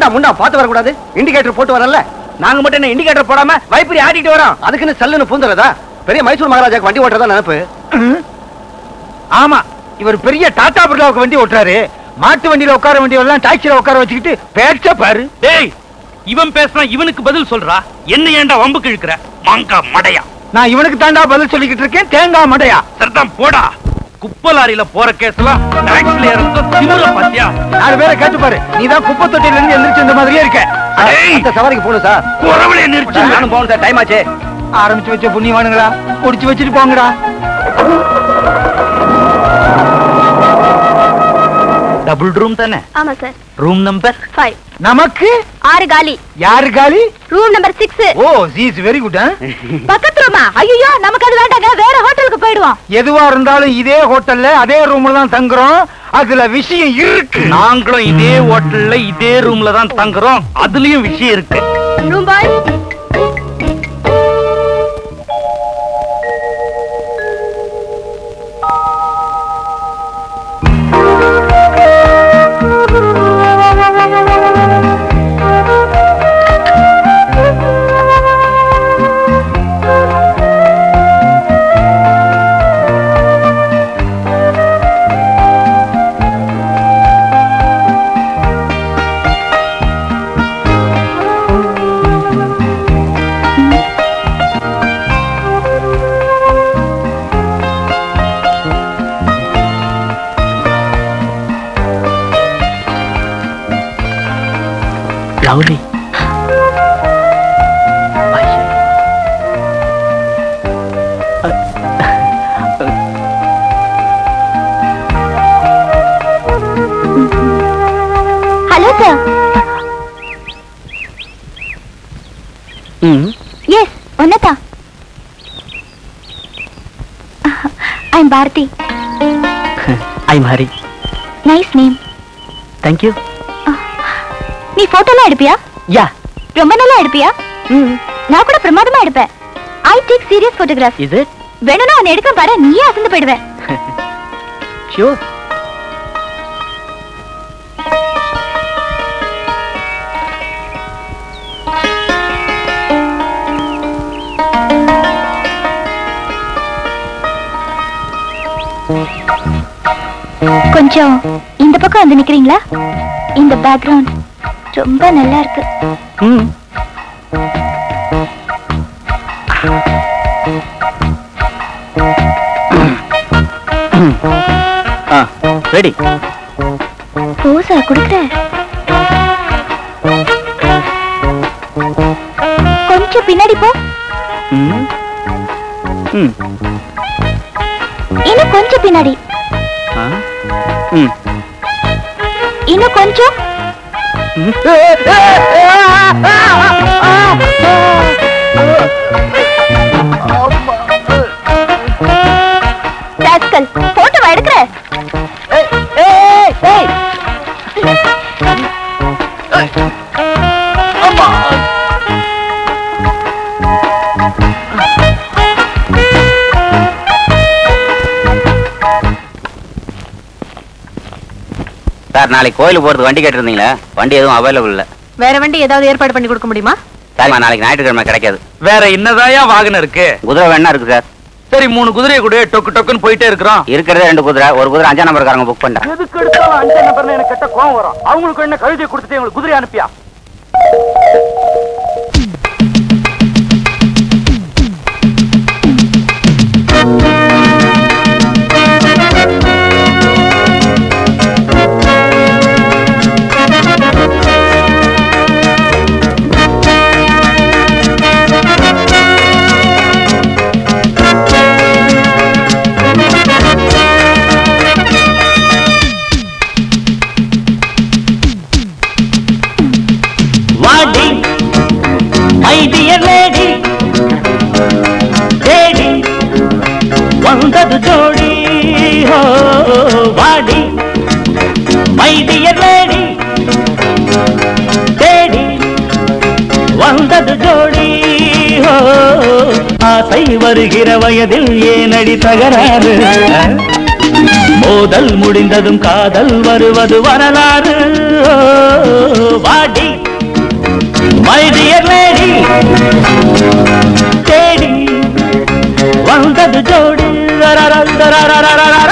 ஏன்டா முண்டா பார்த்து வரக்கூடாது இண்டிகேட்டர் போட்டு வரல நாங்க மட்டும் என்ன இண்டிகேட்டர் போடாம வைப்பரி ஆட்டிட்டு வரோம் அதுக்குன்னு சல்லுன்னு பூந்துறதா பெரிய மைசூர் மகாராஜாக்கு வண்டி ஓட்டுறதா நினைப்பு ஆமா இவர் பெரிய டாடா பிர்லாவுக்கு வண்டி ஓட்டுறாரு மாட்டு வண்டியில உட்கார வேண்டியவெல்லாம் டாக்ஸில உட்கார வச்சுக்கிட்டு பேச்ச பாரு டேய் இவன் பேசுனா இவனுக்கு பதில் சொல்றா என்ன ஏன்டா வம்புக்கு இழுக்கிற மாங்கா மடையா நான் இவனுக்கு தாண்டா பதில் சொல்லிக்கிட்டு இருக்கேன் தேங்காய் மடையா சரிதான் போடா குப்பை லாரியில போற கேஸ்லாம் டாக்ஸில இறங்க திமுற பாத்தியா நாலு பேரை கேட்டு பாரு நீ தான் குப்பை தொட்டில இருந்து எந்திரிச்சு இந்த மாதிரியே இருக்க டேய், இந்த சவாரிக்கு போகணும் சார் குறவளே நிறுத்து நானும் போகணும் சார் டைம் ஆச்சு ஆரம்பிச்சு வச்ச புண்ணியவானுங்களா முடிச்சு வச்சுட்டு போங்கடா டபுள் ரூம் தானே ஆமா சார் ரூம் நம்பர் ஃபைவ் நமக்கு ஆறு காலி யாரு காலி room number six oh geez very good பக்கத்து ரூமா ஐயோ நமக்கு அது வேண்டாங்க வேற ஹோட்டலுக்கு போயிடுவோம் எதுவா இருந்தாலும் இதே ஹோட்டல்ல அதே ரூம்ல தான் தங்குறோம் அதுல விஷயம் இருக்கு நாங்களும் இதே ஹோட்டல்ல இதே ரூம்ல தான் தங்குறோம் அதுலயும் விஷயம் இருக்கு room boy lovely hello sir yes ஒன்னதான் I'm Bharathi I'm Hari nice name thank you நீ போட்டோலாம் எடுப்பியா யா ரொம்ப நல்லா எடுப்பியா நான் கூட பிரமாதமா எடுப்பேன் ஐ டேக் சீரியஸ் போட்டோகிராஃப் இது வேணும்னா உன்னை எடுக்க பாரு நீயே அசந்து போயிடுவேன் ஷியோர் கொஞ்சம் இந்த பக்கம் வந்து நிக்கிறீங்களா இந்த பேக்ரவுண்ட் ரொம்ப நல்லா இருக்கு ம் ஆ ரெடி போசா குடுக்குற கொஞ்சம் பின்னாடி போ ம் ம் இன்னும் கொஞ்சம் பின்னாடி ஆ ம் இன்னும் கொஞ்சம் ராஸ்கல் போட்டோவா எடுக்கிற சார் நாளைக்கு கோயிலுக்கு போறதுக்கு வண்டி கேட்டிருந்தீங்களா வண்டி எதுவும் அவைலபிள் இல்ல வேற வண்டி ஏதாவது ஏற்பாடு பண்ணி கொடுக்க முடியுமா சரிம்மா நாளைக்கு ஞாயிற்றுக்கிழமை கிடைக்காது வேற என்னதாயா வாகனம் இருக்கு குதிரை வேணா இருக்கு சார் சரி மூணு குதிரையை கூட டொக்கு டொக்குன்னு போயிட்டே இருக்கிறோம் இருக்கிறதே ரெண்டு குதிரை ஒரு குதிரை அஞ்சாம் நம்பர்காரங்க புக் பண்ணிட்டேன் எதுக்கு எடுத்தாலும் அஞ்சு நபர்னு எனக்கு கெட்ட கோவம் வரும் அவங்களுக்கு என்ன கழுதியை கொடுத்துட்டு எங்களுக்கு குதிரை அனுப்பியா வாடி மை டியர் லேடி தேடி வந்தது ஜோடி ஹோ வாடி மை டியர் லேடி தேடி வந்தது ஜோடி ஹோ ஆசை வருகிற வயதில் ஏனடி தகராறு மோதல் முடிந்ததும் காதல் வருவது வரலாறு ஓ, வாடி மை டியர் லேடி தேடி வந்தது ஜோடி ரரரர, ரரரரரரர.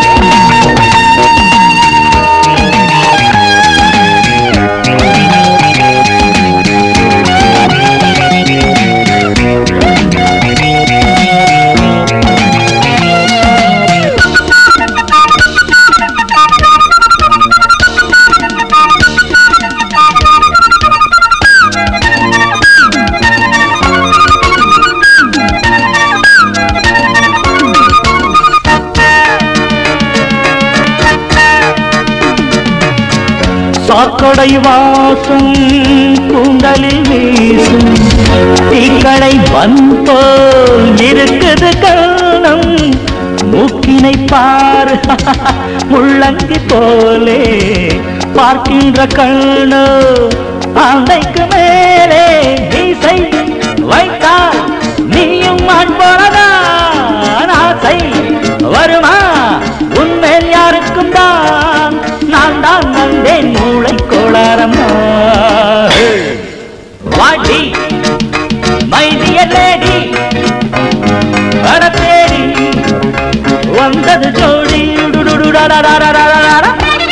சாக்கடை வாசம் கூந்தலில் வீசும் தீக்கடை வன்போல் இருக்குது கண்ணம் மூக்கினை பார் முள்ளங்கி போலே பார்க்கின்ற கண்ணோ ஆந்தைக்கு மேலே மீசை வைத்தால் நீயும் ஆண் போலதான் ஆசை வருமா உன்மேல் யாருக்கும் தான் நான் தான் வந்தேன் மூளை கோளாரம்மா வாடி மைதிய லேடி வர தேடி வந்தது ஜோடி டுடுடுடுடடடடடடடட.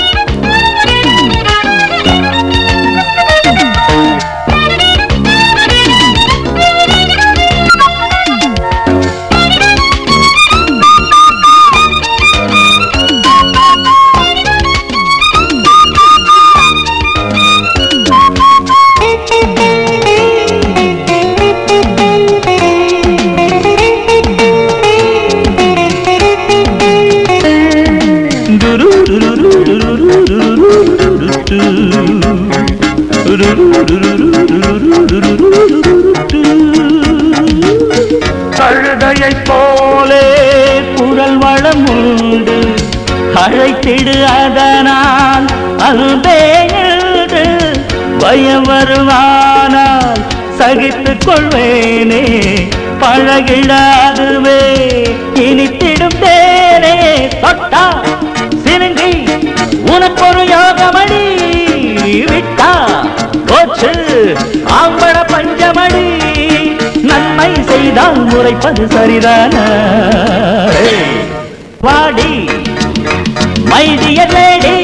கழுதையைப் போலே குரல் வளம் உண்டு அழைத்திடு அதனால் அன்பே என்று பயம் வருவானால் சகித்துக் கொள்வேனே பழகிடாதுவே இனித்திடும் தேனே தொட்டா சினுங்கி உனக்கொரு யோகமடி விட்டா போச்சு ஆம்பள பஞ்சமடி நன்மை செய்தால் முறைப்பது சரிதான வாடி மைடிய லேடி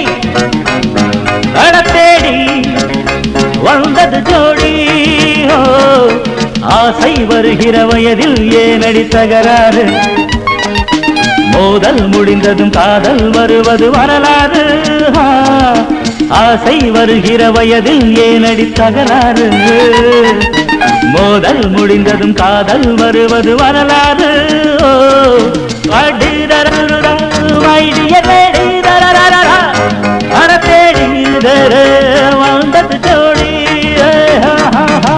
தேடி வந்தது ஜோடி ஓ, ஆசை வருகிற வயதில் ஏனடி தகராறு மோதல் முடிந்ததும் காதல் வருவது வரலாறு ஆ, ஆசை வருகிற வயதில் ஏனடி தகராறு மோதல் முடிந்ததும் காதல் வருவது வரலாறு ஓ, அடிரரருரா, வைடிய தேடி ரரரரரா, அட தேடி தர வந்தது ஜோடி ஏ, ஹா, ஹா, ஹா.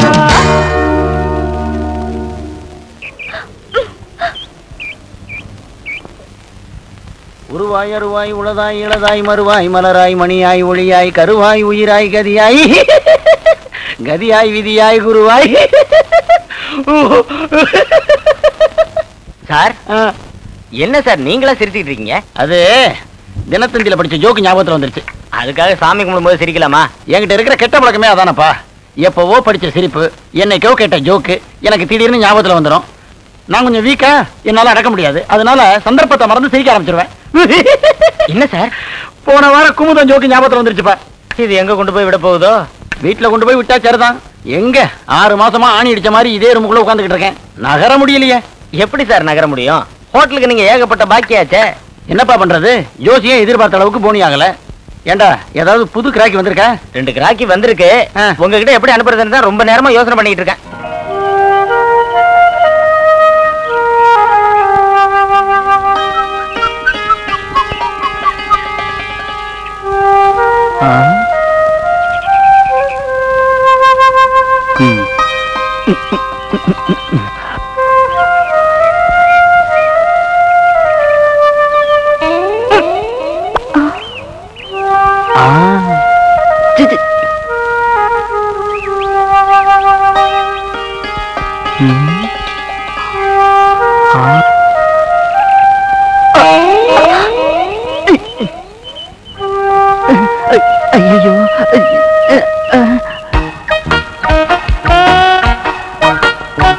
உருவாய் அருவாய் உளதாய் இளதாய் மறுவாய் மலராய் மணியாய் ஒளியாய் கருவாய் உயிராய் கதியாய் கதியாய் விதியாய் குருவாய் சார் என்ன சார் நீங்களா சிரிச்சுக்கிட்டு இருக்கீங்க அது தினத்தந்தியில படிச்ச ஜோக்கு ஞாபகத்துல வந்துருச்சு அதுக்காக சாமி கும்பிடும்போது சிரிக்கலாமா என்கிட்ட இருக்கிற கெட்ட பழக்கமே அதானப்பா எப்பவோ படிச்ச சிரிப்பு என்னைக்கோ கேட்ட ஜோக்கு எனக்கு திடீர்னு ஞாபகத்துல வந்துடும் நான் கொஞ்சம் வீக்கா என்னால அடக்க முடியாது அதனால சந்தர்ப்பத்தை மறந்து சிரிக்க ஆரம்பிச்சிருவேன் என்ன சார் போன வாரம் குமுதம் ஜோக்கு ஞாபகத்துல வந்துருச்சுப்பா இது எங்க கொண்டு போய் விட போகுதோ வீட்டுல கொண்டு போய் விட்டா சரிதான் எங்க ஆறு மாசமா ஆணி அடிச்ச மாதிரி இதே ரூமுக்குள்ள உட்காந்துக்கிட்டு இருக்கேன் நகர முடியலையே எப்படி சார் நகர முடியும் ஹோட்டலுக்கு நீங்க ஏகப்பட்ட பாக்கியாச்சே என்னப்பா பண்றது ஜோசியே எதிர்பார்த்த அளவுக்கு போனி ஆகல ஏண்டா ஏதாவது புது கிராக்கி வந்திருக்கா ரெண்டு கிராக்கி வந்திருக்கு ஆ. உங்ககிட்ட எப்படி அனுப்புறதுன்னு தான் ரொம்ப நேரமா யோசனை பண்ணிட்டு இருக்கேன்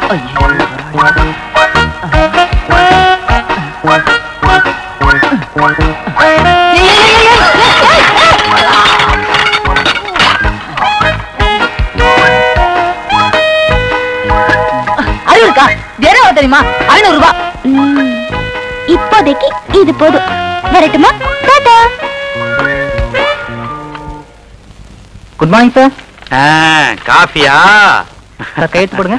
அறிவு இருக்கா தினம் தெரியுமா ஐநூறு ரூபாய் ம், இப்போதைக்கு இது போதும் வரட்டுமா டாடா குட் மார்னிங் சார் காஃபியா கையெழுத்து போடுங்க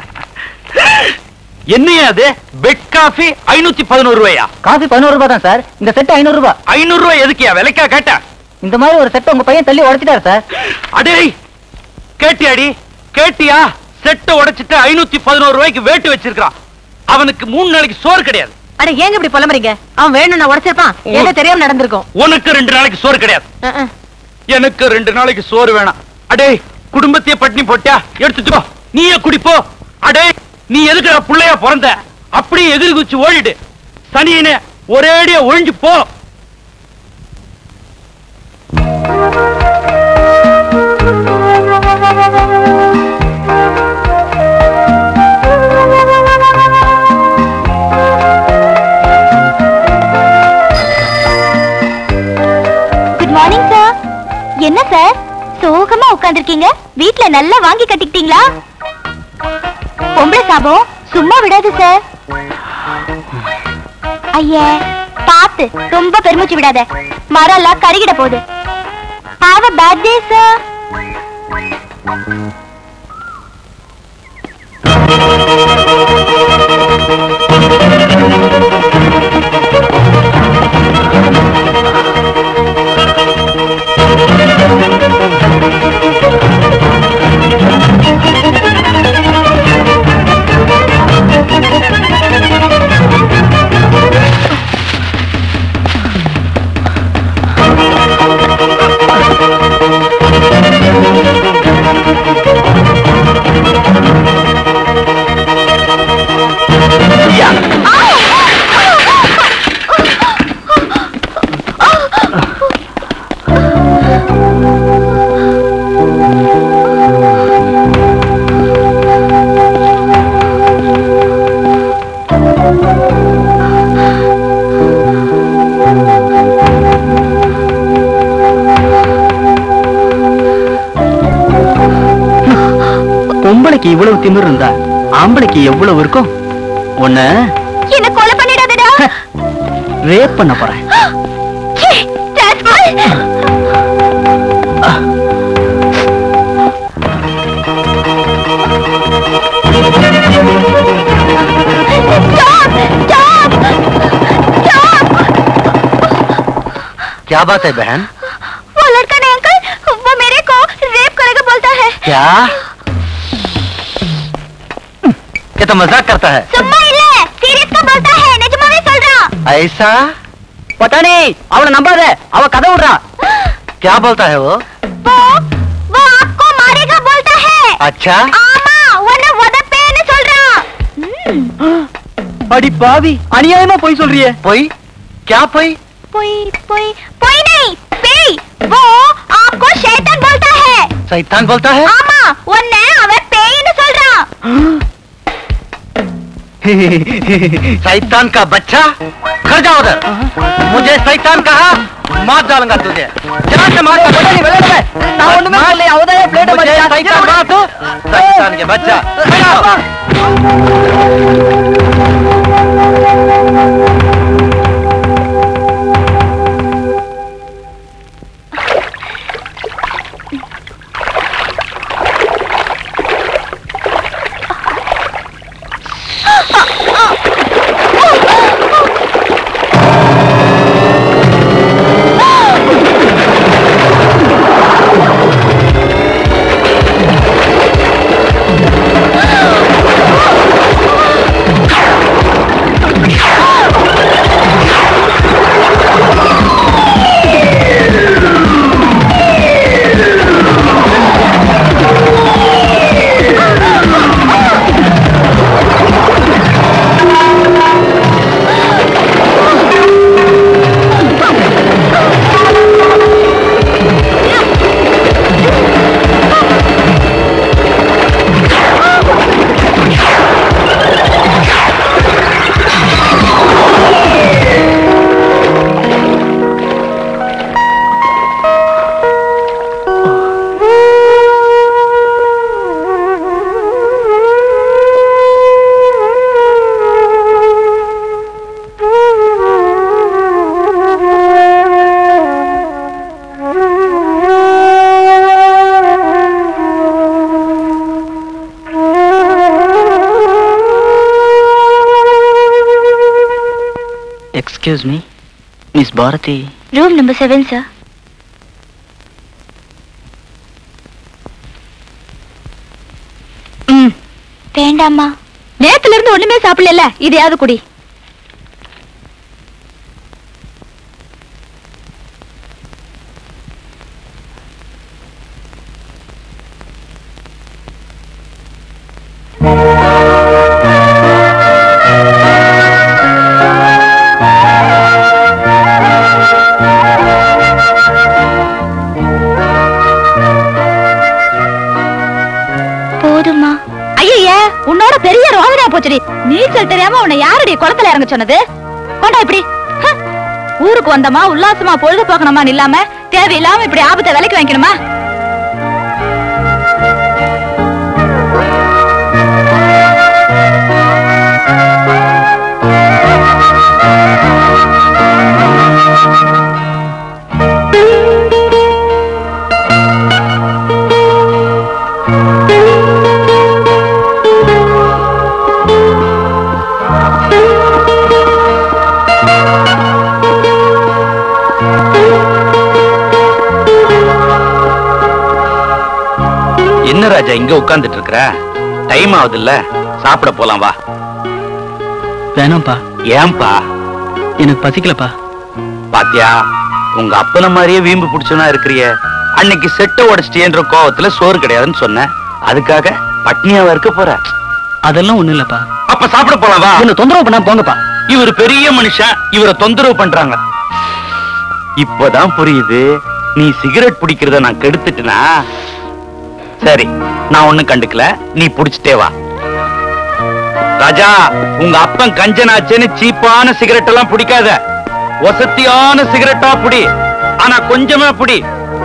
என்னையா அது பெட் காஃபி ஐநூத்தி பதினோரு ரூபாயா காஃபி பதினோரு ரூபாய் தான் சார் இந்த செட் ஐநூறு ரூபாய் ஐநூறு ரூபாய் எதுக்கியா விலைக்கா கேட்டேன் இந்த மாதிரி ஒரு செட் உங்க பையன் தள்ளி உடைச்சிட்டாரு சார் அடே கேட்டியாடி கேட்டியா செட்டை உடைச்சிட்டு ஐநூத்தி பதினோரு ரூபாய்க்கு வேட்டு வச்சிருக்கான் அவனுக்கு மூணு நாளைக்கு சோறு கிடையாது அட ஏங்க இப்படி புலம்புறீங்க அவன் வேணும்னா உடைச்சிருப்பான் ஏதோ தெரியாம நடந்திருக்கும் உனக்கு ரெண்டு நாளைக்கு சோறு கிடையாது அஹ், அஹ். எனக்கு ரெண்டு நாளைக்கு சோறு வேணாம் அடே குடும்பத்தையே பட்டினி போட்டியா எடுத்துட்டு போ நீயே குடிப்போ அடே நீ எதுக்குடா புள்ளையா பிறந்த அப்படியே எதிரி குச்சி ஓடிடு சனியனே ஒரேடியா ஒழிஞ்சு போ குட் மார்னிங் சார் என்ன சார் சோகமா உட்கார்ந்திருக்கீங்க வீட்ல நல்லா வாங்கி கட்டிக்கிட்டீங்களா பொம்பளை சாபம் சும்மா விடாது சார் ஐயே பாத்து ரொம்ப பெருமிச்சு விடாத மரம் எல்லாம் கருகிட போகுது have a bad day sir பொம்பளைக்கு இவ்வளவு திமிரு இருந்தா ஆம்பளைக்கு எவ்வளவு இருக்கும் உன்ன என்ன கொலை பண்ணிடாதடா ரேப் பண்ண போறேன் ச்சீ, rascal. Stop! Stop! Stop! क्या बात है बहन वो लड़का नहीं अंकल वो मेरे को रेप करेगा बोलता है क्या ये तो मजाक करता है சும்மா இல்ல சீரியஸ் का बोलता है நிஜமாவே சொல்றான் ऐसा பட்டானி அவனை நம்பாத அவ கதை விடுறான் क्या बोलता है वो वो वो आपको मारेगा बोलता है अच्छा ஆமா உன்னை உதப்பேன்னு சொல்றான் ம், அடி பாவி அநியாயமா போய் சொல்றியே पोई क्या पोई பொய் பொய் பொய் नहीं பேய் वो आपको शैतान बोलता है शैतान बोलता है ஆமா உன்னை அவன் பேய்ன்னு சொல்றான் शैतान का बच्चा घर जाओ उधर मुझे शैतान कहा मार डालूंगा तुझे जान से मार பட்டாணி விளையாடுற நான் ஒண்ணுமே சொல்லல அவதான் பிளேட் मुझे शैतान कहा तू शैतान के बच्चा जाओ। Ah excuse me miss Bharathi room number seven sir ம் வேண்டாம்மா நேத்துல இருந்து ஒண்ணுமே சாப்பிடல இதையாவது குடி போதுமா ஐயே உன்னோட பெரிய ரோதனா போச்சுடி நீச்சல் தெரியாம உன்னை யாரடி குளத்துல இறங்க சொன்னது கொண்டா இப்படி ஹ. ஊருக்கு வந்தமா உல்லாசமா பொழுது போக்கணுமா இல்லாம தேவையில்லாம இப்படி ஆபத்தை விலைக்கு வாங்கிக்கணுமா என்ன ராஜா இங்க உட்கார்ந்துட்டு இருக்கிற டைம் ஆகுதுல்ல சாப்பிட போலாம் வா வேணாம்ப்பா ஏன்பா எனக்கு பசிக்கலப்பா பாத்தியா உங்க அப்பன மாதிரியே வீம்பு பிடிச்சவனா இருக்கிறிய அன்னைக்கு செட்டை உடைச்சிட்டேன்ற கோவத்துல சோறு கிடையாதுன்னு சொன்னேன் அதுக்காக பட்னியாவா இருக்க போற அதெல்லாம் ஒண்ணும் இல்லப்பா அப்ப சாப்பிட போலாம் வா என்ன தொந்தரவு பண்ணாம போங்கப்பா இவர் பெரிய மனுஷன் இவரை தொந்தரவு பண்றாங்க இப்பதான் புரியுது நீ சிகரெட் பிடிக்கிறத நான் கெடுத்துட்டனா சரி நான் ஒண்ணும் கண்டுக்கல நீ புடிச்சிட்டே வா ராஜா உங்க அப்பன் கஞ்சனாச்சேன்னு சீப்பான சிகரெட் எல்லாம் பிடிக்காத வசத்தியான சிகரெட்டா புடி ஆனா கொஞ்சமா புடி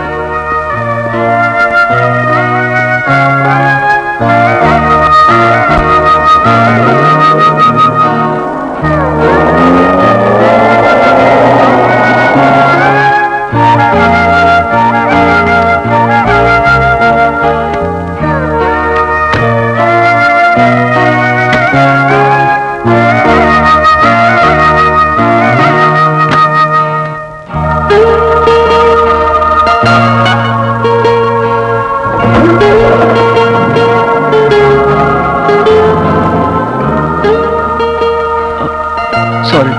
சாரி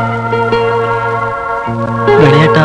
விளையாட்டா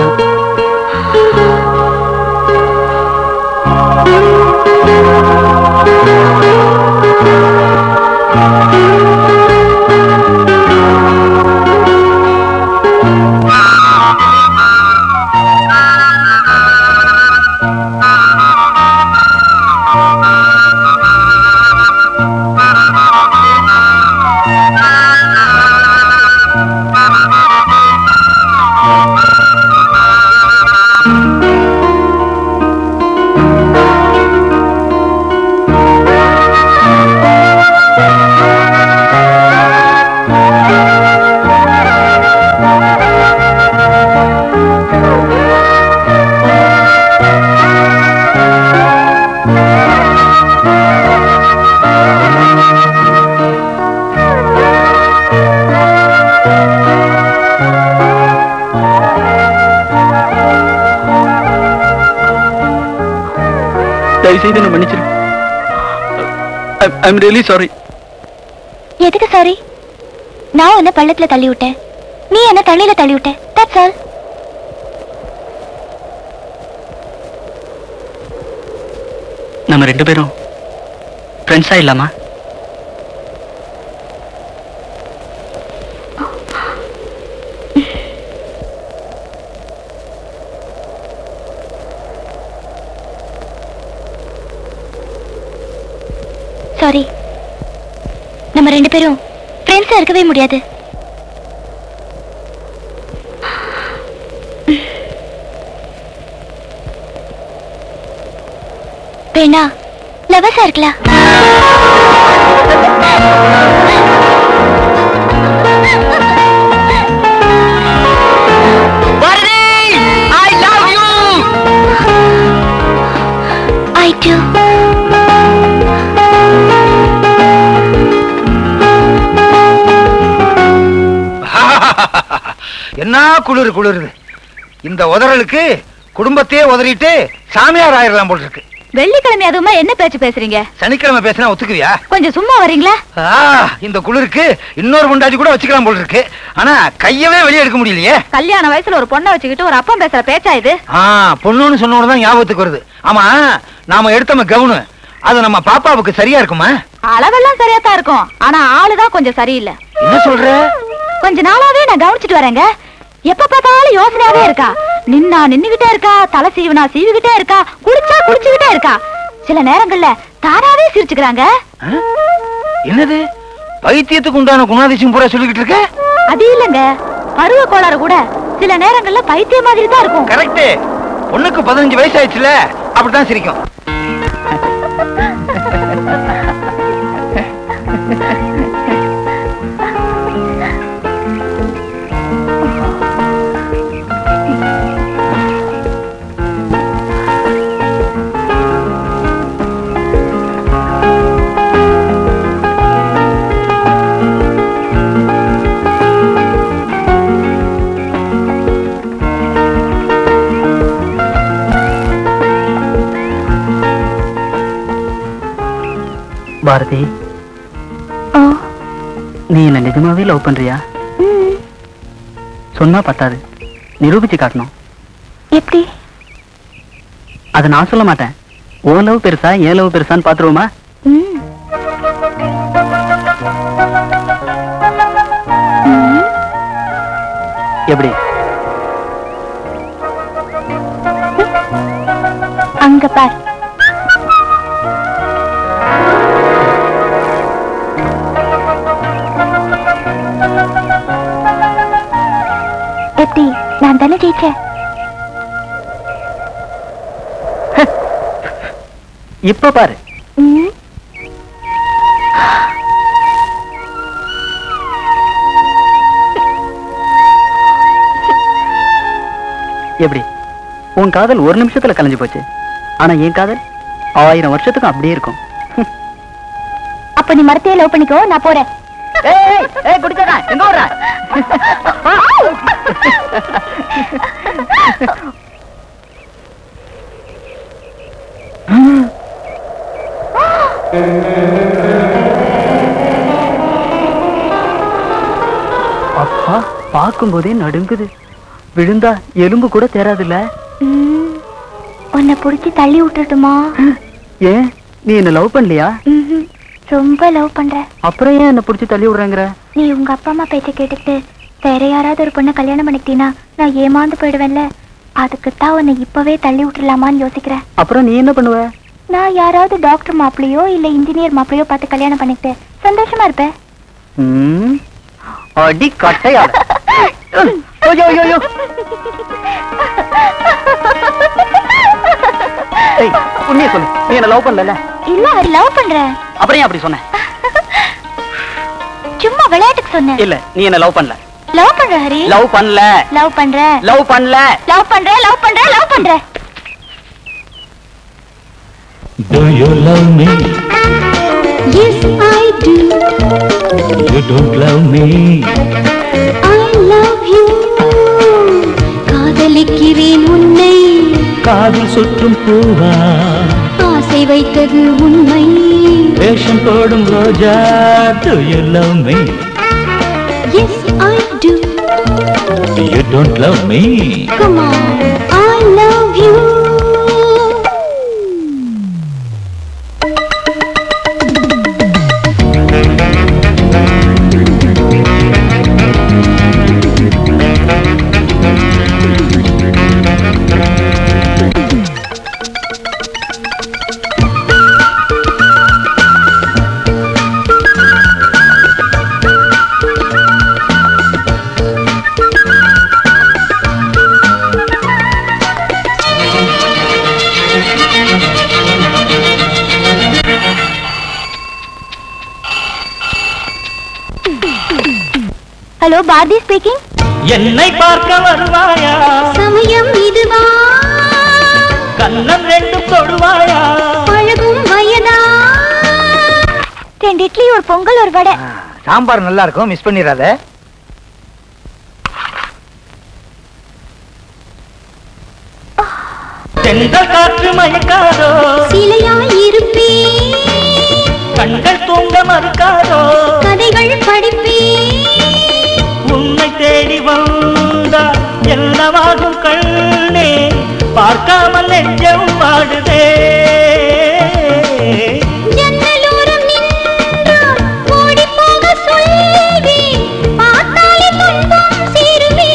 தயவு செய்து என்ன மன்னிச்சிரு ஐ எம் ரியலி சாரி எதுக்கு சாரி நான் உன்னை பள்ளத்துல தள்ளி விட்டேன் நீ என்ன தண்ணியில தள்ளி விட்ட தட்ஸ் ஆல் நம்ம ரெண்டு பேரும் ஃப்ரெண்ட்ஸா இல்லாமா சாரி நம்ம ரெண்டு பேரும் ஃப்ரெண்ட்ஸா இருக்கவே முடியாது வேணா லவர்ஸா இருக்கலாம் I do. என்ன குளிர் குளிருது இந்த உதறலுக்கு குடும்பத்தையே உதறிட்டு சாமியார் ஆயிரலாம் போல் இருக்கு வெள்ளிக்கிழமை அதுவுமா என்ன பேச்சு பேசுறீங்க சனிக்கிழமை பேசினா ஒத்துக்குவியா கொஞ்சம் சும்மா வரீங்களா ஆ, இந்த குளிருக்கு இன்னொரு பொண்டாட்டி கூட வச்சுக்கலாம் போல் இருக்கு ஆனா கையவே வெளியே எடுக்க முடியலையே கல்யாண வயசுல ஒரு பொண்ணை வச்சுக்கிட்டு ஒரு அப்பம் பேசுற பேச்சா இது ஆ பொண்ணுன்னு சொன்னோன்னு தான் ஞாபகத்துக்கு வருது ஆமா நாம எடுத்தோம் கவுனு அது நம்ம பாப்பாவுக்கு சரியா இருக்குமா அளவெல்லாம் சரியா தான் இருக்கும் ஆனா ஆளுதான் கொஞ்சம் சரியில்லை என்ன சொல்ற கொஞ்ச நாளாவே நான் கவனிச்சிட்டு வரேங்க எப்ப பார்த்தாலும் யோசனையாவே இருக்கா நின்னா நின்னுகிட்டே இருக்கா தலை சீவனா சீவிக்கிட்டே இருக்கா குளிச்சா குளிச்சுக்கிட்டே இருக்கா சில நேரங்கள்ல தானாவே சிரிச்சுக்கிறாங்க ஆ? என்னது பைத்தியத்துக்கு உண்டான குணாதிசயம் பூரா சொல்லிக்கிட்டு இருக்க அது இல்லங்க பருவ கோளாறு கூட சில நேரங்கள்ல பைத்திய மாதிரி தான் இருக்கும் கரெக்ட் பொண்ணுக்கு பதினஞ்சு வயசு ஆயிடுச்சுல அப்படித்தான் சிரிக்கும் பாரதி ஆ, நீ என்ன நிஜமாவே லவ் பண்றியா ம், சொன்னா பத்தாது நிரூபிச்சு காட்டணும் எப்படி அதை நான் சொல்ல மாட்டேன் உன் லவ் பெருசா என் லவ் பெருசான்னு பாத்துருவோமா ம். ம், எப்படி அங்க பார் எப்படி நான் தானே ஜெயிச்சேன் இப்ப பாரு ம். எப்படி உன் காதல் ஒரு நிமிஷத்துல கலைஞ்சு போச்சு ஆனா என் காதல் ஆயிரம் வருஷத்துக்கும் அப்படியே இருக்கும் அப்ப நீ மரத்தையே லவ் பண்ணிக்கோ நான் போறேன் எங்க வர்ற அப்பா பார்க்கும்போதே நடுங்குது விழுந்தா எலும்பு கூட தேராதுல்ல ம். உன்னை புடிச்சு தள்ளி விட்டுட்டுமா ஏன் நீ என்ன லவ் பண்ணலையா ம்ஹும். ரொம்ப லவ் பண்ற அப்புறம் ஏன் என்ன புடிச்சு தள்ளி விடுறேங்கிற நீ உங்க அப்பா அம்மா பேச்ச கேட்டுட்டு வேற யாராவது ஒரு பொண்ணை கல்யாணம் பண்ணிக்கிட்டீனா நான் ஏமாந்து போயிடுவேன்ல அதுக்குத்தான் உன்னை இப்பவே தள்ளி விட்டுலாமான்னு யோசிக்கிறேன் அப்புறம் நீ என்ன பண்ணுவ நான் யாராவது டாக்டர் மாப்பிளையோ இல்ல இன்ஜினியர் மாப்பிளையோ பார்த்து கல்யாணம் பண்ணிக்கிட்டு சந்தோஷமா இருப்பேன் ம், அடி கட்டையால ஐயோ, ஐயோ, ஐயோ. ஏய், உண்மையை சொல்லு நீ என்ன லவ் பண்ணல இல்ல லவ் பண்றேன் அப்புறம் ஏன் அப்படி சொன்ன சும்மா விளையாட்டுக்கு சொன்னேன் இல்ல நீ என்ன லவ் பண்ணல லவ் பண்ற ஹரி லவ் பண்ணல லவ் பண்றேன் லவ் பண்ணல லவ் பண்றேன் லவ் பண்றேன் லவ் பண்றேன் Do you love me? Yes, I do. You don't love me. I love you. காதலிக்கிறேன் உன்னை காதில் சுற்றும் பூவா ஆசை வைத்தது உண்மை வேஷம் போடும் ரோஜா Do you love me? Yes, I do. You don't love me. Come on, I love you. Hello Bharathi speaking என்னை பார்க்க வருவாயா சமயம் இதுவா கண்ணம் ரெண்டும் தொடுவாயா பழகும் வயதா ரெண்டு இட்லி ஒரு பொங்கல் ஒரு வடை சாம்பார் நல்லா இருக்கும் மிஸ் பண்ணிடாத தென்றல் காற்று மயக்காதோ சிலையாயிருப்பேன் கண்கள் தூங்க மறுக்காதோ கதைகள் படிப்பேன் உன்னை தேடி வந்தா என்னவாகும் கண்ணே பார்க்காமல் நெஞ்சம் வாடுதே ஜன்னலோரம் நின்றால் ஓடிப் போக சொல்வேன். பார்த்தாலே துன்பம் சேருமே.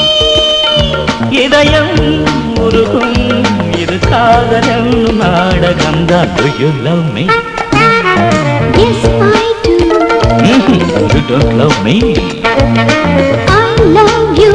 இதயம் உருகும் இது காதல் என்னும் நாடகம்தான் Do you love me? Yes, I do. Mhm, You don't love me. I love you.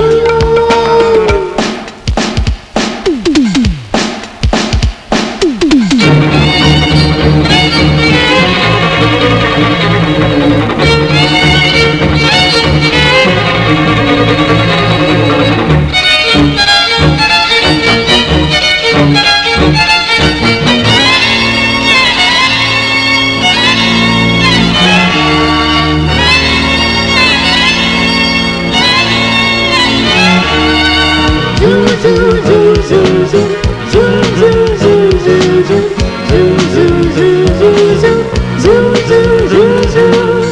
Zoo, zoo, zoo, zoo, zoo. Zoo, zoo, zoo, zoo, zoo. Zoo, zoo, zoo, zoo, zoo. Zoo, zoo, zoo, zoo.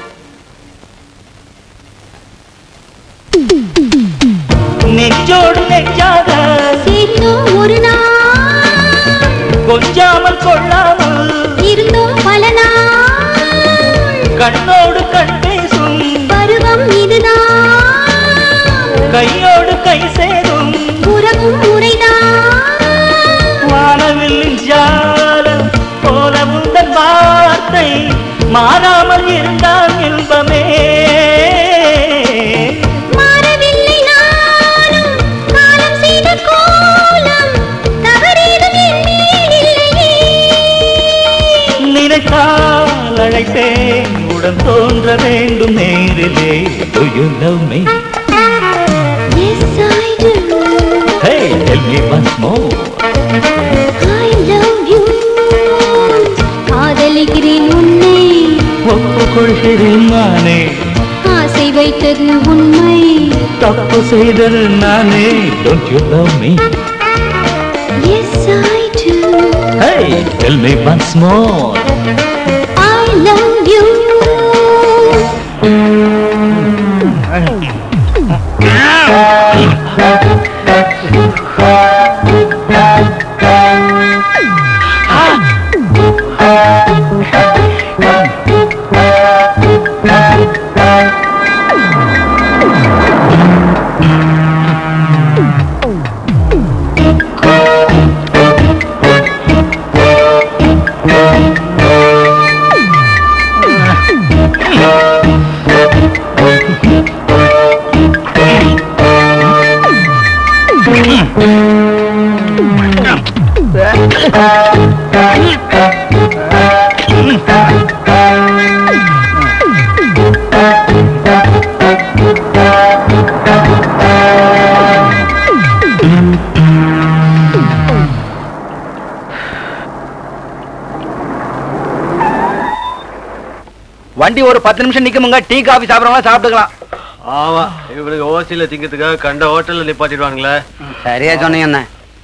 நெஞ்சோடு நெஞ்சாக சேர்ந்தோம் ஒரு நாள் கொஞ்சாமல் கொள்ளாமல் இருந்தோம் பல நாள் கண்ணோடு கண் பேசும் பருவம் இதுதான் கையோடு கை சேரும் உறவும் முறைதான் வானவில்லின் ஜாலம் போல உந்தன் வார்த்தை மாறாமல் இருந்தால் இன்பமே மாறவில்லை நானும் காலம் செய்த கோலம் தவறேதும் என் மேல் இல்லையே நினைத்தால் அழைத்தேன் உடன் தோன்ற வேண்டும் நேரிலே Do you love me? Yes, I do. Hey, tell me once more. I love you. காதலிக்கிறேன் உன்னை ஒப்புக்கொள்கிறேன் நானே ஆசை வைத்தது உண்மை தப்பு செய்தது நானே Don't you love me? Yes, I do. Hey, tell me once more. I love you. வண்டி ஒரு பத்து நிமிஷம் நிக்குமுங்க டீ காபி சாப்பிடறவங்க சாப்பிட்டுக்கலாம் ஆமா இவனுக்கு ஓசியில திங்கிறதுக்காக கண்ட ஹோட்டல்ல நிப்பாட்டிடுவாங்களே சரியா சொன்னீங்க அண்ணா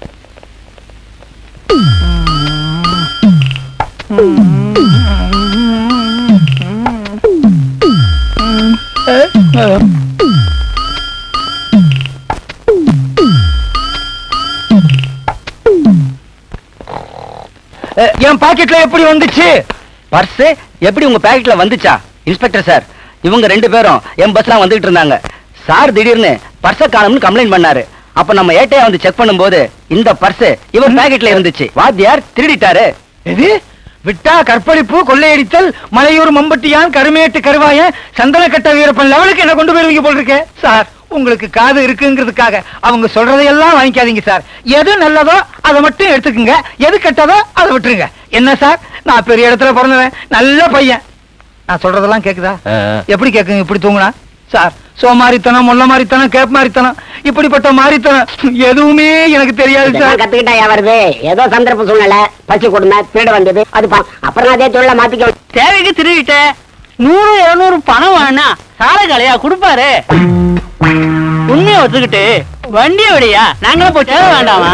அஹ், என் பாக்கெட்ல எப்படி வந்துச்சு பர்ஸ் எப்படி உங்க பாக்கெட்ல வந்துச்சா இன்ஸ்பெக்டர் சார் இவங்க ரெண்டு பேரும் என் பஸ்ல வந்துகிட்டு இருந்தாங்க சார் திடீர்னு பர்ஸ காணும்னு கம்ப்ளைண்ட் பண்ணாரு அப்ப நம்ம ஏட்டையா வந்து செக் பண்ணும்போது இந்த பர்ஸ் இவர் பாக்கெட்ல இருந்துச்சு வாத்தியார் திருடிட்டாரு எது விட்டா கற்பழிப்பு கொள்ளையடித்தல் மலையூர் மம்பட்டியான் கருமேட்டு கருவாயன் சந்தனக்கட்ட வீரப்பன் லெவலுக்கு என்ன கொண்டு போயிருவீங்க போல் இருக்கே சார் உங்களுக்கு காது இருக்குங்கிறதுக்காக அவங்க சொல்றதையெல்லாம் வாங்கிக்காதீங்க சார் எது நல்லதோ அதை மட்டும் எடுத்துக்கங்க எது கெட்டதோ அதை விட்டுருங்க என்ன சார் நான் பெரிய இடத்துல பிறந்தவன் நல்ல பையன் நான் சொல்றதெல்லாம் கேக்குதா எப்படி கேக்குங்க இப்படி தூங்குனா சார் சோமாரித்தனம் முள்ள மாரித்தனம் கேப் மாரித்தனம் இப்படிப்பட்ட மாரித்தனம் எதுவுமே எனக்கு தெரியாது சார் கத்துக்கிட்டா வருது ஏதோ சந்தர்ப்ப சூழ்நிலை பசி கொடுமை திருட வந்தது அது பா- அப்புறம் அதே தொழில மாத்திக்க தேவைக்கு திருடிட்டேன் நூறு இருநூறு பணம் வேணா சாலை கலையா கொடுப்பாரு உண்மையை ஒத்துக்கிட்டு வண்டி விடியா நாங்களும் போச்சு வேண்டாமா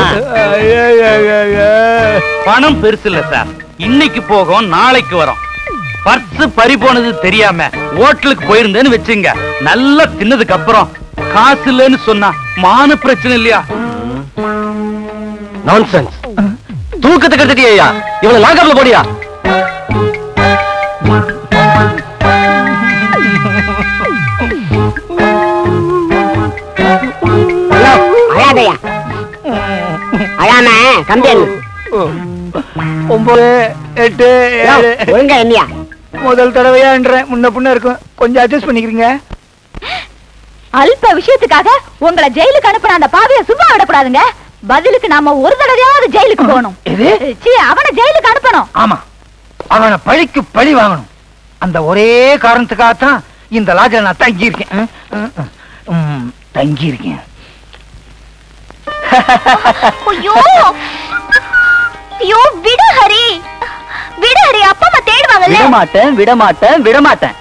பணம் பெருசு இல்ல சார் இன்னைக்கு போகும் நாளைக்கு வரும் பர்ஸ் பறி போனது தெரியாம ஹோட்டலுக்கு போயிருந்தேன்னு வச்சுங்க நல்லா தின்னதுக்கு அப்புறம் காசு இல்லைன்னு சொன்னா மான பிரச்சனை இல்லையா நான்சென்ஸ் தூக்கத்தை கெடுத்துட்டியா இவனை லாக்கப்ல போடியா ஹலோ அழாதையா அழாம கம்பெனி ஒன்பது எட்டு ஏழு ஒழுங்கா என்னையா முதல் தடவையான்றேன் முன்ன பின்ன இருக்கும் கொஞ்சம் அட்ஜஸ்ட் பண்ணிக்கிறீங்க அல்ப விஷயத்துக்காக உங்களை ஜெயிலுக்கு அனுப்புன அந்த பாவிய சும்மா விடக்கூடாதுங்க பதிலுக்கு நாம ஒரு தடவையாவது ஜெயிலுக்கு போகணும் எது? சீ, அவனை ஜெயிலுக்கு அனுப்பணும் ஆமா அவனை பழிக்கு பழி வாங்கணும் அந்த ஒரே காரணத்துக்காகத்தான் இந்த லாட்ஜில் நான் தங்கி இருக்கேன் தங்கி இருக்கேன் ஐயோ ஐயோ விடு ஹரி விடு ஹரி அப்பா அம்மா தேடுவாங்கல்ல விட மாட்டேன் விட மாட்டேன் விட மாட்டேன்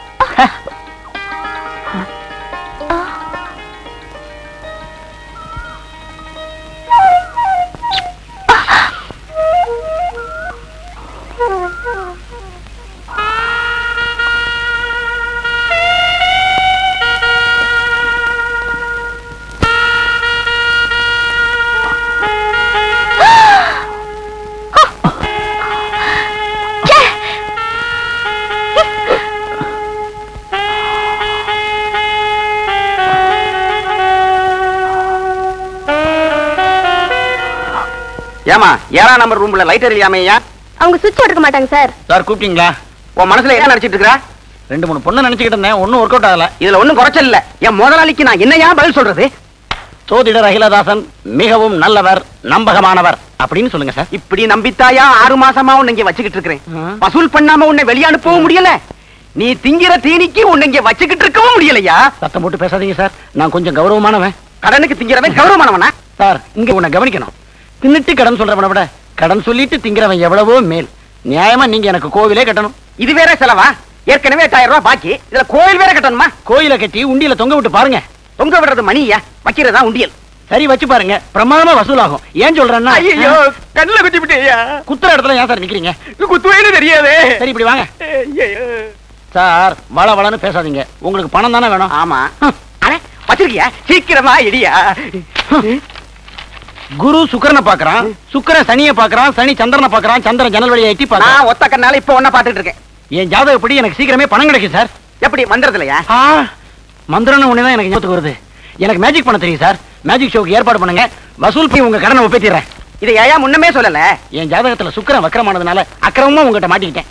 ஏமா ஏழாம் நம்பர் ரூம்ல லைட் எரியலையாமையா அவங்க சுவிட்ச் எடுக்க மாட்டாங்க சார் சார் கூப்பிட்டீங்களா உன் மனசுல என்ன நினைச்சிட்டு இருக்கற ரெண்டு மூணு பொண்ணு நினைச்சுக்கிட்டு இருந்தேன் ஒன்னும் ஒர்க் அவுட் ஆகல இதுல ஒண்ணும் குறைச்சல் இல்ல என் முதலாளிக்கு நான் என்னையா பதில் சொல்றது சோதிடர் அகிலதாசன் மிகவும் நல்லவர் நம்பகமானவர் அப்படின்னு சொல்லுங்க சார் இப்படி நம்பித்தாயா ஆறு மாசமா உன்னை இங்க வச்சுக்கிட்டு இருக்கிறேன் ஆ. வசூல் பண்ணாம உன்னை வெளிய அனுப்பவும் முடியல நீ திங்கிற தீனிக்கு உன்னை இங்க வச்சுக்கிட்டு இருக்கவும் முடியலையா சத்தம் போட்டு பேசாதீங்க சார் நான் கொஞ்சம் கௌரவமானவன் கடனுக்கு திங்கிறவன் கௌரவமானவனா சார் இங்க உன்னை கவனிக்கணும் தின்னுட்டு கடன் சொல்றவனை விட கடன் சொல்லிட்டு திங்கிறவன் எவ்வளவோ மேல் நியாயமா நீங்க எனக்கு கோவிலே கட்டணும் இது வேற செலவா ஏற்கனவே எட்டாயிரம் ரூபாய் பாக்கி இதுல கோயில் வேற கட்டணுமா கோயிலை கட்டி உண்டியில தொங்க விட்டு பாருங்க தொங்க விடுறது மணியா வைக்கிறதா உண்டியல் சரி வச்சு பாருங்க பிரமாதமா வசூலாகும் ஏன் சொல்றேன்னா ஐயோ கண்ணுல குத்தி விட்டியா குத்துற இடத்துல ஏன் சார் நிக்கிறீங்க குத்துவேன்னு தெரியாதே சரி இப்படி வாங்க சார் வள வளன்னு பேசாதீங்க உங்களுக்கு பணம் தானே வேணும் ஆமா அட வச்சிருக்கியா சீக்கிரமா இடியா குரு சுக்கிரனை பாக்குறான் சுக்கிரன் சனியை பாக்குறான் சனி சந்திரனை பாக்குறான் சந்திரன் ஜன்னல் வழியை எட்டி பாக்குறான் நான் ஒத்த கண்ணால இப்ப ஒன்ன பாத்துட்டு இருக்கேன் என் ஜாதகப்படி எனக்கு சீக்கிரமே பணம் கிடைக்கும் சார் எப்படி மந்திரத்துலயா ஆ, மந்திரம்னு ஒண்ணு தான் எனக்கு ஞாபகத்துக்கு வருது எனக்கு மேஜிக் பண்ண தெரியும் சார் மேஜிக் ஷோக்கு ஏற்பாடு பண்ணுங்க வசூல் போய் உங்க கடனை ஒப்பேத்திடுறேன் இதை ஏயா முன்னமே சொல்லல என் ஜாதகத்துல சுக்கிரன் வக்கரமானதுனால அக்கிரமமா உங்ககிட்ட மாட்டிக்கிட்டேன்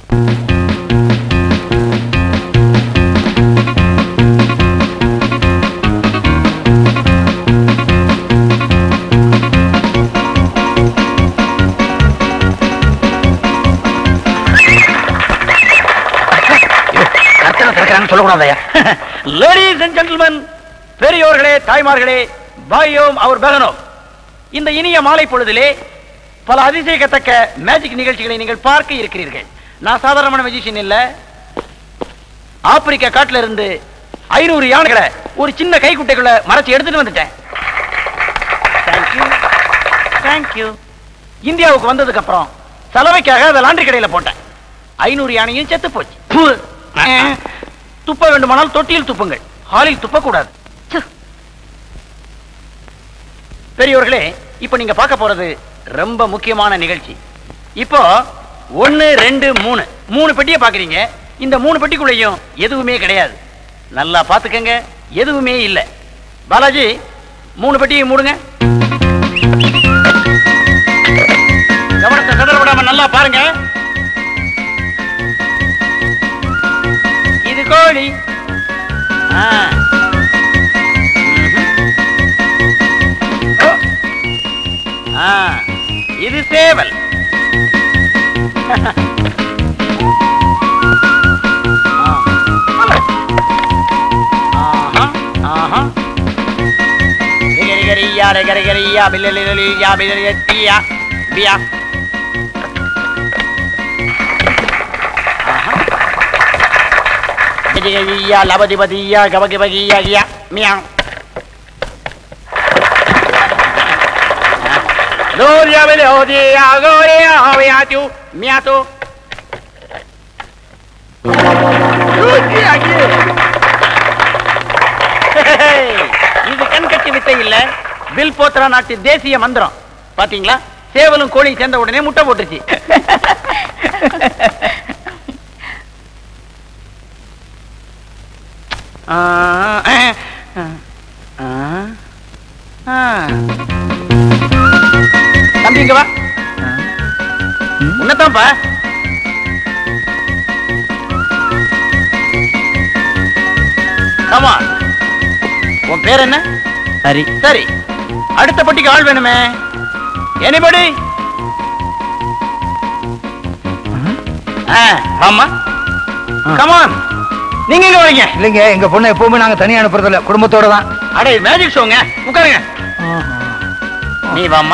கர்த்தனை திறக்கிறான்னு சொல்லக்கூடாதயா லேடிஸ் அண்ட் ஜென்டில்மேன் பெரியோர்களே தாய்மார்களே பாயோம் அவர் பகனோ இந்த இனிய மாலை பொழுதிலே பல அதிசயிக்கத்தக்க மேஜிக் நிகழ்ச்சிகளை நீங்கள் பார்க்க இருக்கிறீர்கள் நான் சாதாரணமான மெஜிஷியன் இல்ல ஆப்பிரிக்கா காட்டுல இருந்து ஐநூறு யானைகளை ஒரு சின்ன கைக்குட்டைக்குள்ள மறைச்சு எடுத்துட்டு வந்துட்டேன் தேங்க்யூ தேங்க்யூ இந்தியாவுக்கு வந்ததுக்கு அப்புறம் சலவைக்காக அதை லாண்டரி கடையில போட்டேன் ஐநூறு யானையும் செத்து போச்சு ப்பு. அஹ். துப்ப வேண்டுமானால் தொட்டியில் துப்புங்கள் ஹாலில் துப்பக்கூடாது ச்சு. பெரியவர்களே இப்ப நீங்க பார்க்க போறது ரொம்ப முக்கியமான நிகழ்ச்சி இப்போ ஒன்னு ரெண்டு மூணு மூணு பெட்டியை பாக்குறீங்க இந்த மூணு பெட்டிக்குள்ளேயும் எதுவுமே கிடையாது நல்லா பாத்துக்கங்க எதுவுமே இல்ல பாலாஜி மூணு பெட்டியை மூடுங்க கவனத்தை சிதற விடாம நல்லா பாருங்க இது கோழி ஆ. ம்ஹும். ஓ. ஆ, இது சேவல் ஆ. ஆஹா, ஆஹா. ரிகரிகரியா, ரிகரிகரியா, பில்லலிலிலியா, பில்லலிலியா, பியா. ஆஹா. கஜகஜியா, லபதிபதியா, கபகிபகியா, கியா, மியாவ். Gloria melodia, gloria, miatu, miatu. இது கண்கட்டி வித்தை இல்ல வில் போத்ரா நாட்டு தேசிய மந்திரம் பாத்தீங்களா சேவலும் கோழி சேர்ந்த உடனே முட்டை போட்டுருச்சு ஆ, ஆ, ஆ, ஆ. தம்பி இங்க வா உன்னதான்ப்பா கமா உன் பேர் என்ன சரி சரி அடுத்த பட்டிக்கு ஆள் வேணுமே எனிபடி ஆமா கமான் நீங்க எங்க வரீங்க இல்லைங்க எங்க பொண்ணு எப்பவுமே நாங்க தனியா அனுப்புறதில்ல குடும்பத்தோட தான் அடே மேஜிக் ஷோங்க உட்காருங்க நீ வாம்மா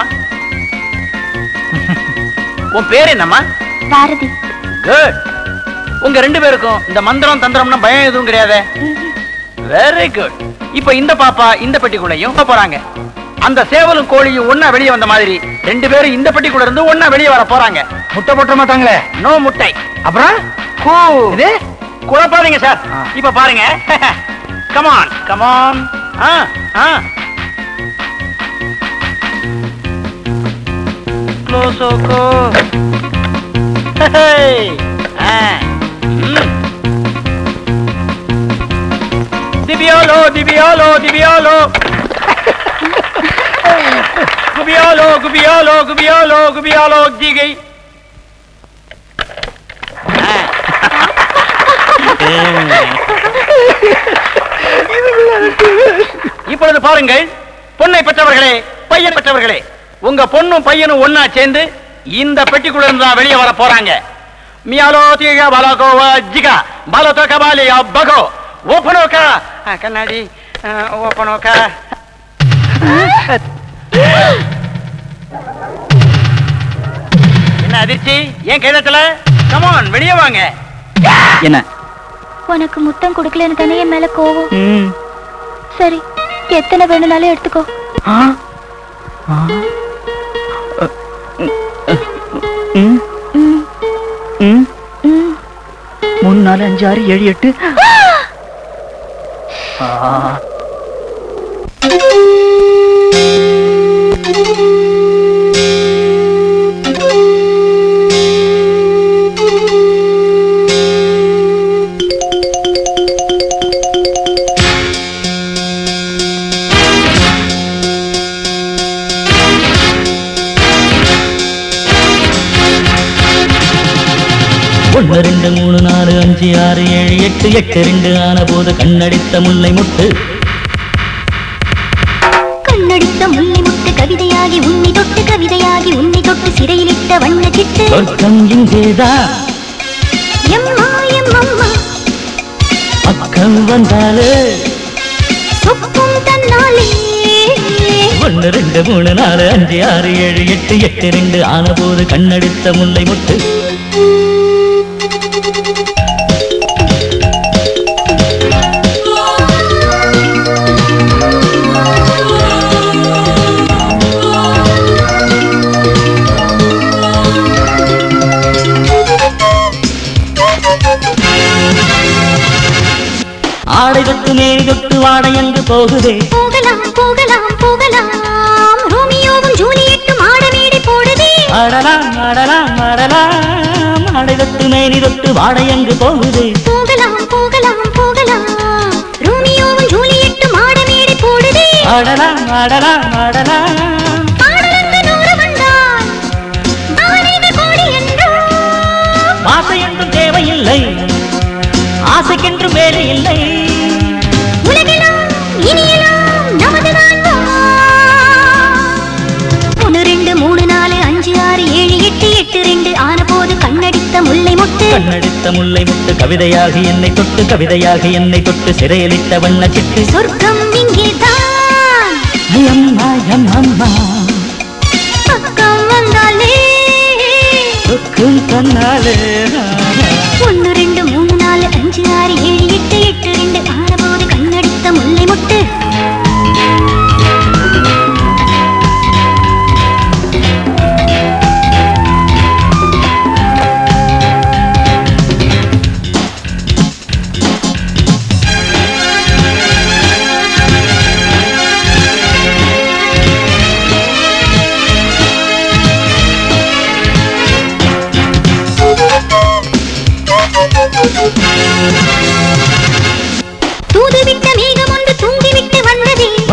உன் பேர் என்னம்மா பாரதி குட் உங்க ரெண்டு பேருக்கும் இந்த மந்திரம் தந்திரம்னா பயம் எதுவும் கிடையாது வெரி குட் இப்ப இந்த பாப்பா இந்த பெட்டிக்குள்ளையும் போறாங்க அந்த சேவலும் கோழியும் ஒண்ணா வெளியே வந்த மாதிரி ரெண்டு பேரும் இந்த பெட்டிக்குள்ள இருந்து ஒண்ணா வெளியே வர போறாங்க முட்டை போட்ட மாட்டாங்களே நோ முட்டை அப்புறம் கூ இது குழப்பாதீங்க சார் இப்ப பாருங்க கமான் கமான் ஆ ஆ க்ளோசோகோ ஆ ம். Dibiolo, dibiolo, dibiolo. Gubiolo, gubiolo, gubiolo, gubiolo, digay. இப்பொழுது பாருங்கள் பொண்ணை பெற்றவர்களே பையன் பெற்றவர்களே உங்க பொண்ணும் பையனும் ஒன்னா சேர்ந்து இந்த பெட்டிக்குள்ள இருந்து தான் வெளியே வர போறாங்க மியாலோ தீக பலகோ ஜிகா பலதோ கபாலியா பகோ ஓப்பனோக்கா கண்ணாடி ஓப்பனோக்கா என்ன அதிர்ச்சி ஏன் கைதத்துல கமான் வெளியே வாங்க என்ன உனக்கு முத்தம் கொடுக்கலன்னு தானே என் மேல கோவம் ம். சரி எத்தனை வேணும்னாலும் எடுத்துக்கோ ஆ. ஆ. அ, ம். ம், ம். ம். மூணு நாலு அஞ்சு ஆறு ஏழு எட்டு ஆ. ஒன்று ரெண்டு மூணு நாலு அஞ்சு ஆறு ஏழு எட்டு எட்டு ரெண்டு ஆன போது கண்ணடித்த முல்லை முட்டு கண்ணடித்த முல்லை முட்டு கவிதையாகி உன்னை தொட்டு கவிதையாகி உன்னை தொட்டு சிறையிலிட்ட வண்ண சிட்டு சொர்க்கம் இங்கேதான் எம்மா எம்மம்மா பக்கம் வந்தாலே சொப்பும் தன்னாலே ஒன்று ரெண்டு மூணு நாலு அஞ்சு ஆறு ஏழு எட்டு எட்டு ரெண்டு ஆன போது கண்ணடித்த முல்லை முட்டு ஆடை தொட்டு மேல் தொட்டு வாடை எங்கு போகுதே போகலாம் போகலாம் போகலாம் ரோமியோவும் ஜூலியட்டும் ஆட மேடை போடுதே ஆடலாம் ஆடலாம் ஆடலாம் ஆடை தொட்டு மேனி தொட்டு வாடை எங்கு போகுதே போகலாம் போகலாம் போகலாம் ரோமியோவும் ஜூலியட்டும் ஆட மேடை போடுதே ஆடலாம் ஆடலாம் ஆடலாம் பாடலங்க நூறு வந்தால் பானைகள் கோடி என்றோ ஆசை என்றும் தேவையில்லை ஆசைக்கென்றும் வேலை இல்லை உலகெல்லாம் இனியெல்லாம் நமதுதான் வா. ஒன்று ரெண்டு மூணு நாலு அஞ்சு ஆறு ஏழு எட்டு எட்டு ரெண்டு ஆன போது கண்ணடித்த முல்லை முட்டு கண்ணடித்த முல்லை முட்டு கவிதையாகி என்னை தொட்டு கவிதையாகி என்னை தொட்டு சிறையிலிட்ட வண்ண சிட்டு சொர்க்கம் இங்கேதான் அம்மா அம்மா பக்கம் வந்தாலே சொக்கும் தன்னாலே ஒன்று ரெண்டு மூணு நாலு அஞ்சு ஆறு ஏழு எட்டு எட்டு ரெண்டு ஆன போது கண்ணடித்த முல்லை முட்டு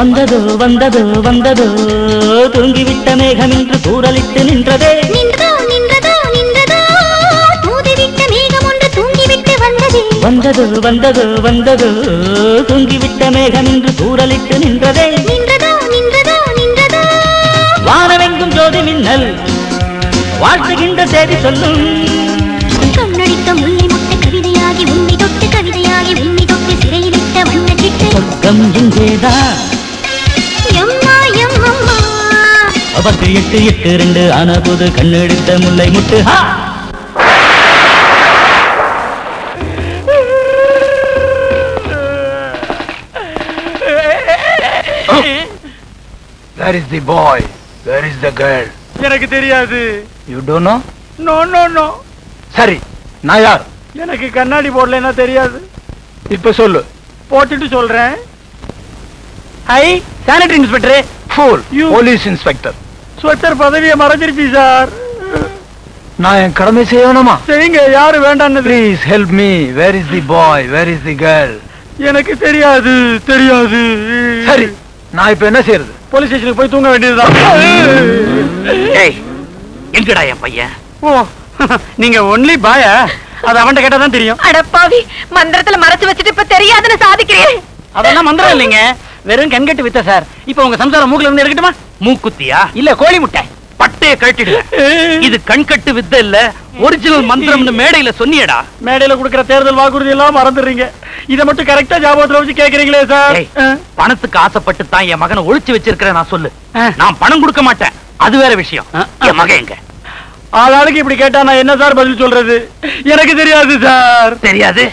வந்ததோ வந்ததோ வந்ததோ தூங்கிவிட்ட மேகம் என்று கூறலிட்டு நின்றதே நின்றதோ நின்றதோ நின்றதோ தூதிவிட்ட மேகம் ஒன்று தூங்கிவிட்டு வந்ததே வந்ததோ வந்ததோ வந்ததோ தூங்கிவிட்ட மேகம் என்று கூறலிட்டு நின்றதே நின்றதோ நின்றதோ நின்றதோ வானவெங்கும் ஜோதி மின்னல் வாழ்த்துகின்ற செய்தி சொல்லும் கண்ணடித்த முல்லை முட்டை கவிதையாகி உன்னை தொட்டு கவிதையாகி உன்னை தொட்டு சிறையிலிட்ட வண்ண சிட்டு சொர்க்கம் இங்கேதான் எம்மா எம்மம்மா பத்து எட்டு எட்டு ரெண்டு ஆன போது கண்ணெடுத்த முல்லை முட்டு ஹா! Where is the boy? Where is the girl? எனக்கு தெரியாது You don't know? No no no சரி நான் யார் எனக்கு கண்ணாடி போடலன்னா தெரியாது இப்ப சொல்லு போட்டுட்டு சொல்றேன் hi sanitary inspector fool You- police inspector sweater பதவியை மறைஞ்சிருச்சு சார் நான் என் கடமை செய்யணுமா செய்யுங்க யாரு வேண்டான்னு please help me where is the boy where is the girl எனக்கு தெரியாது தெரியாது சரி நான் இப்ப என்ன செய்யறது போலீஸ் ஸ்டேஷனுக்கு போய் தூங்க வேண்டியதுதான் ஏய் எங்கடா என் பையன் ஓ நீங்க ஒன்லி பாய அது அவன்கிட்ட கேட்டா தான் தெரியும் அடப்பாவி மந்திரத்துல மறைச்சு வச்சுட்டு இப்ப தெரியாதுன்னு சாதிக்கிறேன் அதெல்லாம் மந்திரம் இல்லைங்க வெறும் கண்கட்டு வித்த சார் இப்போ உங்க சம்சாரம் மூக்குல இருந்து எடுக்கட்டுமா மூக்குத்தியா இல்ல கோழி முட்டை பட்டைய கழட்டிடுவேன் இது கண்கட்டு வித்த இல்ல ஒரிஜினல் மந்திரம்னு மேடையில சொன்னியடா மேடையில குடுக்கிற தேர்தல் வாக்குறுதி எல்லாம் மறந்துடுறீங்க இத மட்டும் கரெக்டா ஜாபகத்துல வச்சு கேக்குறீங்களே சார் ஏய், பணத்துக்கு ஆசைப்பட்டு தான் என் மகனை ஒழிச்சு வச்சிருக்கிறேன் நான் சொல்லு நான் பணம் கொடுக்க மாட்டேன் அது வேற விஷயம் என் மகன் எங்க ஆளாளுக்கு இப்படி கேட்டா நான் என்ன சார் பதில் சொல்றது எனக்கு தெரியாது சார் தெரியாது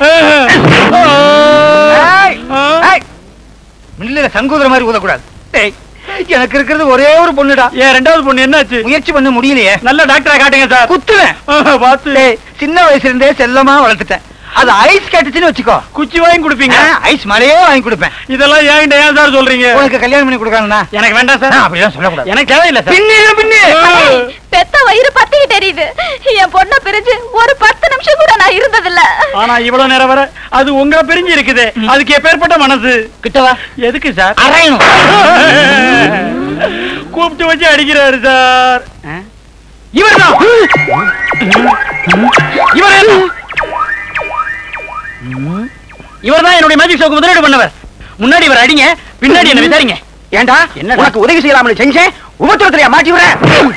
மில்லில சங்கூதர மாதிரி ஊதக்கூடாது டேய், எனக்கு இருக்கிறது ஒரே ஒரு பொண்ணுடா ஏன் ரெண்டாவது பொண்ணு என்னாச்சு முயற்சி பண்ண முடியலையே நல்ல டாக்டரா காட்டுங்க சார் குத்துவேன் பார்த்து டேய், சின்ன வயசுல இருந்தே செல்லமா வளர்த்துட்டேன் அது ஐஸ் கேட்டுச்சுன்னு வச்சுக்கோ குச்சி வாங்கி கொடுப்பீங்க ஐஸ் மலையே வாங்கி கொடுப்பேன் இதெல்லாம் ஏன் ஏன் சார் சொல்றீங்க உனக்கு கல்யாணம் பண்ணி கொடுக்கறேன்னா எனக்கு வேண்டாம் சார் அப்படிதான் சொல்லக்கூடாது எனக்கு தேவையில்லை சார் பின்னே பின்னே பெத்த வயிறு பத்திக்கிட்டு தெரியுது என் பொண்ண பிரிஞ்சு ஒரு பத்து நிமிஷம் கூட நான் இருந்ததில்ல ஆனா இவ்வளவு நேரம் வர அது உங்களை பிரிஞ்சு இருக்குது அதுக்கு எப்பேற்பட்ட மனசு கிட்டவா எதுக்கு சார் அரையணும் கூப்பிட்டு வச்சு அடிக்கிறாரு சார் இவர்தான் இவர் இவர்தான் என்னுடைய மேஜிக் ஷோக்கு முதலீடு பண்ணவர் முன்னாடி இவர் அடிங்க பின்னாடி என்ன விசாரிங்க ஏண்டா என்னடா? உனக்கு உதவி செய்யலாம்னு செஞ்சேன் உபத்திரத்திலையா மாட்டி விடுறேன்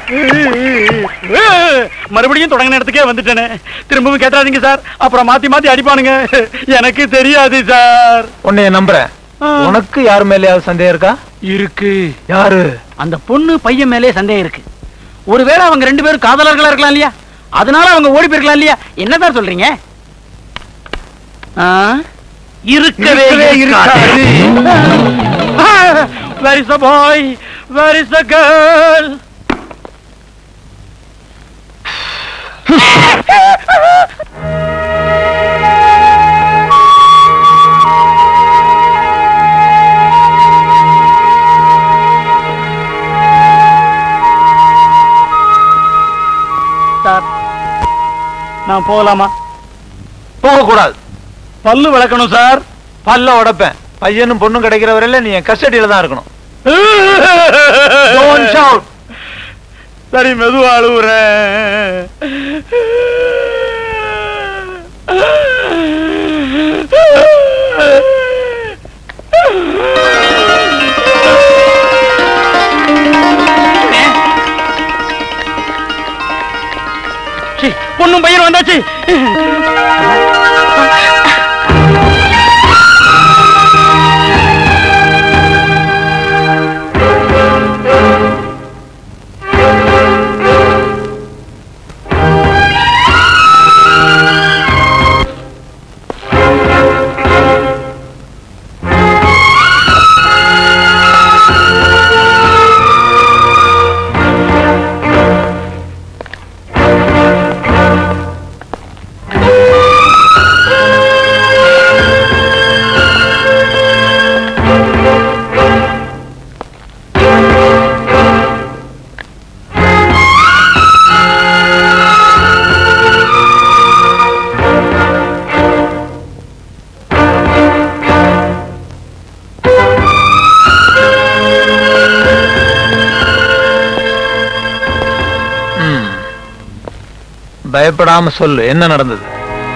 மறுபடியும் தொடங்கின இடத்துக்கே வந்துட்டேனே திரும்பவும் கேட்டாதீங்க சார் அப்புறம் மாத்தி மாத்தி அடிப்பானுங்க எனக்கு தெரியாது சார் உன்னைய நம்புறேன் உனக்கு யார் மேலயாவது சந்தேகம் இருக்கா இருக்கு யாரு அந்த பொண்ணு பையன் மேலே சந்தேகம் இருக்கு ஒருவேளை அவங்க ரெண்டு பேரும் காதலர்களா இருக்கலாம் இல்லையா அதனால அவங்க ஓடி போயிருக்கலாம் இல்லையா என்ன சார் சொல்றீங்க இருக்கவே இருக்கவே இருக்காது where is the boy where is the girl sir நான் போகலாமா போக கூடாது பல்லு விளக்கணும் சார் பல்ல உடைப்பேன் பையனும் பொண்ணும் கிடைக்கிற வரையில நீ என் கஸ்டடியில தான் இருக்கணும் Don't shout. சரி மெதுவா அழுவுறேன் சீ, பொண்ணும் பையன் வந்தாச்சு பயப்படாம சொல்லு என்ன நடந்தது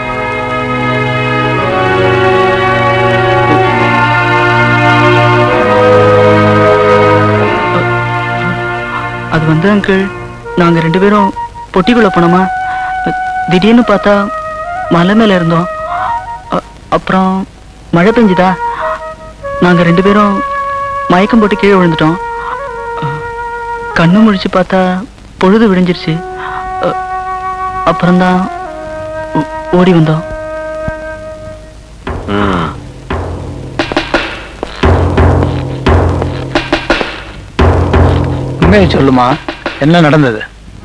அது வந்து அங்கிள் நாங்க ரெண்டு பேரும் பொட்டிக்குள்ள போனோமா திடீர்னு பார்த்தா மலை மேல இருந்தோம் அ- அப்புறம் மழை பெஞ்சுதா நாங்க ரெண்டு பேரும் மயக்கம் போட்டு கீழே விழுந்துட்டோம் அ, கண்ணு முழிச்சு பார்த்தா பொழுது விடிஞ்சிருச்சு அ, அப்புறம்தான் ஓ- ஓடி வந்தோம் உண்மையை சொல்லுமா என்ன நடந்தது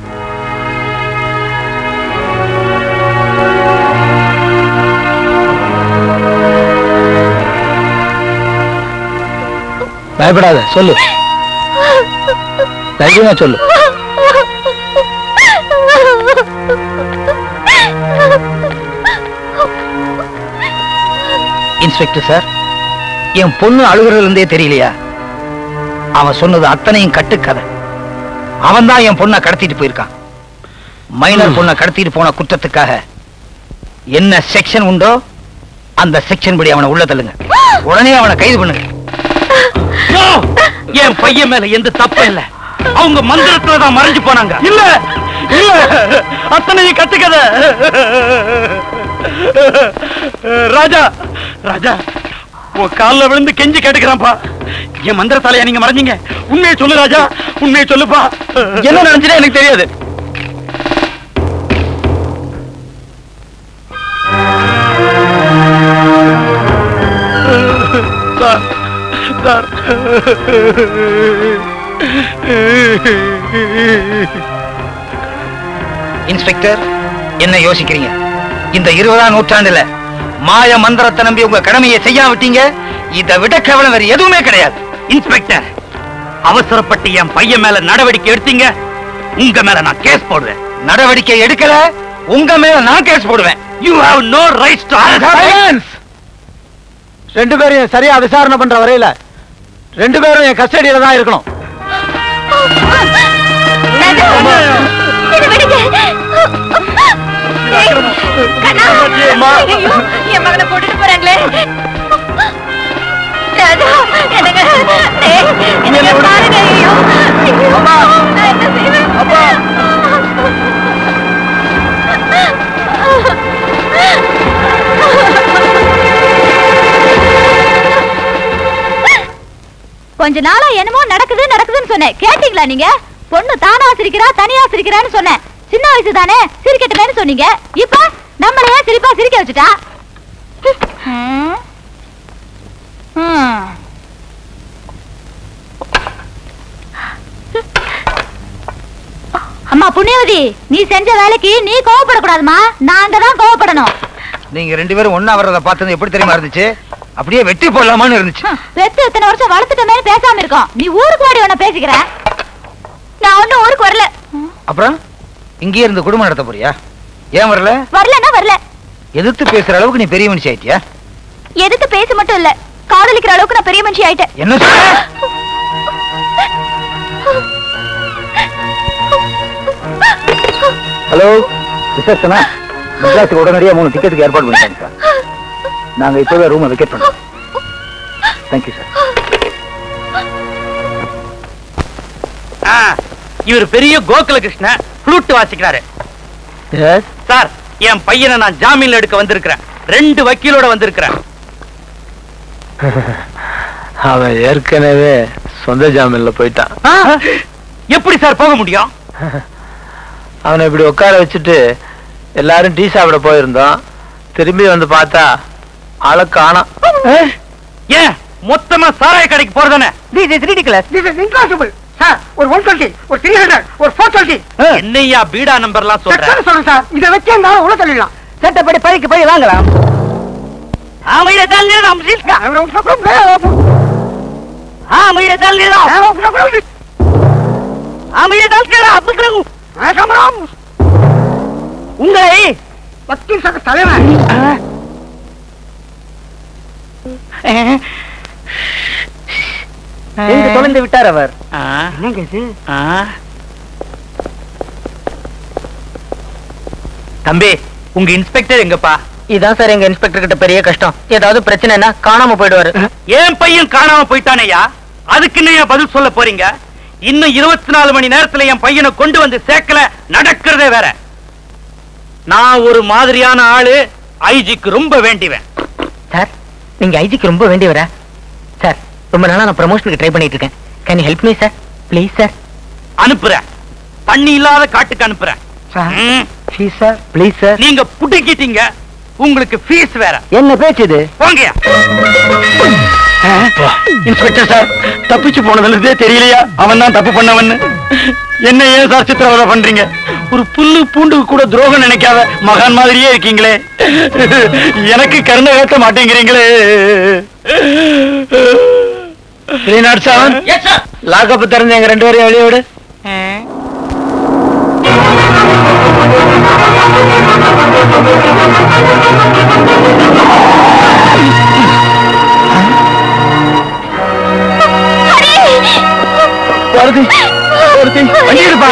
பயப்படாத சொல்லு தைரியமா சொல்லு இன்ஸ்பெக்டர் சார் என் பொண்ணு அழுகுறதுல இருந்தே தெரியலையா அவன் சொன்னது அத்தனையும் கட்டுக்கதை அவன் தான் என் பொண்ணை கடத்திட்டு போயிருக்கான் மைனர் பொண்ணை கடத்திட்டு போன குற்றத்துக்காக என்ன செக்ஷன் உண்டோ அந்த செக்ஷன் படி அவனை உள்ள தள்ளுங்க உடனே அவனை கைது பண்ணுங்க யோ! என் பையன் மேல எந்த தப்பும் இல்ல அவங்க மந்திரத்துல தான் மறைஞ்சு போனாங்க இல்ல இல்ல அத்தனையும் கத்துக்கத ராஜா ராஜா உன் கால்ல விழுந்து கெஞ்சி கேட்டுக்கிறான்ப்பா என் மந்திரத்தாலையா நீங்க மறைஞ்சீங்க உண்மையை சொல்லு ராஜா உண்மையை சொல்லுப்பா என்ன நடந்துச்சுன்னு எனக்கு தெரியாது சார் சார் இன்ஸ்பெக்டர் என்ன யோசிக்கிறீங்க இந்த இருபதாம் நூற்றாண்டுல மாய மந்திரத்தை நம்பி உங்க கடமையை செய்யாம விட்டீங்க இதை விட கேவலம் வேற எதுவுமே கிடையாது இன்ஸ்பெக்டர் அவசரப்பட்டு என் பையன் மேல நடவடிக்கை எடுத்தீங்க உங்க மேல நான் கேஸ் போடுவேன் நடவடிக்கை எடுக்கல உங்க மேல நான் கேஸ் போடுவேன் you have no rights to ரெண்டு பேரும் சரியா விசாரணை பண்ற வரையில ரெண்டு பேரும் என் கஸ்டடியில தான் இருக்கணும் இதை விடுங்க. கண்ணா. ஐயோ, என் மகனை போட்டுட்டு போறாங்களே ராஜா, என்னங்க? டேய், என்னங்க பாருங்க, ஐயோ. ஐயோ, நான் என்ன செய்வேன்? கொஞ்ச நாளா என்னமோ நடக்குது நடக்குதுன்னு சொன்னேன் கேட்டீங்களா நீங்க பொண்ணு தானா சிரிக்கிறா தனியா சிரிக்கிறான்னு சொன்னேன் சின்ன வயசு தானே சிரிக்கட்டுமேன்னு சொன்னீங்க இப்ப நம்மளையே சிரிப்பா சிரிக்க வச்சுட்டா ஹம். ஹம். அம்மா புண்ணியவதி நீ செஞ்ச வேலைக்கு நீ கோவப்படக்கூடாதுமா நாங்க தான் கோவப்படணும் நீங்க ரெண்டு பேரும் ஒண்ணா வர்றத பார்த்தது எப்படி தெரியுமா இருந்துச்சு அப்படியே வெட்டி போடலாமான்னு இருந்துச்சு ஹம், பெத்து இத்தனை வருஷம் வளர்த்துட்டமே பேசாம இருக்கோம் நீ ஊருக்கு வாடி உன்ன பேசிக்கிறேன் நான் ஒண்ணும் ஊருக்கு வரல அப்புறம் இங்கேயே இருந்து குடும்பம் நடத்த போறியா ஏன் வரல வரலன்னா வரல எதிர்த்து பேசுற அளவுக்கு நீ பெரிய மனுஷி ஆயிட்டியா எதுக்கு பேச மட்டும் இல்ல காதலிக்கிற அளவுக்கு நான் பெரிய மனுஷி ஆயிட்டேன் என்ன சொல்ற ஹலோ ரிசப்ஷனா மெட்ராஸுக்கு உடனடியாக மூணு டிக்கெட்டுக்கு ஏற்பாடு பண்ணிட்டாங்க சார் நாங்க இப்போவே ரூமை வெக்கேட் பண்றோம் தேங்க்யூ சார் இவர் பெரிய கோகுல கிருஷ்ண ஃப்ளூட் வாசிக்கிறாரு சார் என் பையனை நான் ஜாமீன்ல எடுக்க வந்திருக்கிறேன் ரெண்டு வக்கீலோட வந்திருக்கிறேன் அவன் ஏற்கனவே சொந்த ஜாமீன்ல போயிட்டான் எப்படி சார் போக முடியும் அவனை இப்படி உட்கார வச்சுட்டு எல்லாரும் டீ சாப்பிட போயிருந்தோம் திரும்பி வந்து பார்த்தா ஆளை காணோம் ஏன் மொத்தமா சாராய கடைக்கு போறதானே this is ridiculous this is impossible sir ஒரு 120 ஒரு 300 ஒரு 420 என்னையா பீடா நம்பர்லாம் சொல்ற சொல்லுங்க சார் இத வச்சு அந்த உள்ள தள்ளிடலாம் சட்டப்படி பைக்கு போய் வாங்கலாம் ஆமையில தள்ளிடலாம் ஆமையில தள்ளிடலாம் ஆமையில தள்ளிடலாம் உங்களை வக்கீல் சங்க தலைவன் எங்க தொலைந்து விட்டார் அவர் ஆ, என்னங்க இது ஆ. தம்பி உங்க இன்ஸ்பெக்டர் எங்கப்பா இதான் சார் எங்க இன்ஸ்பெக்டர் கிட்ட பெரிய கஷ்டம் ஏதாவது பிரச்சனைனா காணாம போயிடுவாரு என் பையன் காணாம போயிட்டானையா அதுக்கு என்ன பதில் சொல்ல போறீங்க இன்னும் இருபத்தி நாலு மணி நேரத்துல என் பையனை கொண்டு வந்து சேர்க்கல நடக்கிறதே வேற நான் ஒரு மாதிரியான ஆளு ஐஜிக்கு ரொம்ப வேண்டிவேன் சார் நீங்க ஐஜிக்கு ரொம்ப வேண்டியவரா சார் ரொம்ப நாளா நான் ப்ரமோஷனுக்கு ட்ரை பண்ணிட்டு இருக்கேன் can you help me sir please sir அனுப்புறேன் தண்ணி இல்லாத காட்டுக்கு அனுப்புறேன் ம். ப்ளீஸ் சார் ப்ளீஸ் சார் நீங்க புடுக்கிட்டீங்க உங்களுக்கு ஃபீஸ் வேற என்ன பேச்சு இது போங்கயா இன்ஸ்பெக்டர் சார் தப்பிச்சு போனதுல இருந்தே தெரியலையா அவன் தான் தப்பு பண்ணவன்னு என்ன ஏன் சார் சித்திரவதை பண்றீங்க ஒரு புல்லு பூண்டு கூட துரோகம் நினைக்காத மகான் மாதிரியே இருக்கீங்களே எனக்கு கருணை ஏத்த மாட்டேங்கிறீங்களே த்ரீ நாட் செவன் லாக்கப் திறந்து எங்க ரெண்டு பேரையும் வெளியே விடு வருது வருது வண்டி இருப்பா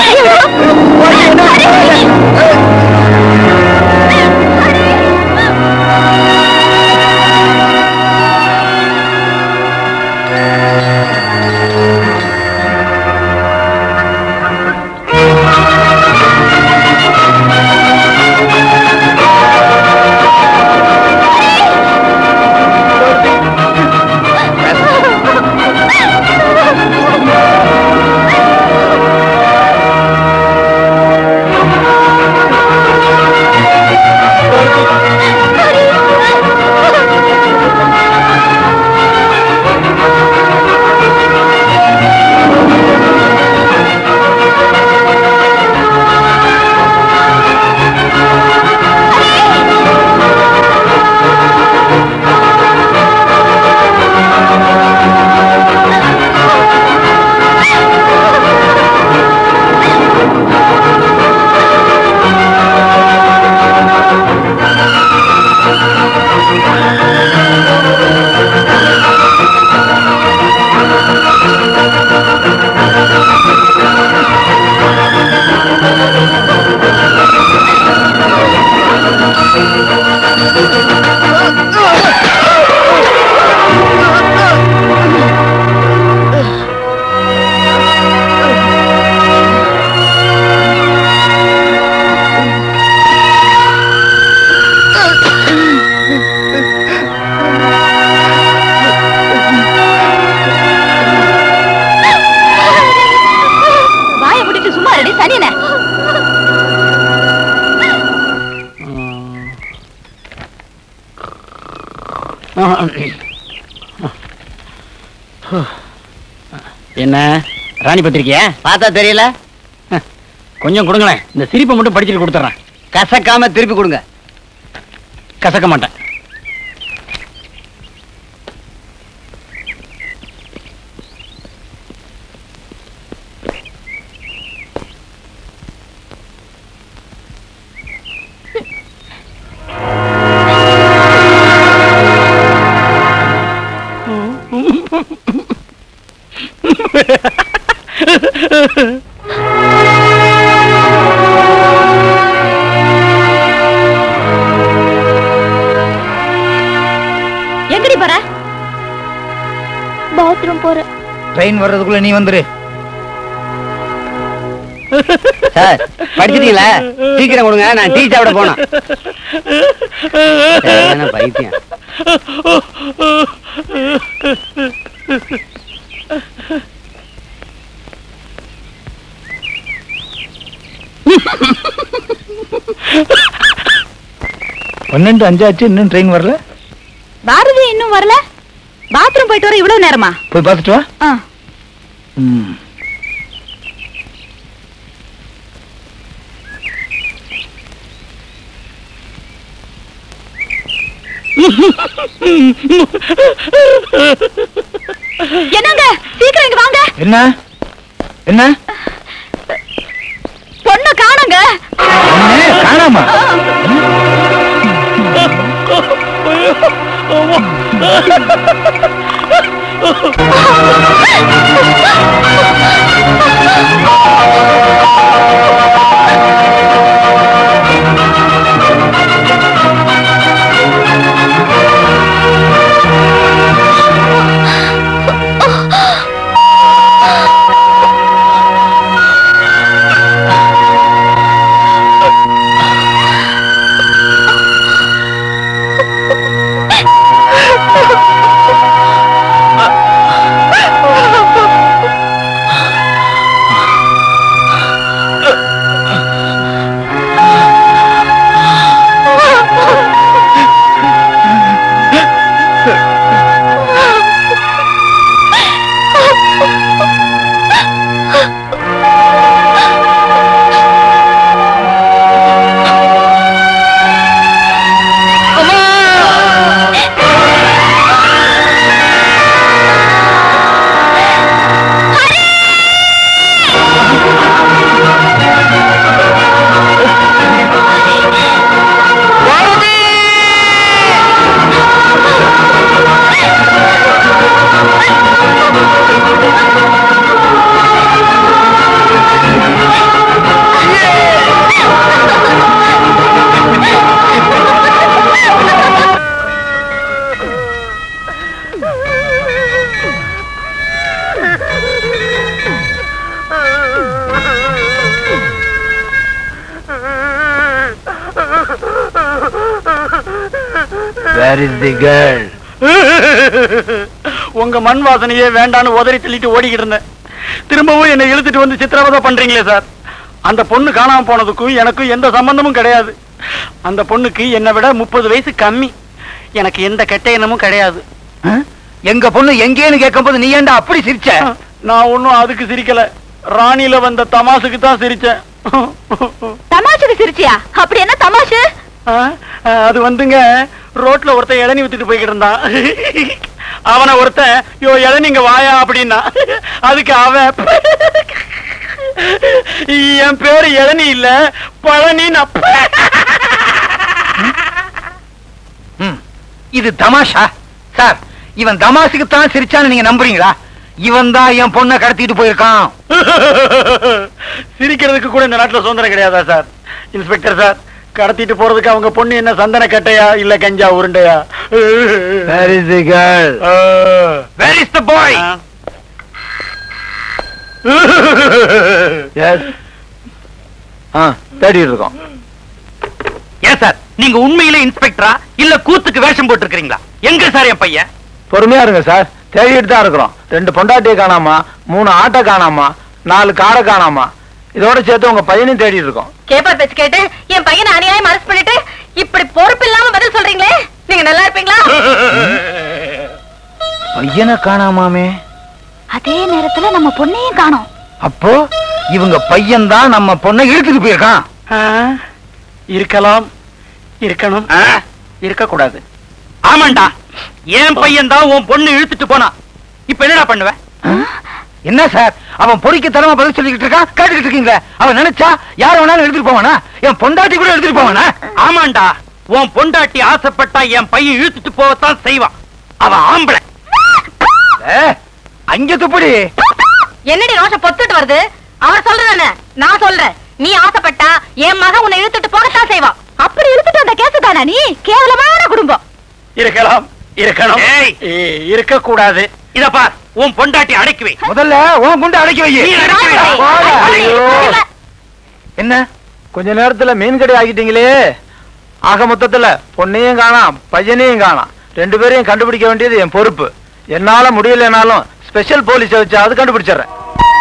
வாயை முடிட்டு சும்மா ரெடி சனியன என்ன ராணி பத்திரிக்கையா பார்த்தா தெரியல கொஞ்சம் கொடுங்களேன் இந்த சிரிப்பை மட்டும் படிச்சுட்டு கொடுத்துட்றேன் கசக்காம திருப்பி கொடுங்க கசக்க மாட்டேன் எங்கடி போற பாத்ரூம் போறேன் ட்ரெயின் வர்றதுக்குள்ள நீ வந்துரு சார் படிச்சிட்டீங்களா சீக்கிரம் கொடுங்க நான் டீ சாப்பிட போனேன் சரியான பைத்தியம் பன்னெண்டு அஞ்சாச்சு இன்னும் ட்ரெயின் வரல பாரதி இன்னும் வரல பாத்ரூம் போயிட்டு வர இவ்வளவு நேரமா போய் பார்த்துட்டு வா ஆ. ம். என்னங்க சீக்கிரம் இங்க வாங்க என்ன என்ன பொண்ணு காணுங்க என்ன? காணாமா ஆ வேர் இஸ் தி கேர்ள் உங்க மண் வாசனையே வேண்டான்னு உதறி தள்ளிட்டு ஓடிக்கிட்டு இருந்தேன் திரும்பவும் என்னை இழுத்துட்டு வந்து சித்திரவதை பண்றீங்களே சார் அந்த பொண்ணு காணாம போனதுக்கும் எனக்கும் எந்த சம்பந்தமும் கிடையாது அந்த பொண்ணுக்கு என்னை விட முப்பது வயசு கம்மி எனக்கு எந்த கெட்ட எண்ணமும் கிடையாது எங்க பொண்ணு எங்கேன்னு கேட்கும்போது நீ ஏன்டா அப்படி சிரிச்ச நான் ஒண்ணும் அதுக்கு சிரிக்கல ராணியில வந்த தமாசுக்கு தான் சிரிச்சேன் தமாஷுக்கு சிரிச்சியா அப்படி என்ன தமாஷு ஆ, அது வந்துங்க ரோட்ல ஒருத்தன் இளநி வித்துட்டு போய்கிட்டு இருந்தான் அவனை ஒருத்தன் யோ இளநீங்க வாயா அப்படின்னா அதுக்கு அவன் என் பேரு இளநி இல்ல பழனி ம். இது தமாஷா சார் இவன் தமாஷுக்கு தான் சிரிச்சான்னு நீங்க நம்புறீங்களா இவன் தான் என் பொண்ணை கடத்திட்டு போயிருக்கான் சிரிக்கிறதுக்கு கூட இந்த நாட்டுல சுதந்திரம் கிடையாதா சார் இன்ஸ்பெக்டர் சார் கடத்திட்டு போறதுக்கு அவங்க பொண்ணு என்ன சந்தன கட்டையா இல்ல கஞ்சா உருண்டையா where is the girl where is the boy yes ah தேடிட்டு இருக்கோம் ஏன் சார் நீங்க உண்மையிலே இன்ஸ்பெக்டரா இல்ல கூத்துக்கு வேஷம் போட்டிருக்கீங்களா எங்க சார் என் பையன் பொறுமையா இருங்க சார் தேடிட்டு தான் இருக்கிறோம் ரெண்டு பொண்டாட்டியை காணாமா மூணு ஆட்டை காணாமா நாலு காரை காணாமா இதோட சேர்த்து உங்க பையனையும் தேடிட்டு இருக்கோம் கேப்பர் பேச்சு கேட்டு என் பையனை அநியாயம் அரசு பண்ணிட்டு இப்படி பொறுப்பு இல்லாம பதில் சொல்றீங்களே நீங்க நல்லா இருப்பீங்களா பையனை காணாமாமே அதே நேரத்துல நம்ம பொண்ணையும் காணோம் அப்போ இவங்க பையன் தான் நம்ம பொண்ணை இழுத்துட்டு போயிருக்கான் ஆ, இருக்கலாம் இருக்கணும் இருக்க கூடாது ஆமாண்டா என் பையன் தான் உன் பொண்ணு இழுத்துட்டு போனா இப்ப என்னடா பண்ணுவ என்ன சார் அவன் பொறிக்க தரமா பதில் சொல்லிக்கிட்டு இருக்கான் கேட்டுக்கிட்டு இருக்கீங்களே அவன் நினைச்சா யார வேணாலும் எடுத்துட்டு போவானா என் பொண்டாட்டி கூட எடுத்துட்டு போவானா ஆமாண்டா உன் பொண்டாட்டி ஆசைப்பட்டா என் பையன் இழுத்துட்டு போகத்தான் செய்வான் அவன் ஆம்பளை ஏ, அங்க துப்படி என்னடி ரோஷம் பொத்துட்டு வருது அவர் சொல்றதானே நான் சொல்றேன் நீ ஆசைப்பட்டா என் மகன் உன்னை இழுத்துட்டு போகத்தான் செய்வான் அப்படி இழுத்துட்டு அந்த கேசு தானா நீ கேவலமான குடும்பம் இருக்கலாம் இருக்கணும் ஏய். இருக்க கூடாது இத பார் உன் பொண்டாட்டி அடக்கி வை முதல்ல உன் குண்டு அடக்கி வை நீ அடக்கி வை. போடா. ஐயோ. என்ன கொஞ்ச நேரத்துல மீன் கடை ஆகிட்டீங்களே ஆக மொத்தத்துல பொண்ணையும் காணாம் பையனையும் காணாம் ரெண்டு பேரையும் கண்டுபிடிக்க வேண்டியது என் பொறுப்பு என்னால முடியலனாலும் ஸ்பெஷல் போலீஸை வச்சாவது கண்டுபிடிச்சிடுறேன்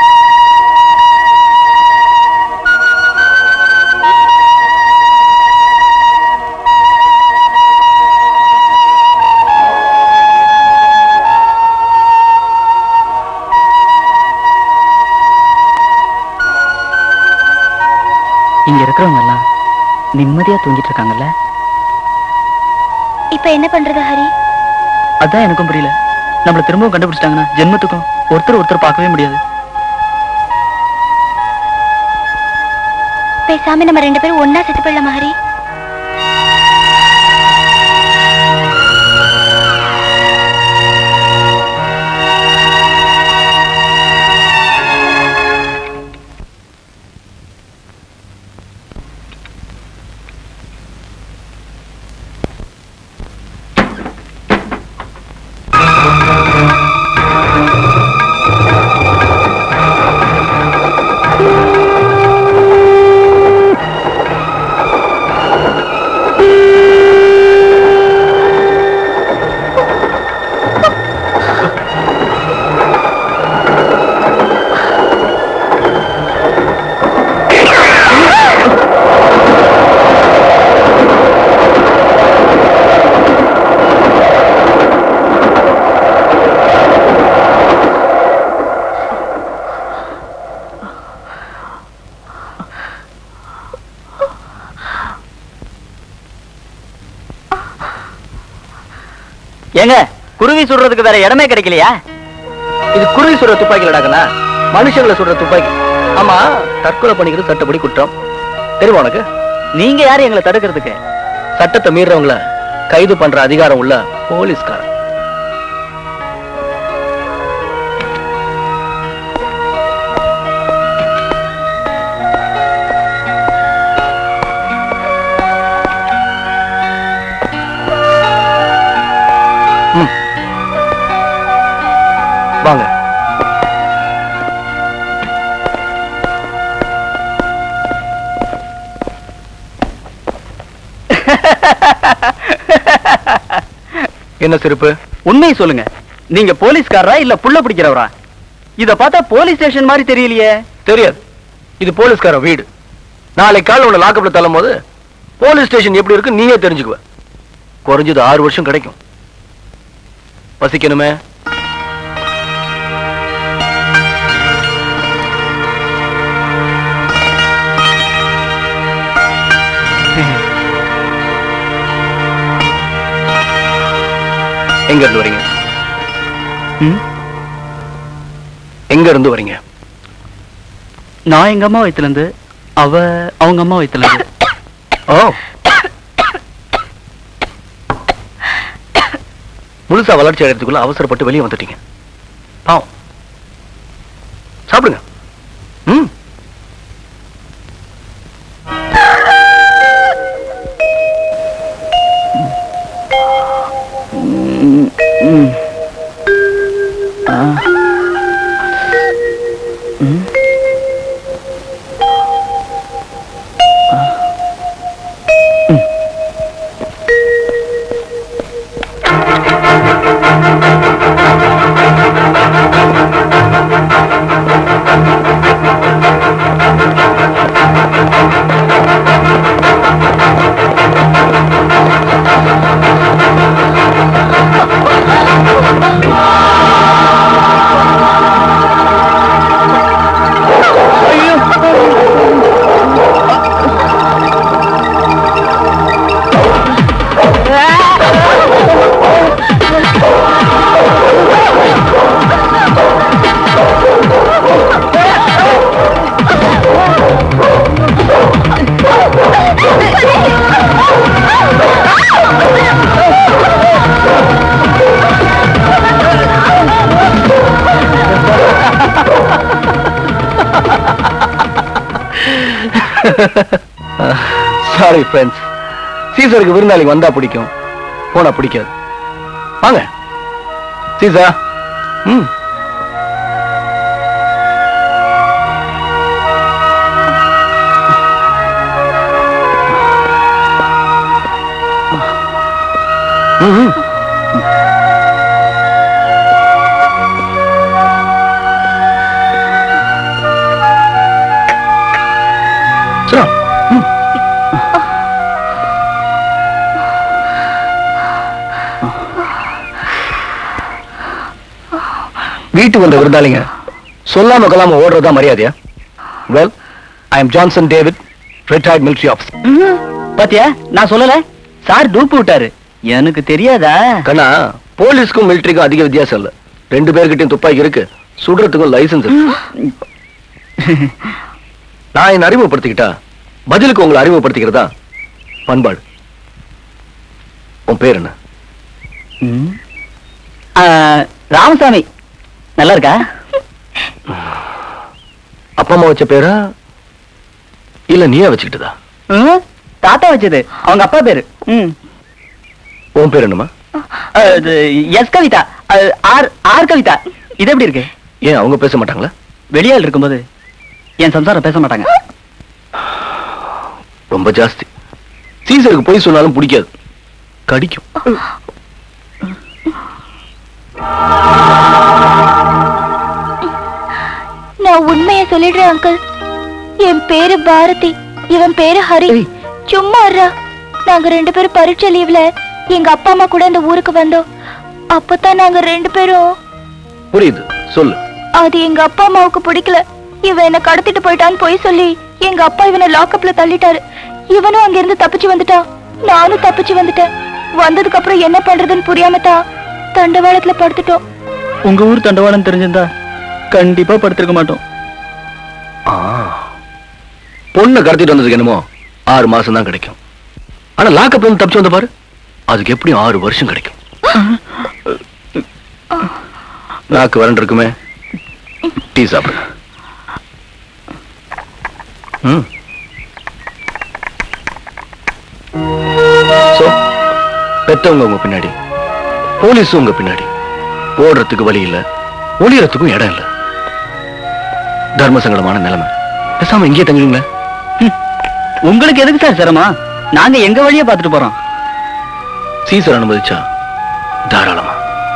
இங்க இருக்கிறவங்க எல்லாம் நிம்மதியா தூங்கிட்டு இருக்காங்கல்ல இப்ப என்ன பண்றது ஹரி அதான் எனக்கும் புரியல நம்மள திரும்பவும் கண்டுபிடிச்சிட்டாங்கன்னா ஜென்மத்துக்கும் ஒருத்தர் ஒருத்தர் பார்க்கவே முடியாது பேசாம நம்ம ரெண்டு பேரும் ஒன்னா செத்து போயிடலாமா ஹரி ஏங்க குருவி சுடுறதுக்கு வேற இடமே கிடைக்கலையா இது குருவி சுடுற துப்பாக்கி லடாக்கண்ணா மனுஷங்களை சுடுற துப்பாக்கி ஆமா தற்கொலை பண்ணிக்கிறது சட்டப்படி குற்றம் தெரியுமா உனக்கு நீங்க யாரு எங்களை தடுக்கிறதுக்கு சட்டத்தை மீறவங்கள கைது பண்ற அதிகாரம் உள்ள போலீஸ்காரன் ம். வாங்க என்ன சிரிப்பு உண்மையை சொல்லுங்க நீங்க போலீஸ்காரரா இல்ல புள்ள பிடிக்கிறவரா இத பார்த்தா போலீஸ் ஸ்டேஷன் மாதிரி தெரியலையே தெரியாது இது போலீஸ்கார வீடு நாளை காலைல உன்னை லாக்கப்ல தள்ளும் போது போலீஸ் ஸ்டேஷன் எப்படி இருக்கு நீயே தெரிஞ்சுக்குவ குறைஞ்சது ஆறு வருஷம் கிடைக்கும் வசிக்கணுமே எங்க இருந்து வரீங்க ம்? எங்க இருந்து வரீங்க நான் எங்க அம்மா வயித்துல இருந்து அவ அவங்க அம்மா வயித்துல இருந்து ஓ முழுசா வளர்ச்சி அடைறதுக்குள்ள அவசரப்பட்டு வெளியே வந்துட்டீங்க பாவம் சாப்பிடுங்க ம் சாரி ஃப்ரெண்ட்ஸ் சீசருக்கு விருந்தாளி வந்தா பிடிக்கும் போனா பிடிக்காது வாங்க சீசா ம் ம், ம். Sit down. ம். வீட்டுக்கு வந்த விருந்தாளிங்க சொல்லாம கொல்லாம ஓடுறதா மரியாதையா well I am Johnson David retired military officer பாத்தியா நான் சொல்லல சார் டூப்பு விட்டாரு எனக்கு தெரியாதா கண்ணா போலீஸ்க்கும் மிலிட்டரிக்கும் அதிக வித்தியாசம் இல்ல ரெண்டு பேர்கிட்டயும் துப்பாக்கி இருக்கு சுடுறதுக்கும் லைசன்ஸ் இருக்கு நான் என்ன அறிமுகப்படுத்திக்கிட்டா பதிலுக்கு உங்களை அறிமுகப்படுத்திக்கிறதா பண்பாடு உன் பேர் என்ன ம். ஆ, ராமசாமி நல்லா இருக்கா அப்பா அம்மா வச்ச பேரா இல்ல நீயே வச்சுக்கிட்டதா ம், தாத்தா வச்சது அவங்க அப்பா பேரு ம். உன் பேர் என்னம்மா ஆ, இது எஸ் கவிதா ஆ, ஆர் ஆர் கவிதா இது எப்படி இருக்கு ஏன் அவங்க பேச மாட்டாங்களா வெளியாள் இருக்கும்போது என் சம்சாரம் பேச மாட்டாங்க ரொம்ப ஜாஸ்தி சீசருக்கு போய் சொன்னாலும் பிடிக்காது கடிக்கும் நான் உண்மையை சொல்லிடுறேன் அங்கிள் என் பேரு பாரதி இவன் பேரு ஹரி சும்மா இருடா. நாங்க ரெண்டு பேரும் பரீட்சை லீவ்ல எங்க அப்பா அம்மா கூட இந்த ஊருக்கு வந்தோம் அப்பதான் நாங்க ரெண்டு பேரும் புரியுது சொல்லு அது எங்க அப்பா அம்மாவுக்கு பிடிக்கல இவன் என்ன கடத்திட்டு போயிட்டான்னு போய் சொல்லி எங்க அப்பா இவனை லாக்அப்ல தள்ளிட்டாரு இவனும் அங்க இருந்து தப்பிச்சு வந்துட்டான் நானும் தப்பிச்சு வந்துட்டேன் வந்ததுக்கு அப்புறம் என்ன பண்றதுன்னு புரியாம தான் தண்டவாளத்துல படுத்துட்டோம் உங்க ஊர் தண்டவாளம் தெரிஞ்சிருந்தா கண்டிப்பா படுத்திருக்க மாட்டோம் ஆ. பொண்ணை கடத்திட்டு வந்ததுக்கு என்னமோ ஆறு மாசம் தான் கிடைக்கும் ஆனா லாக்கப்ல இருந்து தப்பிச்சு வந்த பாரு அதுக்கு எப்படியும் ஆறு வருஷம் கிடைக்கும் நாக்கு வறண்டு இருக்குமே டீ சாப்பிடு ம் So, பெத்தவங்க உங்க பின்னாடி போலீஸும் உங்க பின்னாடி ஓடுறதுக்கு வழி இல்ல ஒளியறதுக்கும் இடம் இல்ல தர்ம சங்கடமான நிலைமை பேசாம இங்கேயே தங்குவீங்களா உங்களுக்கு எதுக்கு சார் சிரமம் நாங்க எங்க வழியா பார்த்துட்டு போறோம் சீசர் அனுமதிச்சா தாராளமா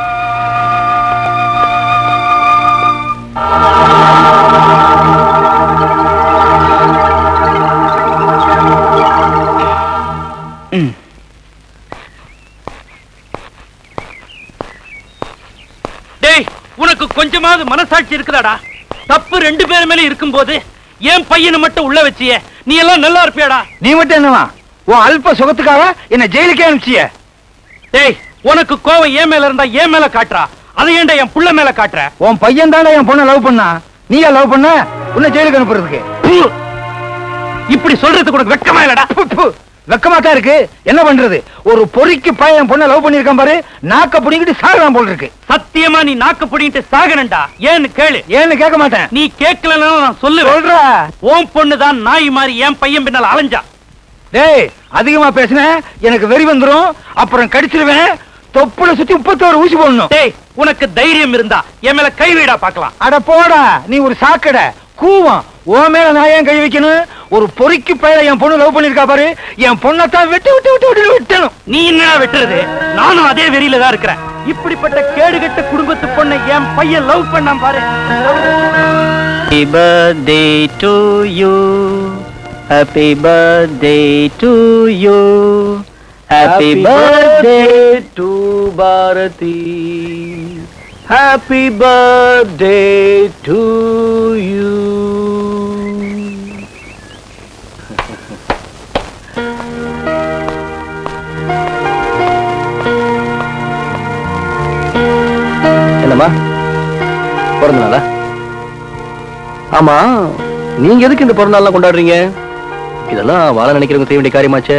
டேய் உனக்கு கொஞ்சமாவது மனசாட்சி இருக்குதாடா தப்பு ரெண்டு பேர் மேல இருக்கும்போது என் பையனை மட்டும் உள்ள வச்சியே நீ எல்லாம் நல்லா இருப்பியாடா நீ மட்டும் என்னவா உன் அல்ப சுகத்துக்காக என்ன ஜெயிலுக்கே அனுப்பிச்சிய டேய் உனக்கு கோவம் என் மேல இருந்தா என் மேல காட்டுறா அதை ஏன்டா என் புள்ள மேல காட்டுற உன் பையன் தானே என் பொண்ணை லவ் பண்ணா நீயா லவ் பண்ண உன்னை ஜெயிலுக்கு அனுப்புறதுக்கு இப்படி சொல்றதுக்கு உனக்கு வெக்கமா இல்லடா வெக்கமா தான் இருக்கு என்ன பண்றது ஒரு பொறிக்கு பையன் என் பொண்ணை லவ் பண்ணிருக்கான் பாரு நாக்க பிடிங்கிட்டு சாகலாம் போல இருக்கு சத்தியமா நீ நாக்கு பிடிங்கிட்டு சாகனண்டா ஏன்னு கேளு ஏன்னு கேட்க மாட்டேன் நீ கேட்கலன்னா நான் சொல்லுவேன் சொல்றா உன் பொண்ணு தான் நாய் மாதிரி என் பையன் பின்னால அலைஞ்சா டேய் அதிகமா பேசுன எனக்கு வெறி வந்துரும் அப்புறம் கடிச்சிருவேன் தொப்புல சுத்தி முப்பத்தோரு ஊசி போடணும் டேய் உனக்கு தைரியம் இருந்தா என் மேல கை வீடா பார்க்கலாம் அட போடா நீ ஒரு சாக்கடை கூவம் ஓ மேல நான் ஏன் கை வைக்கணும் ஒரு பொறிக்கு பையல என் பொண்ணு லவ் பண்ணிருக்கா பாரு என் பொண்ணத்தான் விட்டு விட்டு விட்டு விட்டு விட்டணும் நீ என்னடா வெட்டுறது நானும் அதே வெறியில தான் இருக்கிறேன் இப்படிப்பட்ட கேடுகெட்ட குடும்பத்து பொண்ணை என் பையன் லவ் பண்ணான் பாரு Happy birthday to you. Happy birthday to you. Happy birthday to Bharati. Happy birthday to you. என்னம்மா பிறந்த நாளா ஆமா நீங்க எதுக்கு இந்த பிறந்த நாள்லாம் கொண்டாடுறீங்க இதெல்லாம் வாழ நினைக்கிறவங்க செய்ய வேண்டிய காரியமாச்சே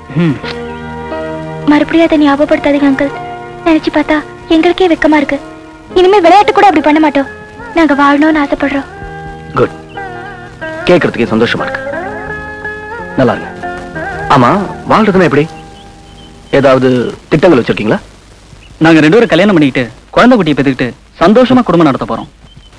மறுபடியும் அதை ஞாபகப்படுத்தாதீங்க அங்கிள் நினைச்சு பார்த்தா எங்களுக்கே வெக்கமா இருக்கு இனிமே விளையாட்டு கூட அப்படி பண்ண மாட்டோம் நாங்க வாழணும்னு ஆசைப்படுறோம் குட் கேட்கறதுக்கே சந்தோஷமா இருக்கு நல்லா இருங்க ஆமா வாழ்றதுன்னா எப்படி ஏதாவது திட்டங்கள் வச்சிருக்கீங்களா நாங்க ரெண்டு பேரும் கல்யாணம் பண்ணிக்கிட்டு குழந்தை குட்டியை பெற்றுக்கிட்டு சந்தோஷமா குடும்பம் நடத்த போறோம்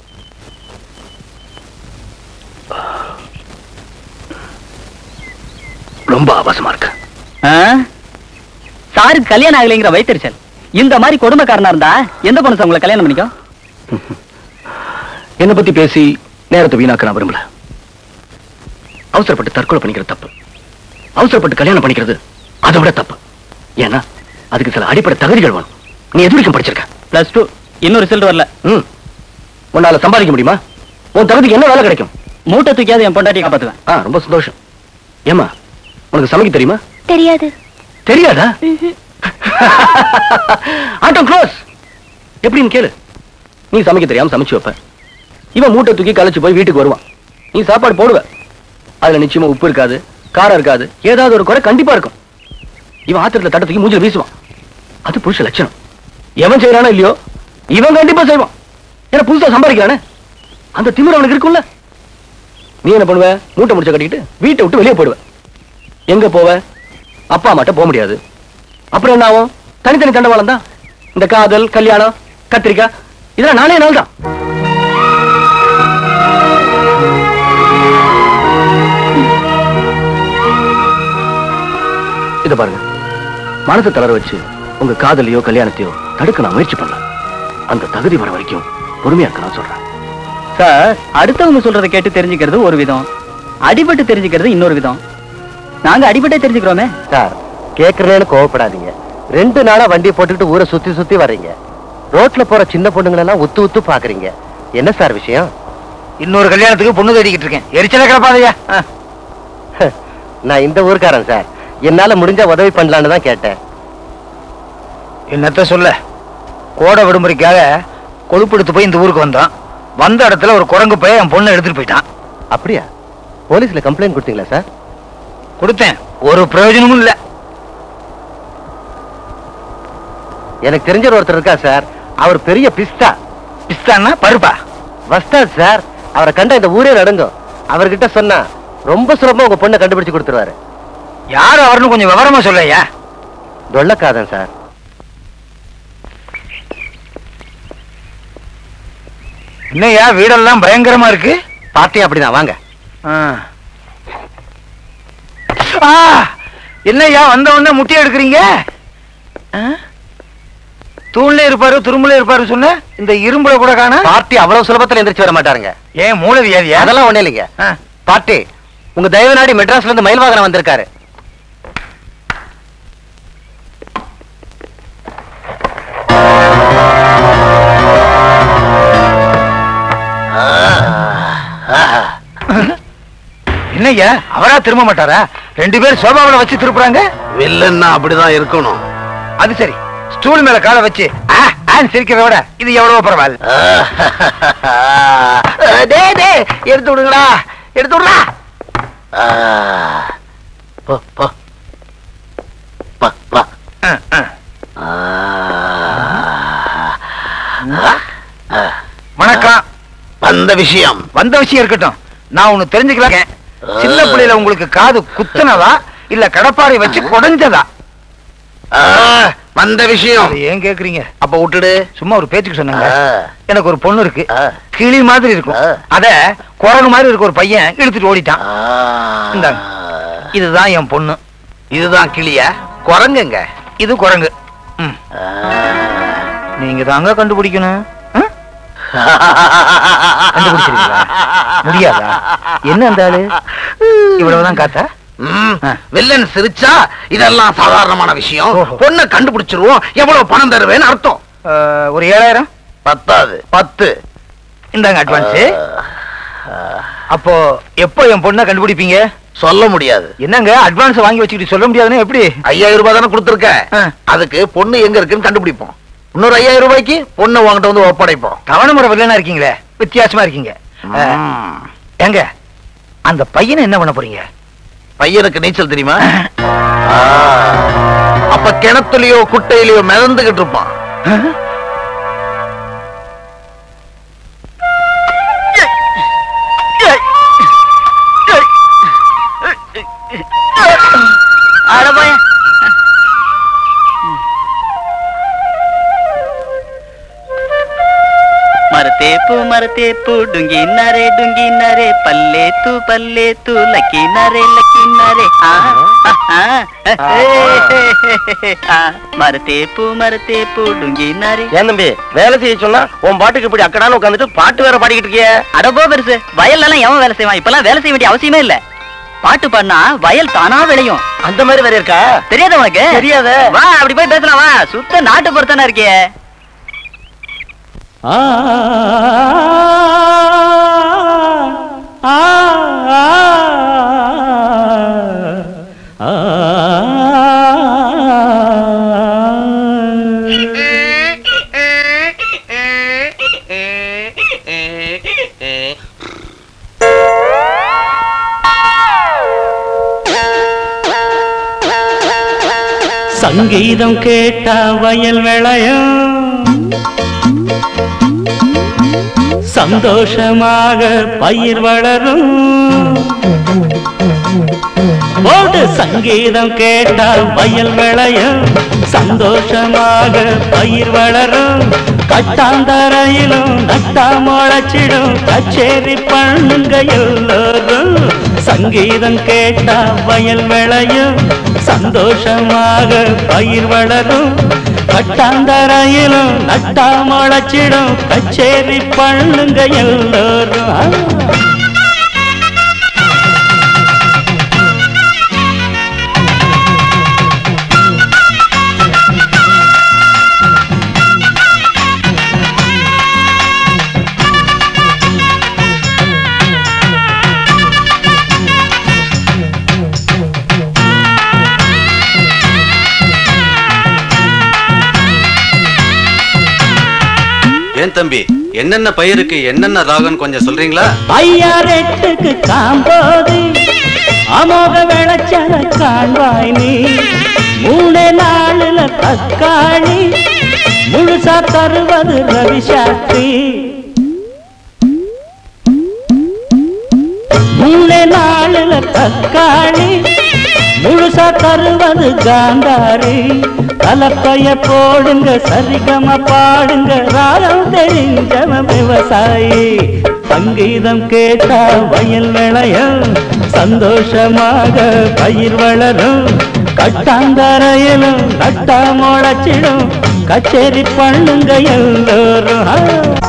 ரொம்ப ஆபாசமா இருக்கு சாருக்கு கல்யாணம் ஆகலைங்கிற வைத்தறிச்சல் இந்த மாதிரி கொடுமைக்காரனா இருந்தா எந்த பொண்ணு சார் உங்களை கல்யாணம் பண்ணிக்கோ என்னை பத்தி பேசி நேரத்தை வீணாக்க நான் விரும்பல அவசரப்பட்டு தற்கொலை பண்ணிக்கிறது தப்பு அவசரப்பட்டு கல்யாணம் பண்ணிக்கிறது அதை விட தப்பு ஏன்னா அதுக்கு சில அடிப்படை தகுதிகள் வேணும் நீ எது வரைக்கும் படிச்சிருக்க பிளஸ் டூ இன்னும் ரிசல்ட் வரல ம் உன்னால சம்பாதிக்க முடியுமா உன் தகுதிக்கு என்ன வேலை கிடைக்கும் மூட்டை தூக்கியாவது என் பொண்டாட்டியை காப்பாத்துவேன் ஆ ரொம்ப சந்தோஷம் ஏமா உனக்கு சமைக்க தெரியுமா தெரியாது தெரியாதா ஆட்டம் க்ளோஸ் எப்படின்னு கேளு நீ சமைக்க தெரியாம சமைச்சு வைப்ப இவன் மூட்டை தூக்கி கலைச்சு போய் வீட்டுக்கு வருவான் நீ சாப்பாடு போடுவ அதுல நிச்சயமா உப்பு இருக்காது காரம் இருக்காது ஏதாவது ஒரு குறை கண்டிப்பா இருக்கும் இவன் ஆத்திரத்துல தட்ட தூக்கி மூஞ்சில வீசுவான் அது புருஷ லட்சணம் எவன் செய்யறானோ இல்லையோ இவன் கண்டிப்பா செய்வான் ஏன்னா புதுசா சம்பாதிக்கிறானே அந்த திமிர் அவனுக்கு இருக்கும்ல நீ என்ன பண்ணுவ மூட்டை முடிச்ச கட்டிக்கிட்டு வீட்டை விட்டு வெளியே போடுவ எங்க போவ அப்பா அம்மாட்ட போக முடியாது அப்புறம் என்ன ஆகும் தனித்தனி தண்டவாளம் தான் இந்த காதல் கல்யாணம் கத்திரிக்காய் இதெல்லாம் நானே நாள் தான் இத பாருங்க மனசை தளர வச்சு உங்க காதலையோ கல்யாணத்தையோ தடுக்க நான் முயற்சி பண்ணல அந்த தகுதி வர வரைக்கும் பொறுமையா இருக்க நான் சொல்றேன் சார் அடுத்தவங்க சொல்றதை கேட்டு தெரிஞ்சுக்கிறது ஒரு விதம் அடிபட்டு தெரிஞ்சுக்கிறது இன்னொரு விதம் நாங்க அடிபட்டே தெரிஞ்சுக்கிறோமே சார் கேக்குறேன்னு கோவப்படாதீங்க ரெண்டு நாளா வண்டியை போட்டுக்கிட்டு ஊரை சுத்தி சுத்தி வர்றீங்க ரோட்ல போற சின்ன பொண்ணுங்களெல்லாம் உத்து உத்து பாக்குறீங்க என்ன சார் விஷயம் இன்னொரு கல்யாணத்துக்கு பொண்ணு தேடிக்கிட்டு இருக்கேன் எரிச்சல கிடப்பாதையா நான் இந்த ஊர்க்காரன் சார் என்னால முடிஞ்ச உதவி பண்ணலான்னு தான் கேட்டேன் என்னத்த சொல்ல கோடை விடுமுறைக்காக கொழுப்படுத்து போய் இந்த ஊருக்கு வந்தான் வந்த இடத்துல ஒரு குரங்கு போய் என் பொண்ணை எடுத்துட்டு போயிட்டான் அப்படியா போலீஸ்ல கம்ப்ளைண்ட் கொடுத்தீங்களா சார் கொடுத்தேன் ஒரு பிரயோஜனமும் இல்ல எனக்கு தெரிஞ்ச ஒருத்தர் இருக்கா சார் அவர் பெரிய பிஸ்தா பிஸ்தான்னா பருப்பா வஸ்தாத் சார் அவரை கண்ட இந்த ஊரே நடுங்கும் அவர்கிட்ட சொன்னா ரொம்ப சுலபமா உங்க பொண்ணை கண்டுபிடிச்சு கொடுத்துருவாரு யார் அவர்னு கொஞ்சம் விவரமா சொல்லையா தொல்லக்காதன் சார் என்னய்யா வீடெல்லாம் பயங்கரமா இருக்கு பாத்தே அப்படிதான் வாங்க ஆ. ஆ, என்னய்யா வந்த உடனே முட்டி எடுக்கிறீங்க ஆ? தூண்ல இருப்பாரு துரும்புல இருப்பாரு சொன்ன இந்த இரும்புல கூட காண பார்ட்டி அவ்வளவு சுலபத்துல எந்திரிச்சு வர மாட்டாருங்க ஏன் மூல வியாதியா அதெல்லாம் ஒண்ணு இல்லைங்க ஆ. பார்ட்டி உங்க தயவு நாடி மெட்ராஸ்ல இருந்து மயில் வாகனம் வந்திருக்காரு என்னய்யா அவரா திரும்ப மாட்டாரா ரெண்டு பேரும் சோபாவில வச்சு திருப்புறாங்க வில்லன்னா அப்படிதான் இருக்கணும் அது சரி ஸ்டூல் மேல காலை வச்சு ஆ, ஆன்னு சிரிக்கிறத விட இது எவ்வளவோ பரவாயில்ல டே டே எடுத்து விடுங்கடா எடுத்து விடுறா போ போ பா பா ஆ, ஆ. வணக்கம் வந்த விஷயம் வந்த விஷயம் இருக்கட்டும் நான் ஒண்ணு தெரிஞ்சுக்கலாம் சின்ன பிள்ளையில உங்களுக்கு காது குத்துனதா இல்ல கடப்பாரை வச்சு குடைஞ்சதா ஆ, வந்த விஷயம் அது ஏன் கேக்குறீங்க அப்ப விட்டுடு சும்மா ஒரு பேச்சுக்கு சொன்னாங்க ஆ. எனக்கு ஒரு பொண்ணு இருக்கு ஆ. கிளி மாதிரி இருக்கும் ஆ. அத குரங்கு மாதிரி இருக்க ஒரு பையன் இழுத்துட்டு ஓடிட்டான் ஆ. இந்தாங்க. இதுதான் என் பொண்ணு இதுதான் கிளியா குரங்குங்க இது குரங்கு ம். ஆ. நீங்க தாங்க கண்டுபிடிக்கணும் ஆ? கண்டுபிடிச்சிருக்கீங்களா முடியாதா என்ன அந்த ஆளு இவ்வளவுதான் காத்தா ம், ஆ. வில்லன் சிரிச்சா இதெல்லாம் சாதாரணமான விஷயம் ஓஹோ. பொண்ணை கண்டுபிடிச்சிருவோம் எவ்வளவு பணம் தருவேன்னு அர்த்தம் ஆ, ஒரு ஏழாயிரம் பத்தாது பத்து இந்தாங்க அட்வான்ஸ் அப்போ எப்போ என் பொண்ணை கண்டுபிடிப்பீங்க சொல்ல முடியாது என்னங்க அட்வான்ஸ் வாங்கி வச்சுக்கிட்டு சொல்ல முடியாதுன்னா எப்படி ஐயாயிரம் ரூபாய் தானே கொடுத்துருக்க ஆ. அதுக்கு பொண்ணு எங்க இருக்குன்னு கண்டுபிடிப்போம் இன்னொரு ஐயாயிரம் ரூபாய்க்கு பொண்ணு உங்ககிட்ட வந்து ஒப்படைப்போம் கவனமுறை வில்லனா இருக்கீங்களே வித்தியாசமா இருக்கீங்க ஆ, ம். ஏங்க அந்த பையனை என்ன பண்ண போறீங்க பையனுக்கு நீச்சல் தெரியுமா ஆ. அப்ப கிணத்துலயோ குட்டையிலயோ மிதந்துகிட்டு இருப்பான் మరతేపు మరతేపు డుంగినరే డుంగినరే పల్లేతు పల్లేతు లక్కినరే లక్కినరే ఆ, ఆ, ఆ, ఏ, ఆ, మరతేపు మరతేపు డుంగినరే ஏன் தம்பி வேலை செய்ய சொன்னா உன் பாட்டுக்கு இப்படி அக்கடான்னு உட்காந்துட்டு பாட்டு வேற பாடிக்கிட்டு இருக்கிய அடபோ பெருசு வயல்ல எல்லாம் எவன் வேலை செய்வான் இப்பெல்லாம் வேலை செய்ய வேண்டிய அவசியமே இல்ல பாட்டு பாடினா வயல் தானா விளையும் அந்த மாதிரி வேற இருக்கா தெரியாத உனக்கு தெரியாதே. வா அப்படி போய் பேசலாம் வா சுத்த நாட்டு பொறுத்தானே இருக்கியே ஆ ஆ ஆ சங்கீதம் கேட்டா வயல் விளையும் சந்தோஷமாக பயிர் வளரும் போடு சங்கீதம் கேட்டால் வயல் விளையும் சந்தோஷமாக பயிர் வளரும் கட்டாந்தரையிலும் நட்டா முளைச்சிடும் கச்சேரி பண்ணுங்க எல்லோரும் சங்கீதம் கேட்டா வயல் விளையும் சந்தோஷமாக பயிர் வளரும் கட்டாந்தரையிலும் நட்டா முளைச்சிடும் கச்சேரி பண்ணுங்க எல்லோரும் ஆ. ஏன் தம்பி என்னென்ன பயிருக்கு என்னென்ன ராகம்னு கொஞ்சம் சொல்றீங்களா ஐயா ரெட்டுக்கு காம்போது அமோக விளைச்சல காண்பாய் நீ மூணு நாளுல தக்காளி முழுசா தருவது ரவிசாஸ்திரி மூணு நாளுல தக்காளி முழுசா தருவது காந்தாரி கலப்பைய போடுங்க சரிகம பாடுங்க ராகம் தெரிஞ்சவன் விவசாயி சங்கீதம் கேட்டா வயல் விளையும் சந்தோஷமாக பயிர் வளரும் கட்டாந்தரையிலும் நட்டா முளைச்சிடும் கச்சேரி பண்ணுங்க எல்லோரும் ஆ.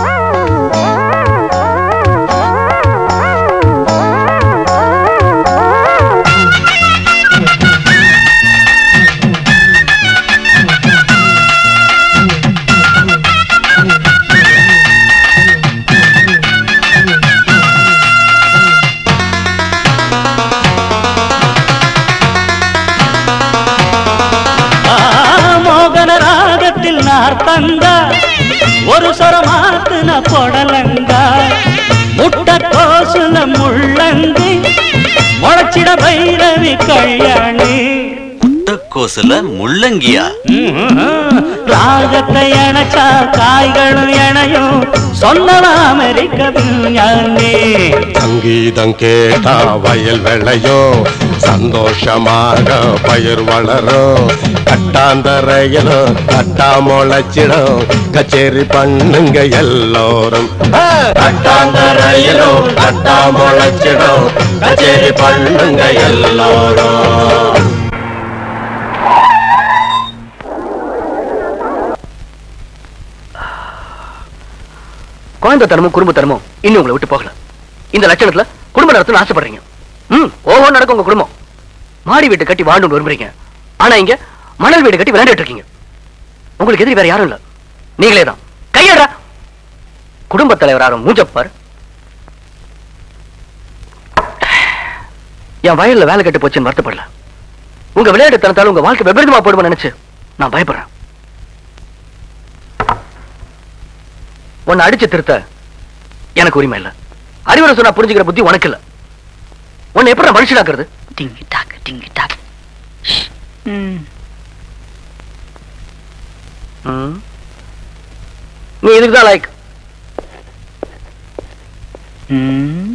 ஆ, மோகன ராகத்தில் நார்த்தங்க ஒரு சொரமாத்துன பொடலங்க முட்டை கோசுல முள்ளங்கி முளைச்சிட பைரவி கல்யாணி முட்டைக்கோசுல முள்ளங்கியா ராகத்தை இணைச்சா காய்களும் இணையும் சொன்னவன் அமெரிக்க விஞ்ஞானி சங்கீதம் கேட்டா வயல் விளையும் சந்தோஷமாக பயிர் வளரும் கட்டாந்தரையிலும் கட்டா முளைச்சிடும் கச்சேரி பண்ணுங்க எல்லோரும் கட்டாந்தரையிலும் கட்டா முளைச்சிடும் கச்சேரி பண்ணுங்க எல்லோரும் குழந்தைத்தனமும் குடும்பத்தனமும் இன்னும் உங்களை விட்டு போகல இந்த லட்சணத்துல குடும்ப நடத்தணும்னு ஆசைப்படுறீங்க ம் ஓஹோ நடக்கும் உங்க குடும்பம் மாடி வீடு கட்டி வாழணும்னு விரும்புறீங்க ஆனா இங்க மணல் வீடு கட்டி விளையாண்டுட்டு இருக்கீங்க உங்களுக்கு எதிரி வேற யாரும் இல்ல நீங்களே தான் கையடா குடும்ப தலைவர் யாரும் மூஞ்சப்பார் என் வயல்ல வேலை கட்டு போச்சுன்னு வருத்தப்படல உங்க விளையாட்டுத்தனத்தால உங்க வாழ்க்கை விபரீதமா போடுவேன் நினைச்சு நான் பயப்படுறேன் உன்னை அடிச்சு திருத்த எனக்கு உரிமை இல்ல அறிவுரை சொன்னா புரிஞ்சுக்கிற புத்தி உனக்கு இல்ல உன்னை எப்படி நான் மனுஷனாக்குறது டிங்கு டாக்கு டிங்கு டாக்கு ம் ம். நீ இதுக்கு தான் லைக் ம்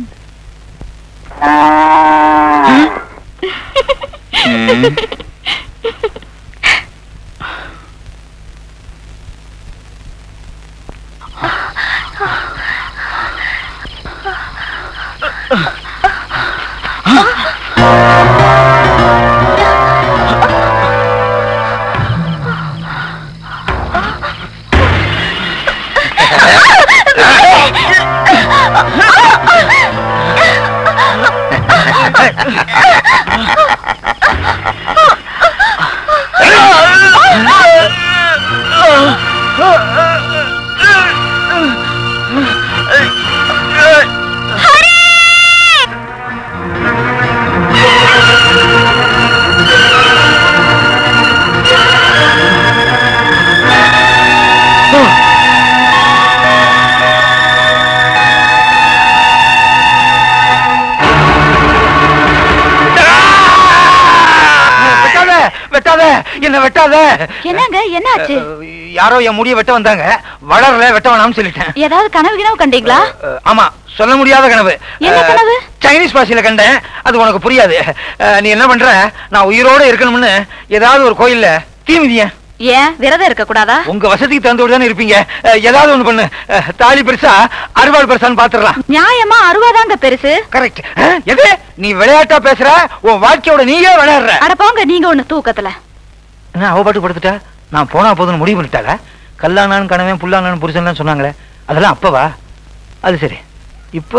வெட்டாத வெட்டாத என்ன வெட்டாத என்னங்க என்னாச்சு யாரோ என் முடிய வெட்ட வந்தாங்க வளரல வெட்ட வேணாம்னு சொல்லிட்டேன் ஏதாவது கனவு கிணவு கண்டீங்களா அஹ், ஆமா சொல்ல முடியாத கனவு என்ன அஹ், கனவு? சைனீஸ் பாஷையில கண்டேன் அது உனக்கு புரியாது அஹ், நீ என்ன பண்ற நான் உயிரோட இருக்கணும்னு ஏதாவது ஒரு கோயில்ல தீ மிதியேன் ஏன் விரதம் இருக்க கூடாதா உங்க வசதிக்கு தகுந்தோடு தானே இருப்பீங்க அஹ், ஏதாவது ஒண்ணு பண்ணு அஹ், தாலி பெருசா அறுவாள் பெருசான்னு பாத்துடலாம் நியாயமா அறுவாதாங்க பெருசு கரெக்ட் எது நீ விளையாட்டா பேசுற உன் வாழ்க்கையோட நீயே விளையாடுற அட போங்க நீங்க ஒண்ணு தூக்கத்துல என்ன அவ பாட்டு படுத்துட்டா நான் போனா போதும்னு முடிவு பண்ணிட்டாள கல்லானான் கணவன் புல்லானான் புருஷன்லாம் சொன்னாங்களே அதெல்லாம் அப்பவா அது சரி இப்போ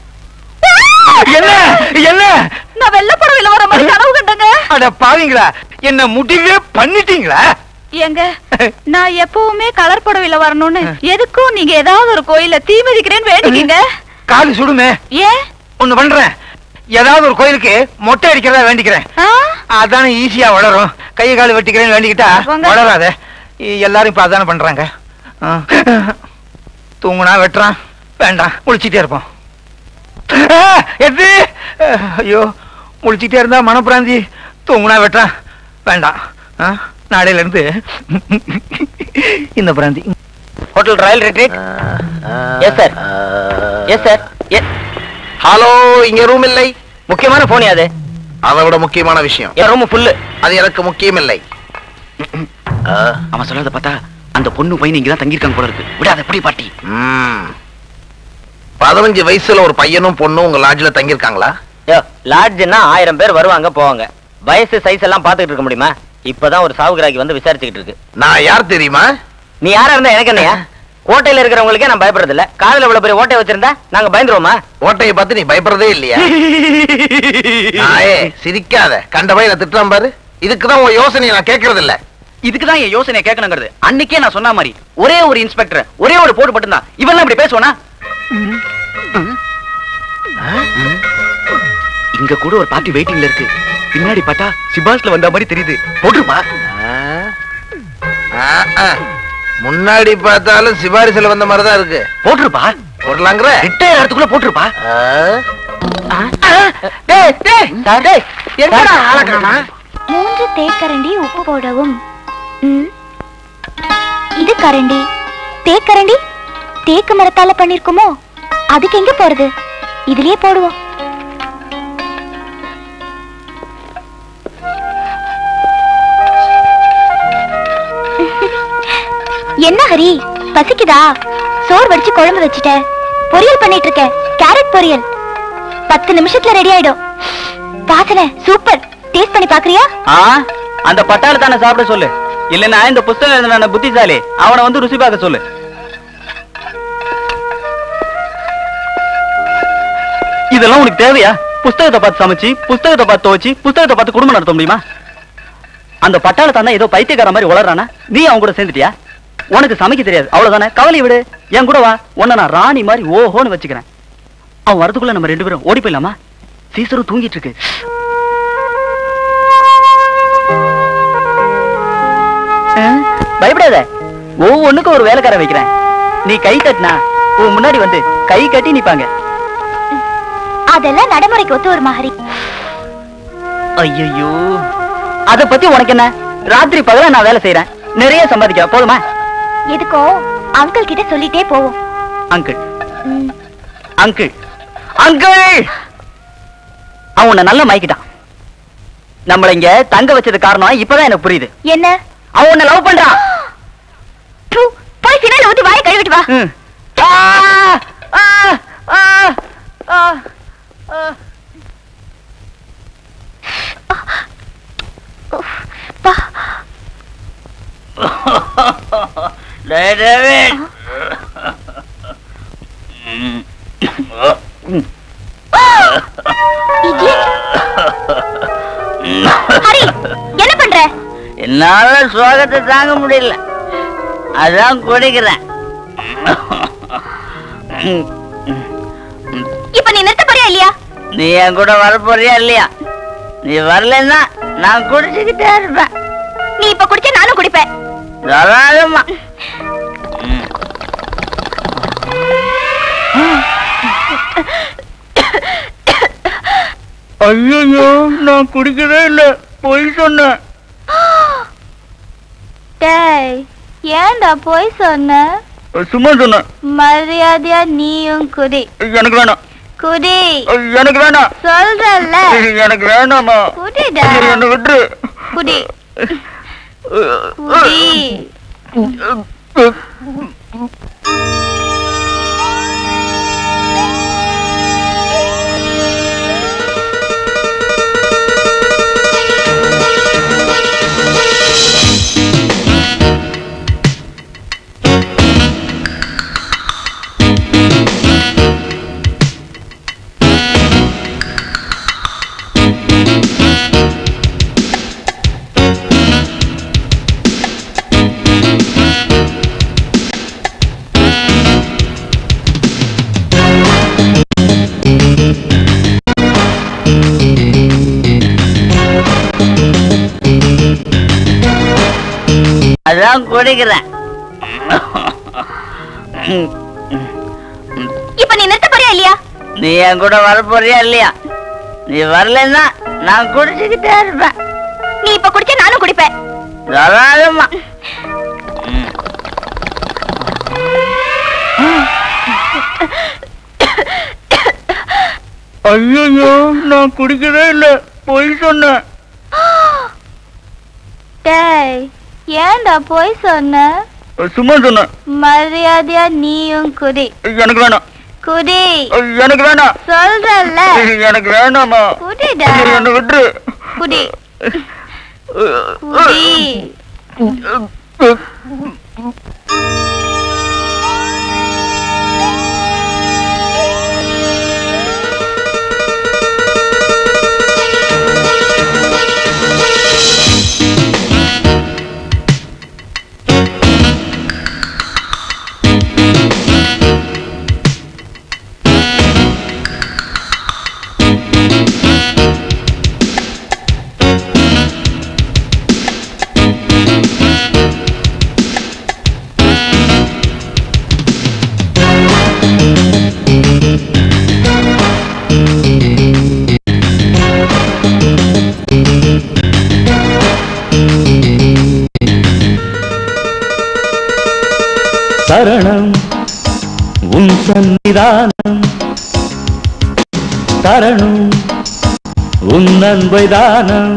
என்ன என்ன நான் வெள்ள புடவையில வர மாதிரி கனவு கண்டங்க அட பாவீங்களா என்ன முடிவே பண்ணிட்டீங்களா ஏங்க நான் எப்பவுமே கலர் புடவையில வரணும்னு எதுக்கும் நீங்க ஏதாவது ஒரு கோயில்ல தீ மிதிக்கிறேன்னு வேண்டிக்கீங்க காலு சுடுமே ஏன் ஒண்ணு பண்றேன் ஏதாவது ஒரு கோயிலுக்கு மொட்டை அடிக்கிறதா வேண்டிக்கிறேன் அதானே ஈஸியா வளரும் கையை கால் வெட்டிக்கிறேன்னு வேண்டிக்கிட்டா போங்க. வளராத இ- எல்லாரும் இப்ப அதானே பண்றாங்க ஆ. தூங்குனா வெட்டுறான் வேண்டாம் முழிச்சிட்டே இருப்போம் ஆ, எது ஐயோ முழிச்சிட்டே இருந்தா மனப்பிராந்தி தூங்குனா வெட்டுறான் வேண்டாம் ஆ, நாளையில இருந்து இந்த brandy hotel royal retreat yes sir yes sir hello இங்க ரூம் இல்லை முக்கியமான போன் அது அதை விட முக்கியமான விஷயம் என் ரூம் ஃபுல்லு அது எனக்கு முக்கியம் இல்லை அவன் சொல்றத பார்த்தா அந்த பொண்ணு பையன் இங்கதான் தங்கியிருக்காங்க போல இருக்கு விடாத எப்படி பாட்டி பதினஞ்சு வயசுல ஒரு பையனும் பொண்ணும் உங்க லாட்ஜ்ல தங்கியிருக்காங்களா லாட்ஜ்னா ஆயிரம் பேர் வருவாங்க போவாங்க வயசு சைஸ் எல்லாம் பாத்துக்கிட்டு இருக்க முடியுமா இப்பதான் ஒரு சாவுகிராக்கி வந்து விசாரிச்சுக்கிட்டு இருக்கு நான் யார் தெரியுமா நீ யாரா இருந்தா எனக்கு என்னையா கோட்டையில இருக்கிறவங்களுக்கே நான் பயப்படுறது இல்ல காதுல இவ்வளவு பெரிய ஓட்டை வச்சிருந்தா நாங்க பயந்துருவோமா ஓட்டையை பார்த்து நீ பயப்படுறதே இல்லையா நாயே சிரிக்காத கண்ட பையனை திட்டுறான் பாரு இதுக்குதான் உன் யோசனையை நான் கேட்கறது இல்ல இதுக்கு தான் என் யோசனை கேட்கணுங்கிறது அன்னைக்கே நான் சொன்ன மாதிரி ஒரே ஒரு இன்ஸ்பெக்டர் ஒரே ஒரு போட்டு மட்டும்தான் இவன் இப்படி பேசுவானா இங்க கூட ஒரு பார்ட்டி வெயிட்டிங்ல இருக்கு பின்னாடி பார்த்தா சிபாஸ்ல வந்த மாதிரி தெரியுது போட்டுருப்பா ஆ, ஆ. முன்னாடி பார்த்தாலும் சிபாரிசுல வந்த மாதிரி தான் இருக்கு போட்டுருப்பா போடலாங்கிற ரிட்டையர் ஆகிறதுக்குள்ள போட்டுருப்பா மூன்று தேக்கரண்டி உப்பு போடவும் ம். இது கரண்டி தேக்கரண்டி தேக்கு மரத்தால பண்ணிருக்குமோ அதுக்கு எங்க போறது இதுலயே போடுவோம் என்ன ஹரி பசிக்குதா சோறு வடிச்சு குழம்பு வச்சுட்டேன் பொரியல் பண்ணிட்டு இருக்கேன் கேரட் பொரியல் பத்து நிமிஷத்துல ரெடி ஆயிடும் வாசனை சூப்பர் டேஸ்ட் பண்ணி பாக்குறியா ஆ அந்த பட்டாள தானே சாப்பிட சொல்லு இல்லன்னா இந்த புஸ்தகம் எழுதின புத்திசாலி அவனை வந்து ருசி பார்க்க சொல்லு இதெல்லாம் உனக்கு தேவையா புஸ்தகத்தை பார்த்து சமைச்சு புஸ்தகத்தை பார்த்து துவச்சு புஸ்தகத்தை பார்த்து குடும்பம் நடத்த முடியுமா அந்த பட்டாள தானே ஏதோ பைத்தியக்கார மாதிரி உளறானா நீ அவன் கூட சேர்ந்துட்டியா உனக்கு சமைக்க தெரியாது அவ்வளவுதானே கவலை விடு என் கூட வா உன்னை நான் ராணி மாதிரி ஓஹோன்னு வச்சுக்கிறேன் அவன் வரதுக்குள்ள நம்ம ரெண்டு பேரும் ஓடி போயிடலாமா சீசரும் தூங்கிட்டு இருக்கு ஆ, பயப்படாத ஒவ்வொன்னுக்கும் ஒரு வேலைக்கார வைக்கிறேன் நீ கை கட்டினா உன் முன்னாடி வந்து கை கட்டி நிப்பாங்க அதெல்லாம் நடைமுறைக்கு ஒத்து வருமா ஹரி ஐயோ அத பத்தி உனக்கு என்ன ராத்திரி பகல நான் வேலை செய்யறேன் நிறைய சம்பாதிக்கிறேன் போதுமா எதுக்கோ அங்கிள் கிட்ட சொல்லிட்டே போவோம் அங்கிள் அங்கிள் அங்கிள் அவன் உன்னை நல்லா மயக்கிட்டான் நம்மள இங்க தங்க வச்சது காரணம் இப்பதான் எனக்கு புரியுது என்ன அவன் உன்னை லவ் பண்றான் ப்பு, போய் பின்னால ஊத்தி வாயை கழுவிட்டு வா ம். ஆ, ஆ, ஆ, ஆ, ஆ. பா. டேய் டேவிட். Idiot. ஹரி என்ன பண்ற என்னால சோகத்தை தாங்க முடியல அதான் குடிக்கிறேன் இப்ப நீ நிறுத்த போறியா இல்லையா நீ என் கூட வர போறியா இல்லையா நீ வரலன்னா நான் குடிச்சுக்கிட்டே இருப்பேன் நீ இப்ப குடிச்சா நானும் குடிப்பேன் தாராளமா ஐயோ நான் குடிக்கவே இல்ல பொய் சொன்னேன் டேய் ஏன்டா போய் சொன்ன சும்மா சொன்னேன் மரியாதையா நீயும் குடி எனக்கு வேணாம் குடி எனக்கு வேணாம் சொல்றல்ல எனக்கு வேணாமா குடிடா என்ன விட்டுரு குடி குடி அதான் குடிக்கிறேன் இப்ப நீ நிறுத்த போறியா இல்லையா நீ என் கூட வர போறியா இல்லையா நீ வரலன்னா நான் குடிச்சுக்கிட்டே இருப்பேன் நீ இப்ப குடிச்சா நானும் குடிப்பேன் தாராளமா ஐயோ நான் குடிக்கவே இல்ல பொய் சொன்னேன் டேய் ஏன்டா போய் சொன்ன சும்மா சொன்னேன் மரியாதையா நீயும் குடி எனக்கு வேணாம் குடி எனக்கு வேணாம் சொல்றல்ல எனக்கு வேணாமா குடிடா என்ன விட்டுரு குடி சரணம் உன் சன்னிதானம் தரணும் உன் அன்பை தானம்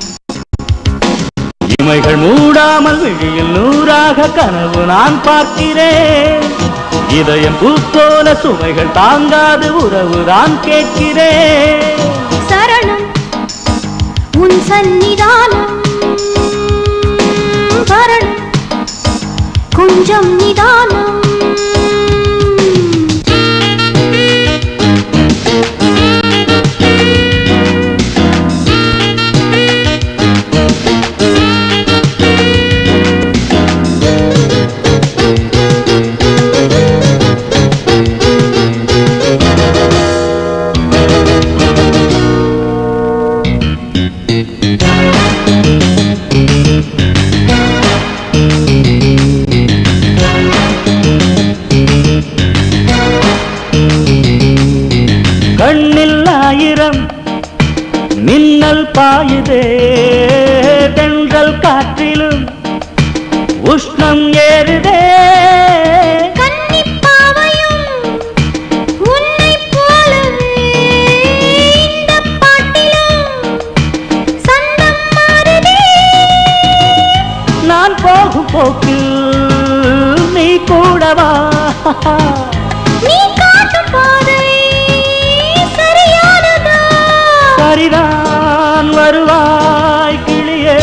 இமைகள் மூடாமல் விழியில் நூறாக கனவு நான் பார்க்கிறேன் இதயம் பூ போல சுமைகள் தாங்காது உறவு தான் கேட்கிறேன் சரணம் உன் சந்நிதானம் சரணம் கொஞ்சம் நிதானம் கண்ணில் ஆயிரம் மின்னல் பாயுதே தென்றல் காற்றிலும் உஷ்ணம் ஏறுதே கன்னிப்பாவையும் உன்னைப் போலவே இந்தப் பாட்டிலும் சந்தம் மாறுதே. நான் போகும் போக்கில் நீ கூடவா நீ காட்டும் பாதை சரியானதா? சரிதான் வருவாய் கிளியே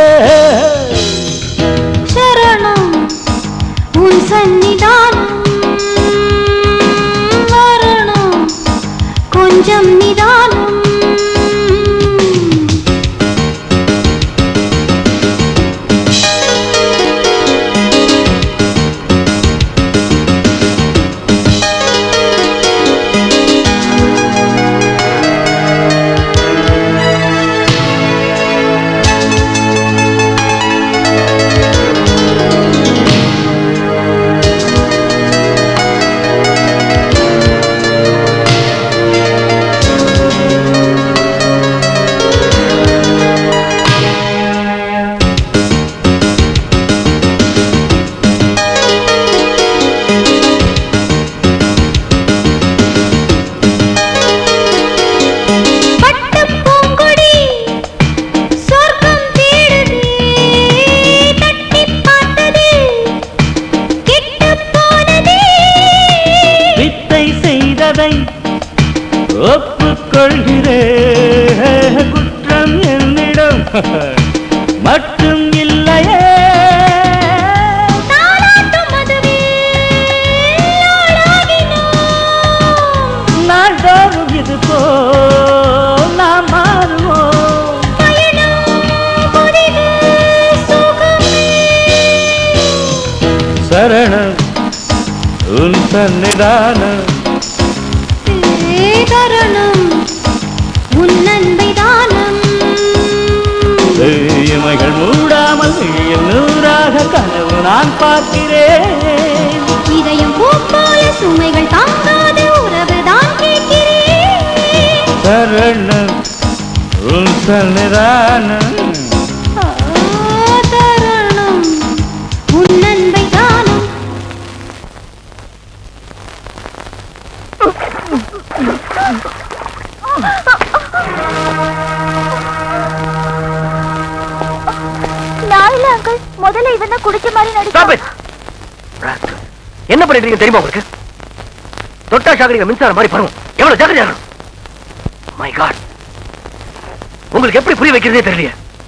சரணம் உன் சந்நிதானம் வரணும் கொஞ்சம் நிதானம் பட்டுப் பூங்கொடி சொர்க்கம் தேடுதே தட்டிப் பார்த்தது கெட்டுப் போனதே வித்தை செய்ததை ஒப்புக்கொள்கிறே குற்றம் என்னிடம் மட்டும் இல்லையே தாலாட்டும் மதுவே நாள்தோறும் இது போல் நாம் மாறுவோம் புதிது சுகமே சரணம் உன் சன்னிதானம் தரணம் உன் அன்பை தானம் இமைகள் மூடாமல் விழியில் நூறாக கனவு நான் பார்க்கிறேன் இதயம் பூ போல சுமைகள் தாங்காத உறவுதான் கேட்கிறேன் சரணம் உன் சன்னிதானம் ஆ, தரணம் உன் அன்பை தானம் நான் இல்ல அங்கிள் முதல்ல இவன் தான் குடிச்ச மாதிரி Stop நடிச்சான் it! என்ன பண்ணிட்டு தெரியுமா உங்களுக்கு தொட்டா சாகரிங்க மின்சாரம் மாதிரி பருவம் எவ்வளவு ஜாக்கிரதையா மை காட் உங்களுக்கு எப்படி புரிய வைக்கிறதே தெரியல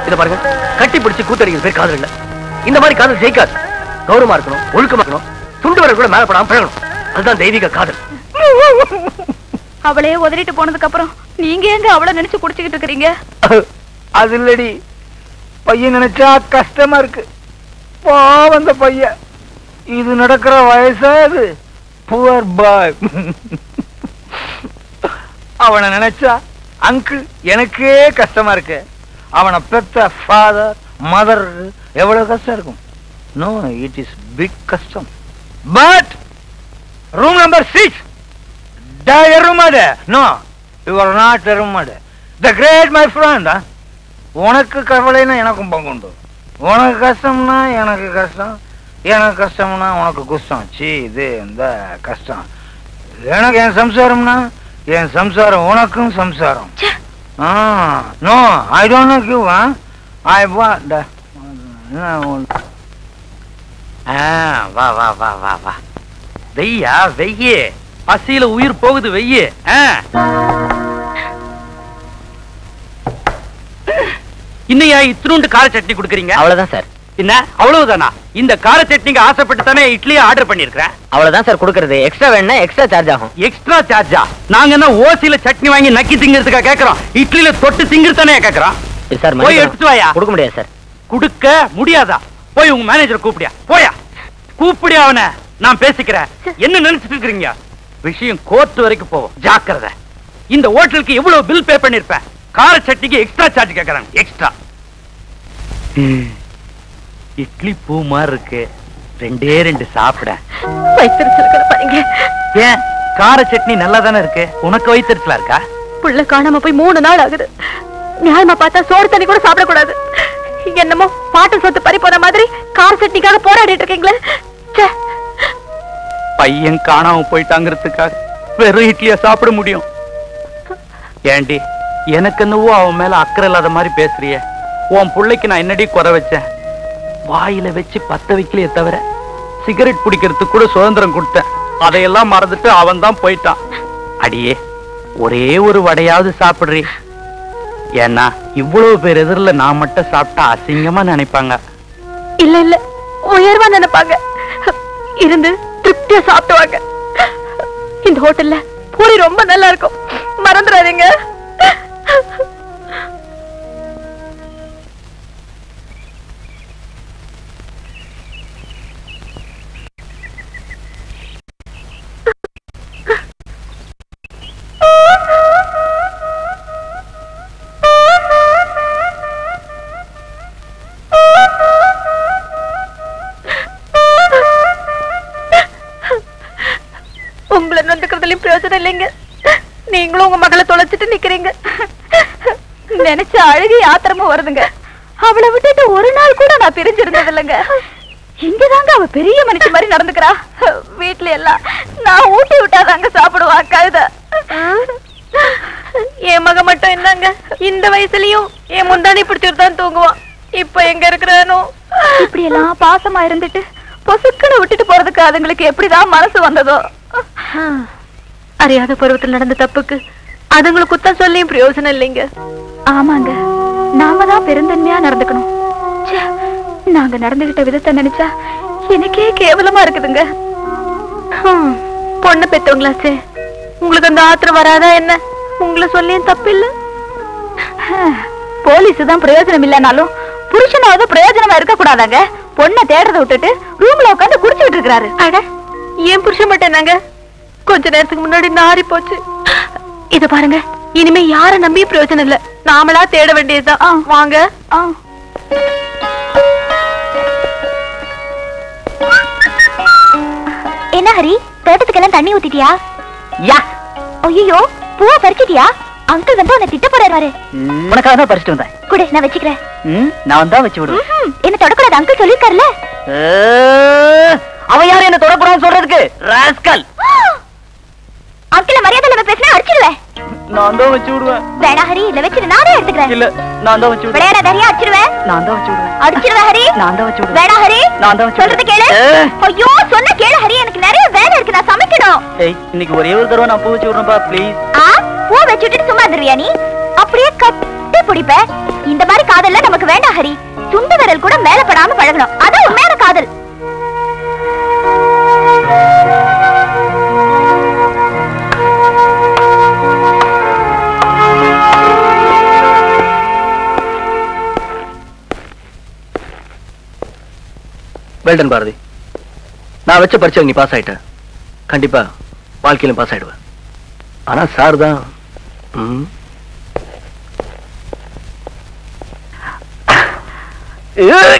இத பாருங்க கட்டி பிடிச்சு கூத்தடிக்கிற பேர் காதல் இல்ல இந்த மாதிரி காதல் ஜெயிக்காது கௌரவமா இருக்கணும் ஒழுக்கமா இருக்கணும் துண்டு வர கூட மேல படாம பழகணும் அதுதான் தெய்வீக காதல் அவளையே உதறிட்டு போனதுக்கு அப்புறம் நீங்க எங்க அவளை நினைச்சு குடிச்சுக்கிட்டு இருக்கிறீங்க அது இல்லடி பையன் நினைச்சா கஷ்டமா இருக்கு பாவம் அந்த பையன் இது நடக்கிற வயசா இது புவர் பாய் அவனை நினைச்சா அங்கிள் எனக்கே கஷ்டமா இருக்கு அவனை பெத்த ஃபாதர் மதர் எவ்வளவு கஷ்டம் இருக்கும் நோ இட் இஸ் பிக் கஷ்டம் பட் ரூம் நம்பர் சிக்ஸ் எருமாடு நோ யுவர் நாட் எருமாடு த கிரேட் மை ஃப்ரெண்ட் உனக்கு கவலைன்னா எனக்கும் பங்குண்டு உனக்கு கஷ்டம்னா எனக்கு கஷ்டம் எனக்கு கஷ்டம்னா உனக்கு குஷ்டம் சீ இது இந்த கஷ்டம் எனக்கு என் சம்சாரம்னா என் சம்சாரம் உனக்கும் சம்சாரம் ஆ no I don't know give I வா வா வா வா வா வா வெய்யா வெய்யே பசியில உயிர் போகுது வெய்யே ஆ. இன்னையா இத்தினூண்டு கார சட்னி கொடுக்குறீங்க அவ்வளவுதான் சார் என்ன அவ்வளவுதானா இந்த கார சட்னிக்கு ஆசைப்பட்டு தானே இட்லியை ஆர்டர் பண்ணிருக்கிறேன் அவ்வளவுதான் சார் கொடுக்கறது எக்ஸ்ட்ரா வேணும்னா எக்ஸ்ட்ரா சார்ஜ் ஆகும் எக்ஸ்ட்ரா சார்ஜா நாங்க என்ன ஓசில சட்னி வாங்கி நக்கி திங்கிறதுக்கா கேக்குறோம் இட்லியில தொட்டு திங்கிறது தானே கேக்குறோம் சார் போய் எடுத்துட்டு வாயா கொடுக்க முடியாது சார் கொடுக்க முடியாதா போய் உங்க மேனேஜர் கூப்பிடியா போயா கூப்பிடியா அவனை நான் பேசிக்கிறேன் என்ன நினைச்சிட்டு இருக்கிறீங்க விஷயம் கோர்ட் வரைக்கும் போவோம் ஜாக்கிரதை இந்த ஹோட்டலுக்கு எவ்வளவு பில் பே பண்ணிருப்பேன் கார சட்னிக்கு எக்ஸ்ட்ரா சார்ஜ் கேக்குறாங்க எக்ஸ்ட்ரா இட்லி பூ மாதிரி இருக்கு ரெண்டே ரெண்டு சாப்பிட வைத்திருச்சிருக்கிற பாருங்க ஏன் கார சட்னி நல்லா தானே இருக்கு உனக்கு வயிற்றுச்சலா இருக்கா புள்ள காணாம போய் மூணு நாள் ஆகுது நியாயமா பார்த்தா சோறு தண்ணி கூட சாப்பிடக்கூடாது என்னமோ பாட்டு சொத்து பறி போன மாதிரி கார சட்னிக்காக போராடிட்டு இருக்கீங்களே ச்சே. பையன் காணாம போயிட்டாங்கிறதுக்காக வெறும் இட்லியா சாப்பிட முடியும் ஏண்டி எனக்கு என்னவோ அவன் மேல அக்கறை இல்லாத மாதிரி பேசுறியே உன் புள்ளைக்கு நான் என்னடி குறை வச்சேன் வாயில வச்சு பத்த வைக்கலையே தவிர சிகரெட் பிடிக்கிறதுக்கு கூட சுதந்திரம் கொடுத்தேன் அதையெல்லாம் மறந்துட்டு அவன் தான் போயிட்டான் அடியே ஒரே ஒரு வடையாவது சாப்பிடுறீ ஏன்னா இவ்வளவு பேர் எதிரில் நான் மட்டும் சாப்பிட்டா அசிங்கமா நினைப்பாங்க இல்ல இல்ல உயர்வா நினைப்பாங்க இருந்து திருப்தியா சாப்பிடுவாங்க இந்த ஹோட்டல்ல பூரி ரொம்ப நல்லா இருக்கும் மறந்துடாதீங்க உங்களை நொந்துக்கிறதுலயும் பிரயோஜனம் இல்லைங்க நீங்களும் உங்க மகளை தொலைச்சிட்டு நிக்கிறீங்க நினைச்ச அழுகி ஆத்திரமும் வருதுங்க அவளை விட்டுட்டு ஒரு நாள் கூட நான் பிரிஞ்சிருந்தது இல்லைங்க இங்கதாங்க அவ பெரிய மனுஷி மாதிரி நடந்துக்கிறா வீட்ல எல்லாம் நான் ஊட்டி விட்டாதாங்க சாப்பிடுவா கழுத என் மக மட்டும் என்னங்க இந்த வயசுலயும் என் முந்தானி பிடிச்சிட்டு தான் தூங்குவான் இப்ப எங்க இருக்கிறானோ இப்படி எல்லாம் பாசமா இருந்துட்டு பொசுக்குன்னு விட்டுட்டு போறதுக்கு அதுங்களுக்கு எப்படிதான் மனசு வந்ததோ அறியாத பருவத்தில் நடந்த தப்புக்கு அதுங்களுக்கு குத்தம் சொல்லியும் பிரயோஜனம் இல்லைங்க ஆமாங்க நாம தான் பெருந்தன்மையா நடந்துக்கணும் ச்சே, நாங்க நடந்துகிட்ட விதத்தை நினைச்சா எனக்கே கேவலமா இருக்குதுங்க ஹம், பொண்ணு பெத்தவங்களாச்சே உங்களுக்கு அந்த ஆத்திரம் வராதா என்ன உங்களை சொல்லியும் தப்பு இல்ல போலீஸ் தான் பிரயோஜனம் இல்லைனாலும் புருஷனாவது பிரயோஜனமா இருக்க கூடாதாங்க பொண்ணை தேடுறத விட்டுட்டு ரூம்ல உட்காந்து குடிச்சிட்டு இருக்காரு அட ஏன் புருஷன் மட்டும் என்னங்க கொஞ்ச நேரத்துக்கு முன்னாடி நாரி போச்சு இத பாருங்க இனிமே யார நம்பி பிரயோஜனம் இல்ல நாமளா தேட வேண்டியதுதான் வாங்க என்ன ஹரி தோட்டத்துக்கெல்லாம் தண்ணி ஊத்திட்டியா யா ஐயோ பூவை பறிச்சிட்டியா அங்கிள் வந்து உன்னை திட்ட போறாரு உனக்காக தான் பறிச்சுட்டு வந்தேன் குடு நான் வச்சுக்கிறேன் ம், நான் தான் வச்சு விடுவேன் ம்ஹும், என்ன தொடக்கூடாது அங்கிள் சொல்லிருக்காருல்ல அவன் யாரு என்ன தொடப்புறான்னு சொல்றதுக்கு ராஸ்கல் அங்கிள் மரியாதை இல்லாம பேசினா அடிச்சிடுவேன் நான் தான் வச்சு விடுவேன் வேணா ஹரி இல்ல வச்சிரு நானே எடுத்துக்கிறேன் இல்ல நான் தான் வச்சு விடுவேன் விளையாடாதரியா அடிச்சிடுவேன் நான் தான் வச்சு விடுவேன் அடிச்சிடுவேன் ஹரி நான் தான் வச்சு விடுவேன் வேணா ஹரி நான் தான் வச்சு சொல்றது கேளு ஏய். ஐயோ சொன்ன கேளு ஹரி எனக்கு நிறைய வேலை இருக்கு நான் சமைக்கணும் ஏய் இன்னைக்கு ஒரே ஒரு தடவை நான் பூ வச்சு விடுறேன்பா ப்ளீஸ் ஆ பூ வச்சுட்டு சும்மா இருந்துருவியா நீ அப்படியே கட்டி பிடிப்ப இந்த மாதிரி காதல்ல நமக்கு வேண்டாம் ஹரி சுண்டு விரல் கூட மேல படாம பழகணும் அதான் உண்மையான காதல் வெல்டன் பாரதி நான் வச்ச பரீட்சையில் நீ பாஸ் ஆயிட்ட கண்டிப்பா வாழ்க்கையிலும் பாஸ் ஆயிடுவேன் ஆனா சார் தான் ம். ஏய்!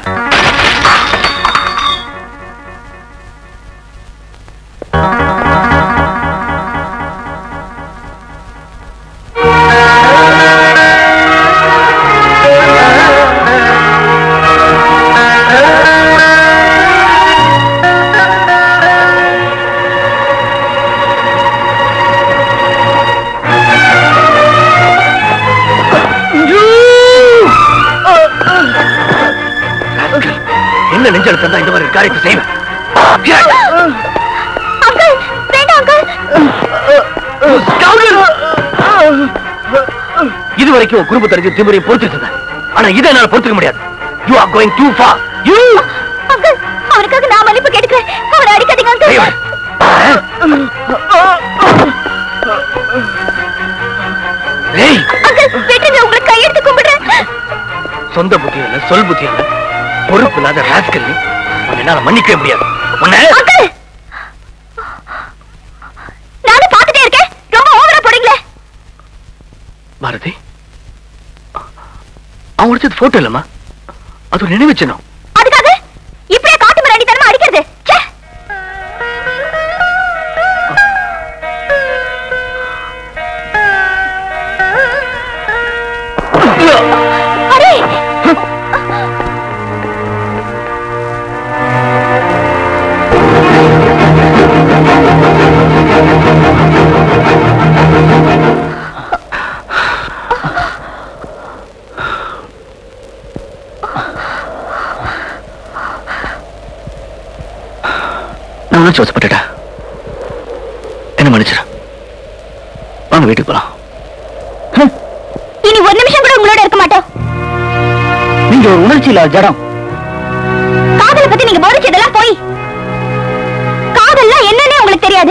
என்ன நெஞ்செழுத்தம் தான் இந்த மாதிரி காரியத்தை செய்வேன் அங்கிள் வேண்டாம் இது வரைக்கும் உன் குடும்ப தெரிஞ்சு திமுறையை பொறுத்துட்டு இருந்தேன் ஆனா இதை என்னால பொறுத்துக்க முடியாது you are going to for you uncle அவனுக்காக நான் மன்னிப்பு கேட்டுக்கிறேன் அவனை அடிக்காதீங்க அங்கிள் ஏய் அங்கிள் விட்டுங்க உங்களை கையெடுத்து கும்பிடுறேன் சொந்த புத்தி இல்ல சொல் புத்தி இல்ல பொறுப்பு இல்லாத ராஸ்கல் உன்னை என்னால மன்னிக்கவே முடியாது உன்னை அங்கிள் நானும் பார்த்துட்டே இருக்கேன் ரொம்ப ஓவரா போடுங்களே பாரதி அவன் உடைச்சது போட்டோ இல்லம்மா அது ஒரு நினைவு சின்னம் அதுக்காக இப்படியே காட்டு மிராண்டி தனமா அடிக்கிறது ச்சே! அரே நான் உணர்ச்சி வசப்பட்டுட்டேன் என்ன மன்னிச்சிரு வாங்க வீட்டுக்கு போலாம் இனி ஒரு நிமிஷம் கூட உங்களோட இருக்க மாட்டோம் நீங்க ஒரு உணர்ச்சி இல்லாத ஜடம் காதலை பத்தி நீங்க போதிச்சதெல்லாம் போய் காதல்லாம் என்னன்னே உங்களுக்கு தெரியாது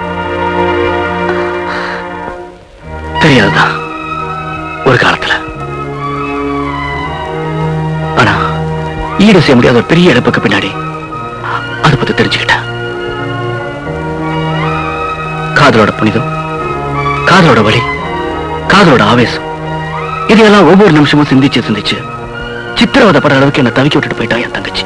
தெரியாதுதான் ஒரு காலத்துல ஆனா ஈடு செய்ய முடியாத ஒரு பெரிய இழப்புக்கு பின்னாடி அதை பத்தி தெரிஞ்சுக்கிட்டேன் காதலோட புனிதம் காதலோட வலி காதலோட ஆவேசம் இதையெல்லாம் ஒவ்வொரு நிமிஷமும் சிந்திச்சு சிந்திச்சு சித்திரவதைப்படுற அளவுக்கு என்ன தவிக்க விட்டுட்டு போயிட்டா என் தங்கச்சி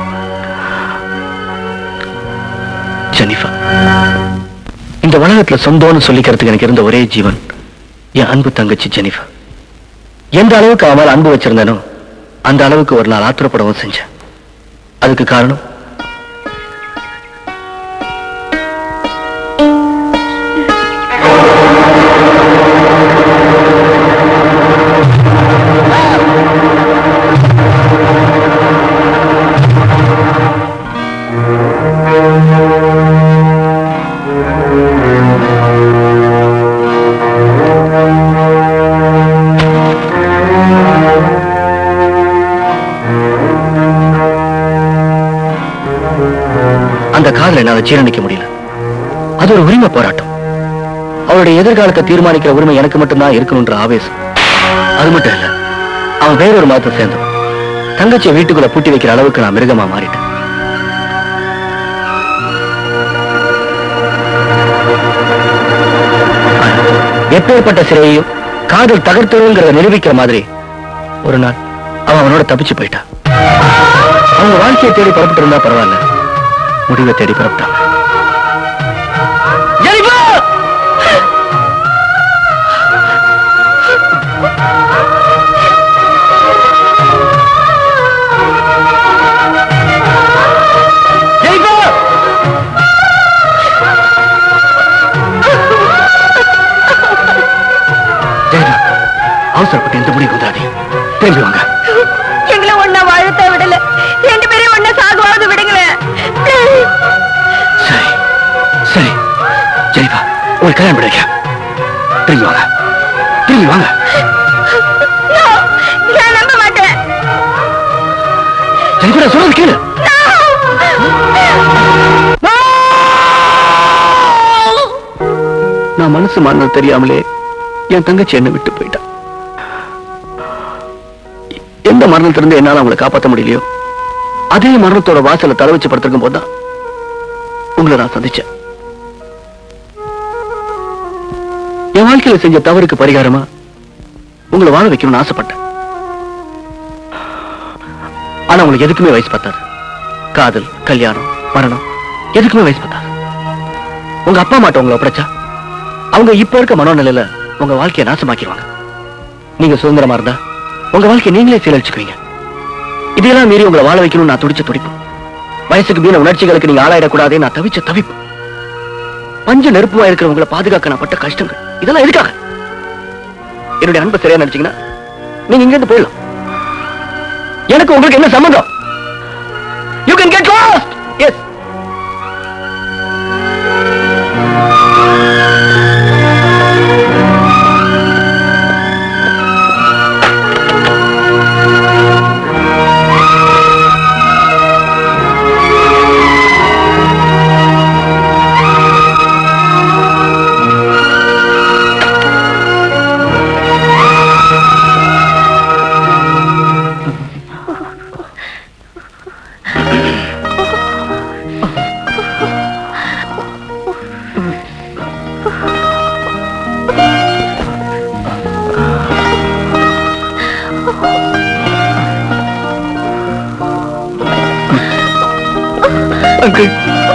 ஜெனிஃபா இந்த உலகத்துல சொந்தம்னு சொல்லிக்கிறதுக்கு எனக்கு இருந்த ஒரே ஜீவன் என் அன்பு தங்கச்சி ஜெனிஃபா எந்த அளவுக்கு அவன் மேல அன்பு வச்சிருந்தேனோ அந்த அளவுக்கு ஒரு நாள் ஆத்திரப்படவும் செஞ்சேன் அதுக்கு காரணம் அந்த காதலை என்னால ஜீரணிக்க முடியல அது ஒரு உரிமை போராட்டம் அவளுடைய எதிர்காலத்தை தீர்மானிக்கிற உரிமை எனக்கு மட்டும்தான் இருக்கணும்ன்ற ஆவேசம் அது மட்டும் இல்ல அவன் வேறொரு மதத்தை சேர்ந்தவன் தங்கச்சியை வீட்டுக்குள்ள பூட்டி வைக்கிற அளவுக்கு நான் மிருகமா மாறிட்டேன் எப்பேற்பட்ட சிறையையும் காதல் தகர்த்துங்கிறத நிரூபிக்கிற மாதிரி ஒரு நாள் அவன் அவனோட தப்பிச்சு போயிட்டான் அவங்க வாழ்க்கையை தேடி புறப்பட்டு இருந்தா பரவாயில்ல முடிவை தேடி புறப்பட்டாங்க ஜெயலா அவசரப்பட்டு எந்த முடிவு வந்தாதே திரும்பி வாங்க எங்களை ஒன்னா வாழத்த விடல ரெண்டு பேரையும் ஒன்னா சாகுவாவது விடுங்களேன் சரி சரி ஜெயலா ஒரு கல்யாணம் பண்ணி வைக்கிறேன் திரும்பி வாங்க திரும்பி வாங்க நான் நம்ப கேளு சொல்றது கேளு நான் மனசு மாறினது தெரியாமலே என் தங்கச்சி என்னை விட்டு போயிட்டா எந்த மரணத்திலிருந்து என்னால அவங்களை காப்பாற்ற முடியலையோ அதே மரணத்தோட வாசல தலை வச்சு படுத்திருக்கும் போதுதான் உங்களை நான் சந்திச்சேன் என் வாழ்க்கையில செஞ்ச தவறுக்கு பரிகாரமா உங்களை வாழ வைக்கணும்னு ஆசைப்பட்டேன் ஆனா உங்களுக்கு எதுக்குமே வயசு பத்தாது காதல் கல்யாணம் மரணம் எதுக்குமே வயசு பத்தாது உங்க அப்பா மாட்ட உங்களை ஒப்படைச்சா அவங்க இப்ப இருக்க மனோநிலையில உங்க வாழ்க்கையை நாசமாக்கிடுவாங்க நீங்க சுதந்திரமா இருந்தா உங்க வாழ்க்கையை நீங்களே சீரழிச்சுக்குவீங்க இதையெல்லாம் மீறி உங்களை வாழ வைக்கணும்னு நான் துடிச்ச துடிப்பு வயசுக்கு மீன உணர்ச்சிகளுக்கு நீங்க ஆளாயிடக்கூடாதே நான் தவிச்ச தவிப்பு பஞ்ச நெருப்புமா இருக்கிற உங்களை பாதுகாக்க நான் பட்ட கஷ்டங்கள் இதெல்லாம் எதுக்காக என்னுடைய அன்பை சரியா நினைச்சீங்கன்னா நீங்க இங்க இருந்து போயிடலாம் எனக்கு உங்களுக்கு என்ன சம்பந்தம் you can get lost yes uncle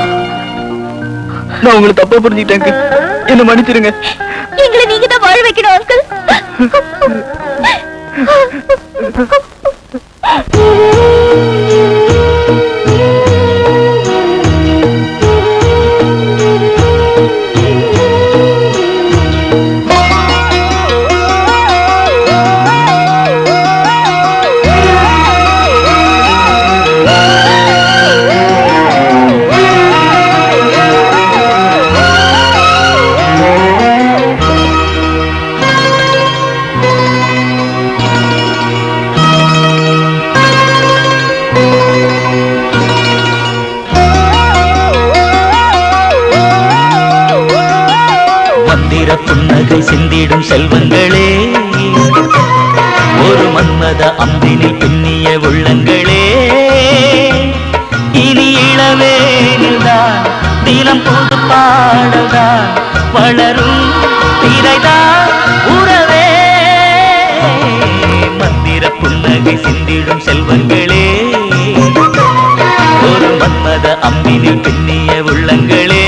நான் உங்களை தப்பா புரிஞ்சுக்கிட்டேன் uncle. என்ன மன்னிச்சிருங்க எங்களை நீங்க தான் வாழ வைக்கணும் அங்கிள் மந்திர புன்னகை சிந்திடும் செல்வங்களே ஒரு மன்மத அம்பினில் பின்னிய உள்ளங்களே இனி இளவேனில்தான் தினம் புது பாடல்தான் வளரும் திரைதான் உறவே மந்திர புன்னகை சிந்திடும் செல்வங்களே ஒரு மன்மத அம்பினில் பின்னிய உள்ளங்களே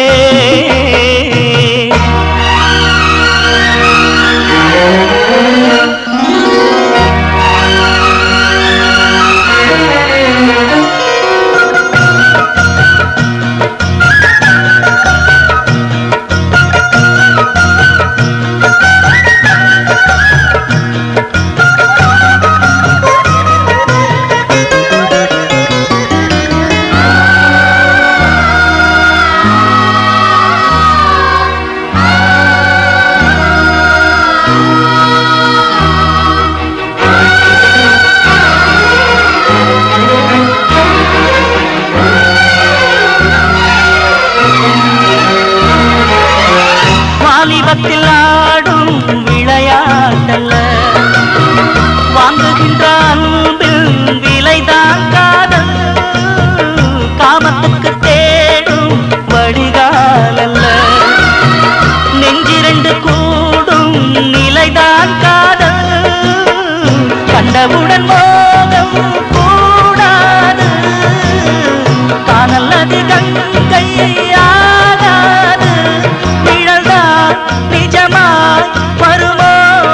வாலிபத்தில் ஆடும் விளையாட்டல்ல வாங்குகின்ற அன்பில் விலைதான் காதல் காமத்துக்கு தேடும் வழிகாலல்ல நெஞ்சிரண்டு கூடும் நிலைதான் காதல் கண்டவுடன் மோகம் கூடாது காணல்லது கங்கை ஆகாது நிழல்தான் நிஜமாய் வருமோ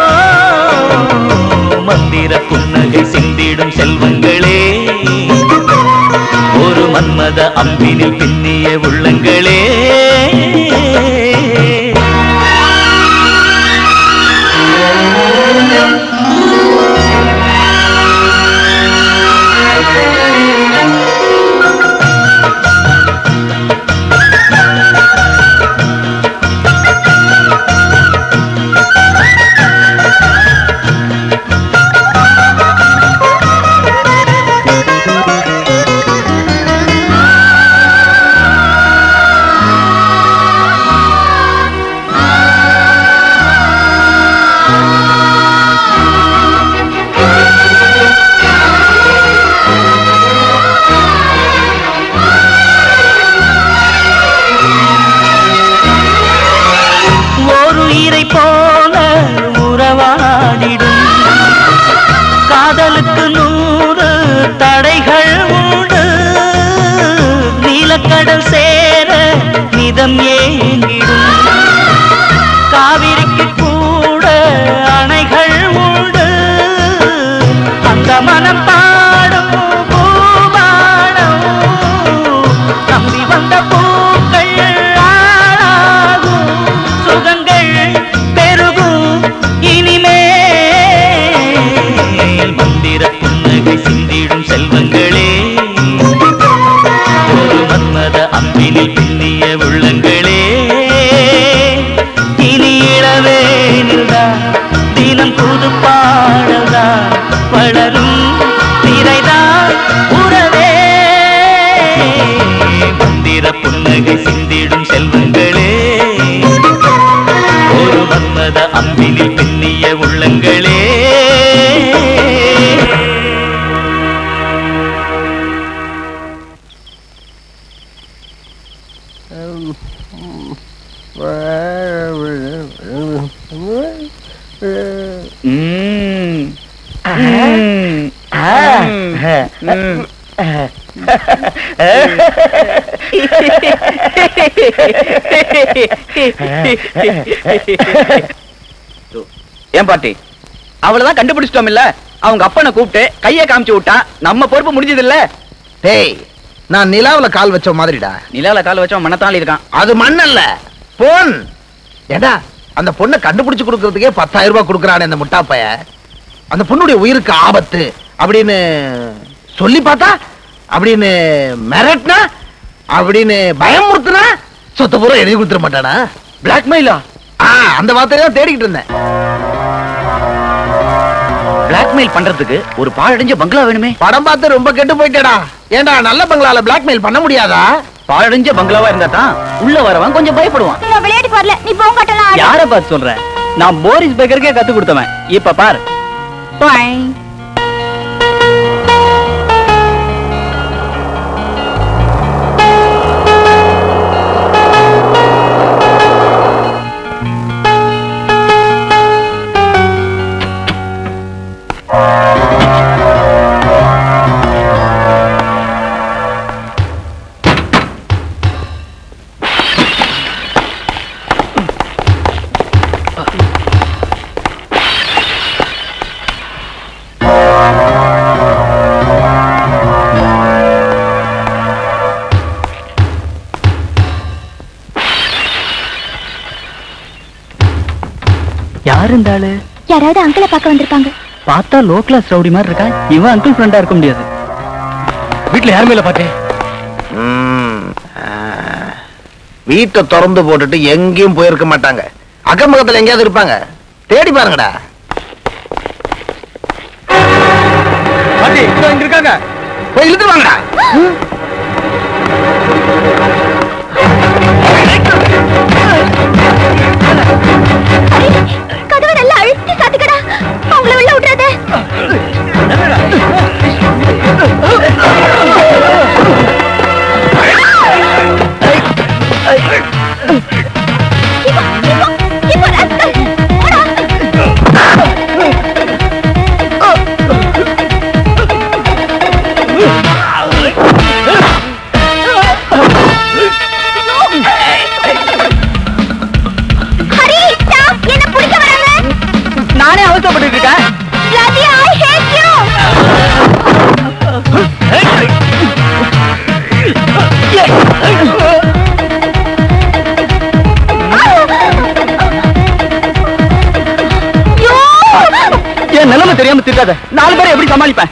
மந்திர புன்னகை சிந்திடும் செல்வங்களே ஒரு மன்மத அம்பினில் பின்னிய உள்ளங்களே இதம் ஏங்கிடும் காவிரிக்கு கூட அணைகள் உண்டு அந்த மனம் பாடும் பூபாடம் நம்பி வந்த பூக்கள் ஆளாகும் சுகங்கள் பெருகும் இனிமேல் மந்திர புன்னகை சிந்திடும் செல்வங்களே ஒரு மன்மத அம்பினில் பின்னிய உள்ளங்களே இனி இளவேனில்தான் தினம் புது பாடல்தான் வளரும் திரைதான் உறவே மந்திர புன்னகை சிந்திடும் செல்வங்களே ஒரு மன்மத அம்பினில் பின்னிய உள்ளங்களே ஏன் பாட்டி அவளதான் கண்டுபிடிச்சிட்டோம் இல்ல அவங்க அப்பனை கூப்பிட்டு கைய காமிச்சு விட்டா நம்ம பொறுப்பு முடிஞ்சது இல்ல டேய் நான் நிலாவுல கால் வச்ச மாதிரிடா நிலால கால் வச்சவன் மனத்தாளி இருக்கான் அது மண்ணல்ல போன் ஏடா அந்த பொண்ணை கண்டுபிடிச்சு கொடுக்கறதுக்கே பத்தாயிரம் ரூபாய் கொடுக்கறானே அந்த முட்டா பைய அந்த பொண்ணுடைய உயிருக்கு ஆபத்து அப்படின்னு சொல்லி பார்த்தா அப்படின்னு மிரட்டினா அப்படின்னு பயமுறுத்துனா சொத்த பூரா எழுதி கொடுத்துட மாட்டானா பிளாக்மெயிலா ஆ அந்த வார்த்தையை தான் தேடிக்கிட்டு இருந்தேன் பிளாக்மெயில் பண்றதுக்கு ஒரு பாழடைஞ்ச பங்களா வேணுமே படம் பார்த்து ரொம்ப கெட்டு போயிட்டேடா ஏண்டா நல்ல பங்களால பிளாக்மெயில் பண்ண முடியாதா பாழடைஞ்ச பங்களாவா இருந்தா தான் உள்ள வரவன் கொஞ்சம் பயப்படுவான் நான் விளையாடி வரல நீ போங்கட்டலாம் ஆடு யார பார்த்து சொல்ற நான் போரிஸ் பேக்கருக்கே கத்து கொடுத்தவன் இப்ப பாரு யார் இந்த ஆளு யாராவது அங்கிளை பார்க்க வந்திருப்பாங்க பார்த்தா லோ கிளாஸ் ரவுடி மாதிரி இருக்கா இவன் அங்கிள் ஃப்ரெண்டா இருக்க முடியாது வீட்டுல யாருமே இல்ல பாத்தே வீட்டை திறந்து போட்டுட்டு எங்கேயும் போயிருக்க மாட்டாங்க அக்கம் பக்கத்துல எங்கேயாவது இருப்பாங்க தேடி பாருங்கடா பாட்டி இங்க இருக்காங்க போய் இழுத்து வாங்கடா கதவை நல்லா அழுத்தி சாத்துக்கடா அவங்கள உள்ள விட்டுறாதே ஹரி ஸ்டாப் என்ன பிடிக்க வராங்க நானே அவசரப்பட்டு இருக்கேன் Bloody, I hate you! என் நிலைமை தெரியாம திட்டாத நாலு பேரை எப்படி சமாளிப்பேன்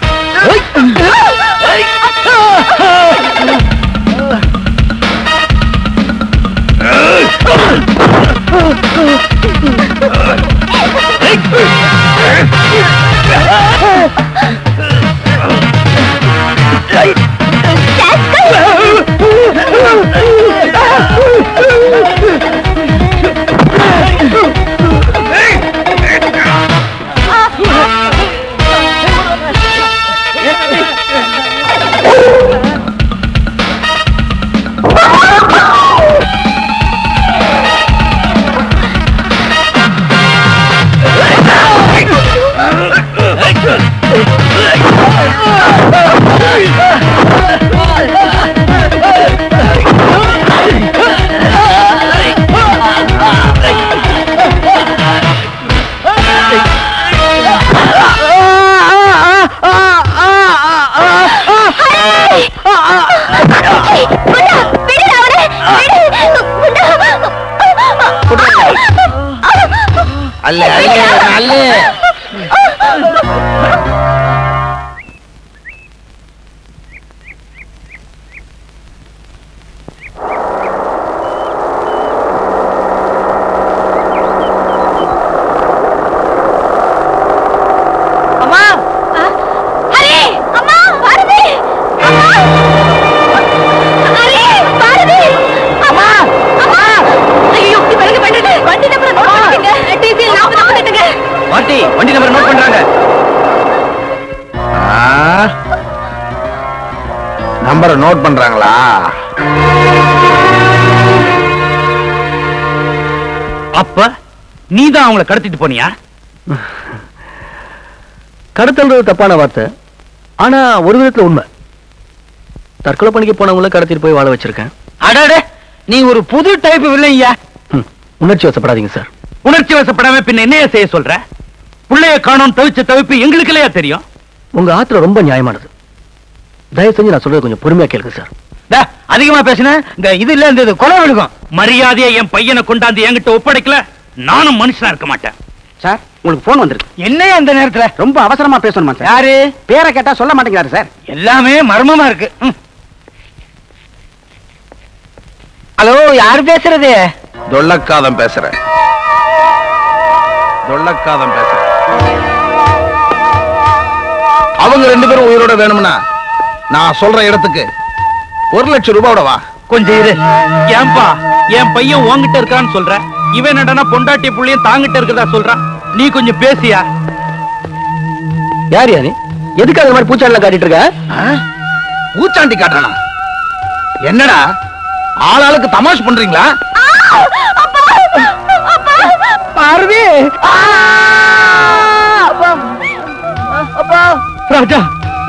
அல்ல அல்ல அல்ல அம்மா ஹரி அம்மா பாரதி அம்மா ஹரி பாரதி அம்மா அம்மா ஐயோ இப்ப என்ன பண்றது வண்டி நம்பர் நோட் பண்ணிட்டீங்க டிசி நாம தான் வந்துட்டுங்க பாட்டி வண்டி நம்பர் நோட் பண்றாங்க நம்பரை நோட் பண்றாங்களா அப்ப நீதான் அவங்கள கடத்திட்டு போனியா கடத்தல்றது தப்பான வார்த்தை ஆனா ஒரு விதத்துல உண்மை தற்கொலை பண்ணிக்க போனவங்கள கடத்திட்டு போய் வாழ வச்சிருக்கேன் அடடே நீ ஒரு புது டைப் இல்லையா உணர்ச்சி வசப்படாதீங்க சார் உணர்ச்சி வசப்படாம பின்ன என்னைய செய்ய சொல்ற புள்ளைய காணோம் தவிச்ச தவிப்பு எங்களுக்கு இல்லையா தெரியும் உங்க ஆத்திரம் ரொம்ப நியாயமானது தயவு செஞ்சு நான் சொல்றது கொஞ்சம் பொறுமையா கேளுங்க சார் டா, அதிகமா பேசின இந்த இது இல்ல இந்த இது கொலை விழுகும் மரியாதையா என் பையனை கொண்டாந்து என்கிட்ட ஒப்படைக்கல நானும் மனுஷனா இருக்க மாட்டேன் சார் உங்களுக்கு போன் வந்திருக்கு என்ன அந்த நேரத்துல ரொம்ப அவசரமா பேசணுமா சார் யாரு பேரை கேட்டா சொல்ல மாட்டேங்கிறாரு சார் எல்லாமே மர்மமா இருக்கு ம். ஹலோ யாரு பேசுறது தொல்லக்காதம் பேசுறேன் தொல்லக்காதம் பேசுறேன் அவங்க ரெண்டு பேரும் உயிரோட வேணும்னா நான் சொல்ற இடத்துக்கு ஒரு லட்சம் ரூபாயோட வா கொஞ்சம் இரு ஏன்பா என் பையன் உன்கிட்ட இருக்கான்னு சொல்ற இவன் என்னடா பொண்டாட்டி புள்ளையும் தாங்கிட்ட இருக்கிறதா சொல்றான் நீ கொஞ்சம் பேசியா யார் யாரு எதுக்கு அந்த மாதிரி பூச்சாண்டெல்லாம் காட்டிட்டு இருக்க பூச்சாண்டி காட்டுறானா என்னடா ஆளாளுக்கு தமாஷ் பண்றீங்களா பார்வி ராஜா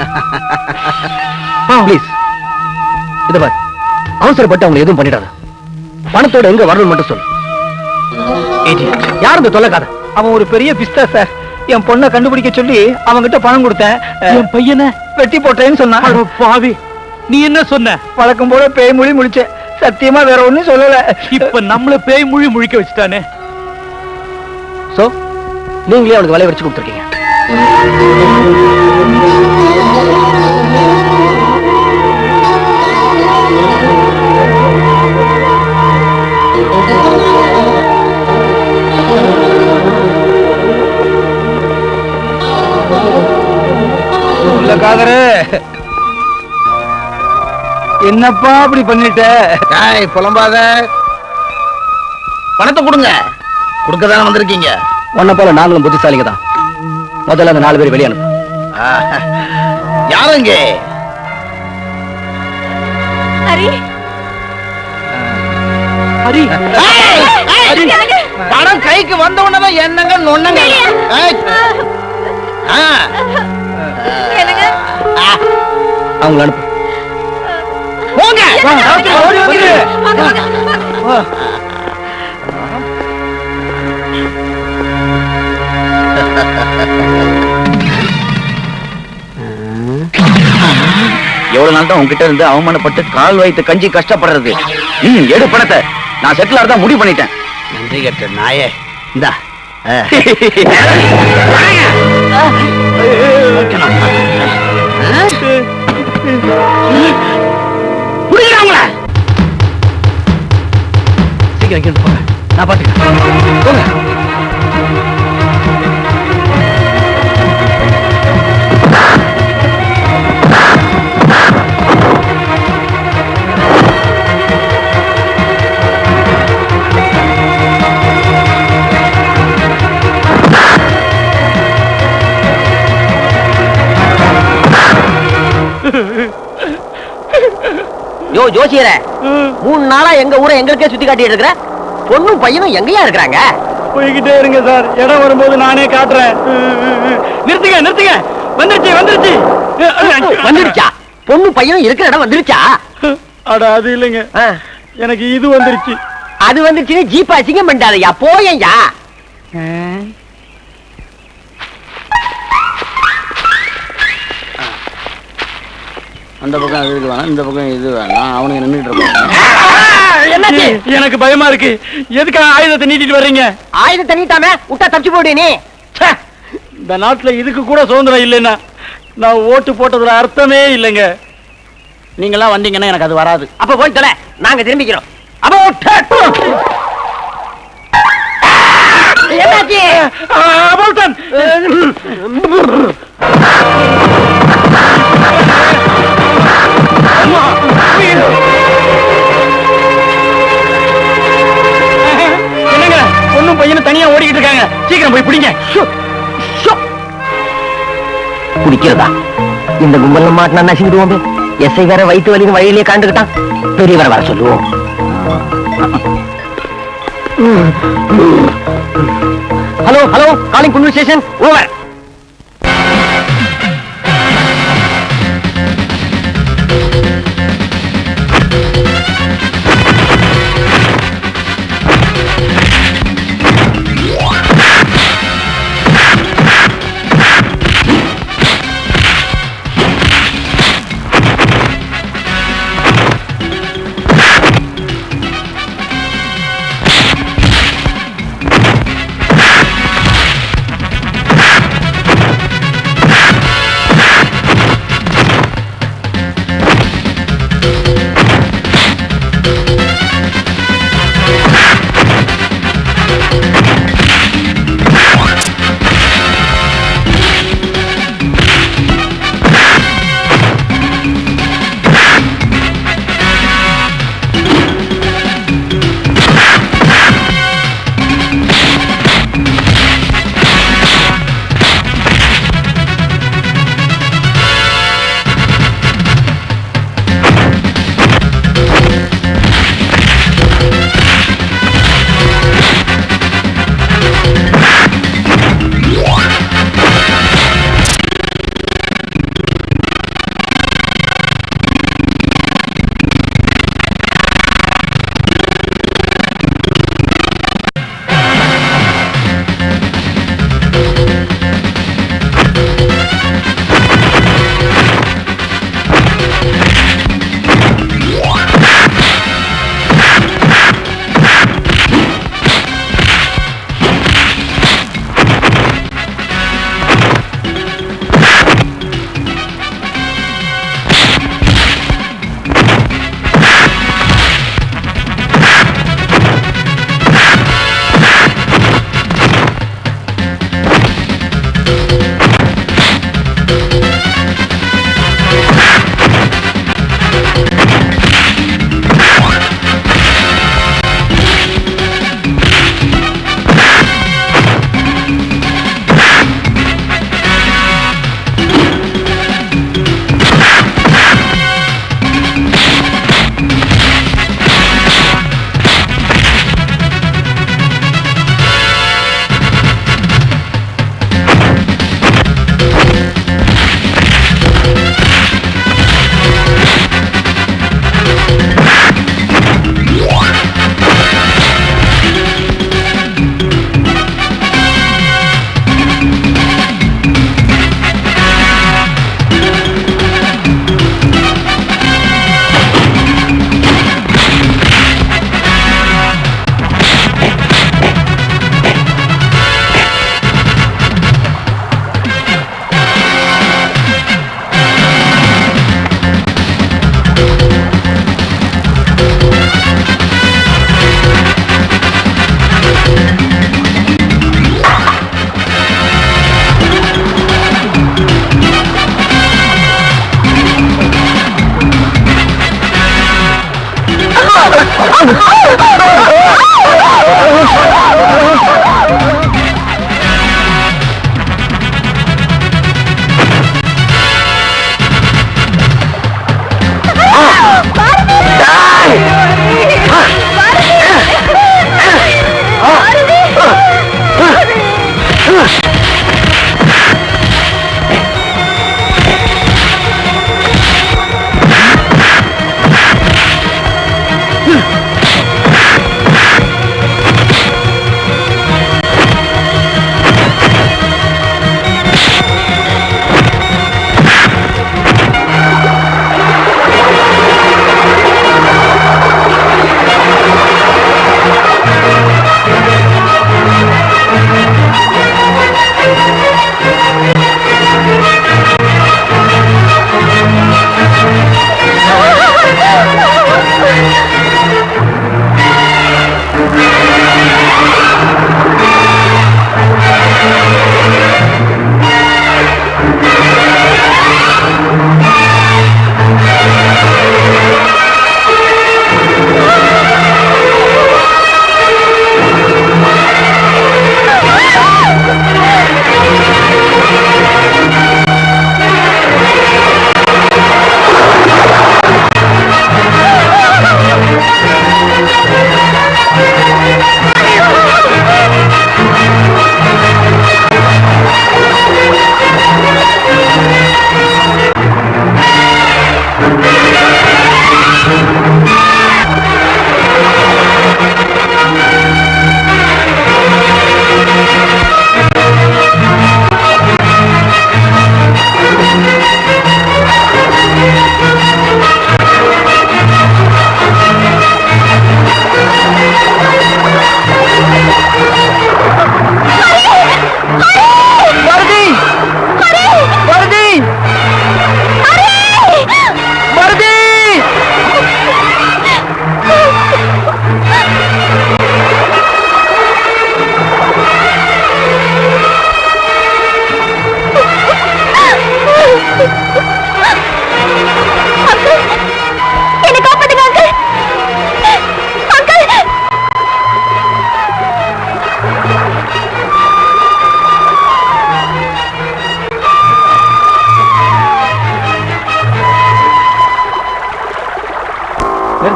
ப்ளீஸ் இத பாரு அவசரப்பட்டு அவங்க எதுவும் பண்ணிடாத பணத்தோட எங்க வரணும் மட்டும் சொல்லு யார் இந்த தொலைக்காத அவன் ஒரு பெரிய பிஸ்தா சார் என் பொண்ணை கண்டுபிடிக்க சொல்லி அவன்கிட்ட பணம் கொடுத்தேன் என் பையனை வெட்டி போட்டேன்னு சொன்னான் அட பாவி நீ என்ன சொன்ன வழக்கம் போல பேய் மொழி முடிச்சேன் சத்தியமா வேற ஒண்ணும் சொல்லல இப்ப நம்மள பேய் மொழி முழிக்க வச்சுட்டானே சோ நீங்களே அவனுக்கு விலை வச்சு கொடுத்துருக்கீங்க காதரு என்னப்பா அப்படி பண்ணிட்ட ஏய் புலம்பாத பணத்தை கொடுங்க கொடுக்க தானே வந்திருக்கீங்க உன்னை போல நாங்களும் புத்திசாலிங்க தான் முதல்ல அந்த நாலு பேர் வெளியே அனுப்பு யாருங்க ஹரி ஹரி பணம் கைக்கு வந்த உடனே என்னங்க நொண்ணுங்க ஏய். ஆ. அவங்கள அனுப்பு போங்க ஓடி வந்துரு. எவ்வளவு நாள் தான் உங்ககிட்ட இருந்து அவமானப்பட்டு கால் வைத்து கஞ்சி கஷ்டப்படுறது ம் எடு பணத்தை நான் செட்டில் ஆறதா முடிவு பண்ணிட்டேன் நன்றி கட்ட நாயே இந்தா புரியுறாங்களா சீக்கிரம் இங்கிருந்து போங்க நான் பாத்துக்கிறேன் போங்க யோ ஜோசியரே மூணு நாளா எங்க ஊரை எங்களுக்கே சுத்தி காட்டிட்டு இருக்கிற பொண்ணும் பையனும் எங்கயா இருக்கிறாங்க போய்கிட்டே இருங்க சார் இடம் வரும்போது நானே காட்டுறேன் நிறுத்துங்க நிறுத்துங்க வந்துருச்சு வந்துருச்சு வந்துருச்சா பொண்ணு பையனும் இருக்கிற இடம் வந்துருச்சா அட அது இல்லைங்க எனக்கு இது வந்துருச்சு அது வந்துருச்சுன்னு ஜீப் அசிங்கம் பண்ணிட்டாதயா போயையா அந்த பக்கம் அது இருக்கு வேணாம் இந்த பக்கம் இது வேணாம் அவனுங்க நின்றுட்டு இருப்பாங்க என்னாச்சு எனக்கு பயமா இருக்கு எதுக்காக ஆயுதத்தை நீட்டிட்டு வர்றீங்க ஆயுதத்தை நீட்டாம விட்டா தப்பிச்சு போடு நீ ச்சே, இந்த நாட்டுல இதுக்கு கூட சுதந்திரம் இல்லைன்னா நான் ஓட்டு போட்டதுல அர்த்தமே இல்லைங்க நீங்கெல்லாம் வந்தீங்கன்னா எனக்கு அது வராது அப்ப போய் தொலை நாங்க திரும்பிக்கிறோம் என்னாச்சு அபல்டன் என்னங்க பொண்ணும் பையனும் தனியா ஓடிக்கிட்டு இருக்காங்க சீக்கிரம் போய் பிடிங்க குடிக்கிறதா இந்த கும்பல்ல மாட்டினா நசிக்கிடுவோம் எஸ்ஐ வேற வயிற்று வலின்னு வழியிலேயே காண்டுக்கிட்டான் பெரியவரை வர சொல்லுவோம் hello hello calling Coonoor station over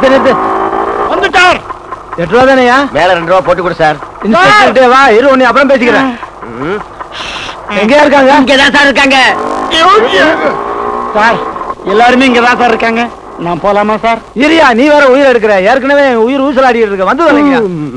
நிறுத்து நிறுத்து வந்துட்டார் எட்டு ரூபா தானேயா மேல ரெண்டு ரூபா போட்டு கொடு சார் இன்ஸ்பெக்டர் வா இரு உன்னை அப்புறம் பேசிக்கிறேன் எங்கயா இருக்காங்க இங்கதான் சார் இருக்காங்க சார் எல்லாருமே இங்க தான் சார் இருக்காங்க நான் போலாமா சார் இரியா நீ வேற உயிர் எடுக்கிற ஏற்கனவே என் உயிர் ஊசலாடிட்டு இருக்க வந்து வரீங்க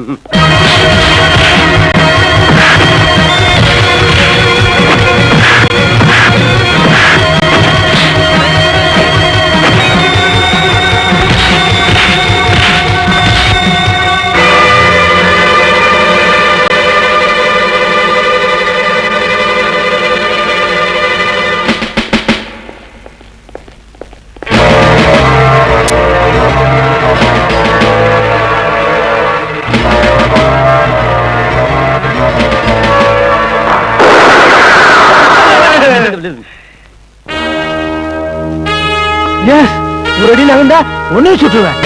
எஸ் ஒரு அடி நகர்ந்தா ஒன்னும் சுற்றுவேன்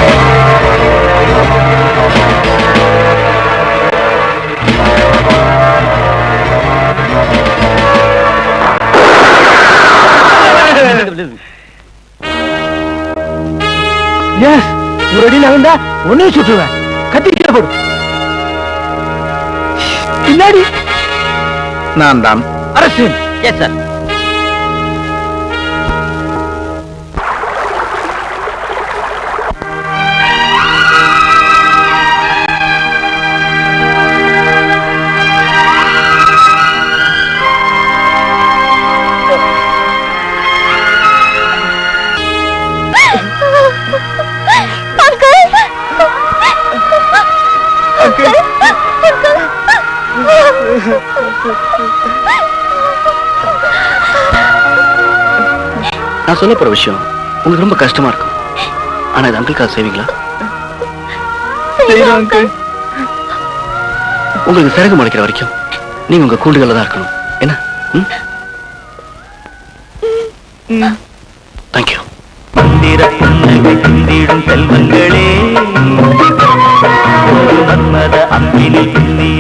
எஸ் ஒரு அடி நகர்ந்தா ஒன்னும் சுற்றுவேன் கத்தி கீழே போடு பின்னாடி நான் தான் அரசு எஸ் சார் நான் சொல்ல போற விஷயம் உங்களுக்கு ரொம்ப கஷ்டமா இருக்கும் ஆனா இது அங்கிள்காக செய்வீங்களா உங்களுக்கு சிறகு முளைக்கிற வரைக்கும் நீங்க உங்க கூண்டுகள்ல தான் இருக்கணும் என்ன தேங்க்யூ மந்திர புன்னகை சிந்திடும் செல்வங்களே ஒரு மன்மத அம்பினில் பின்னிய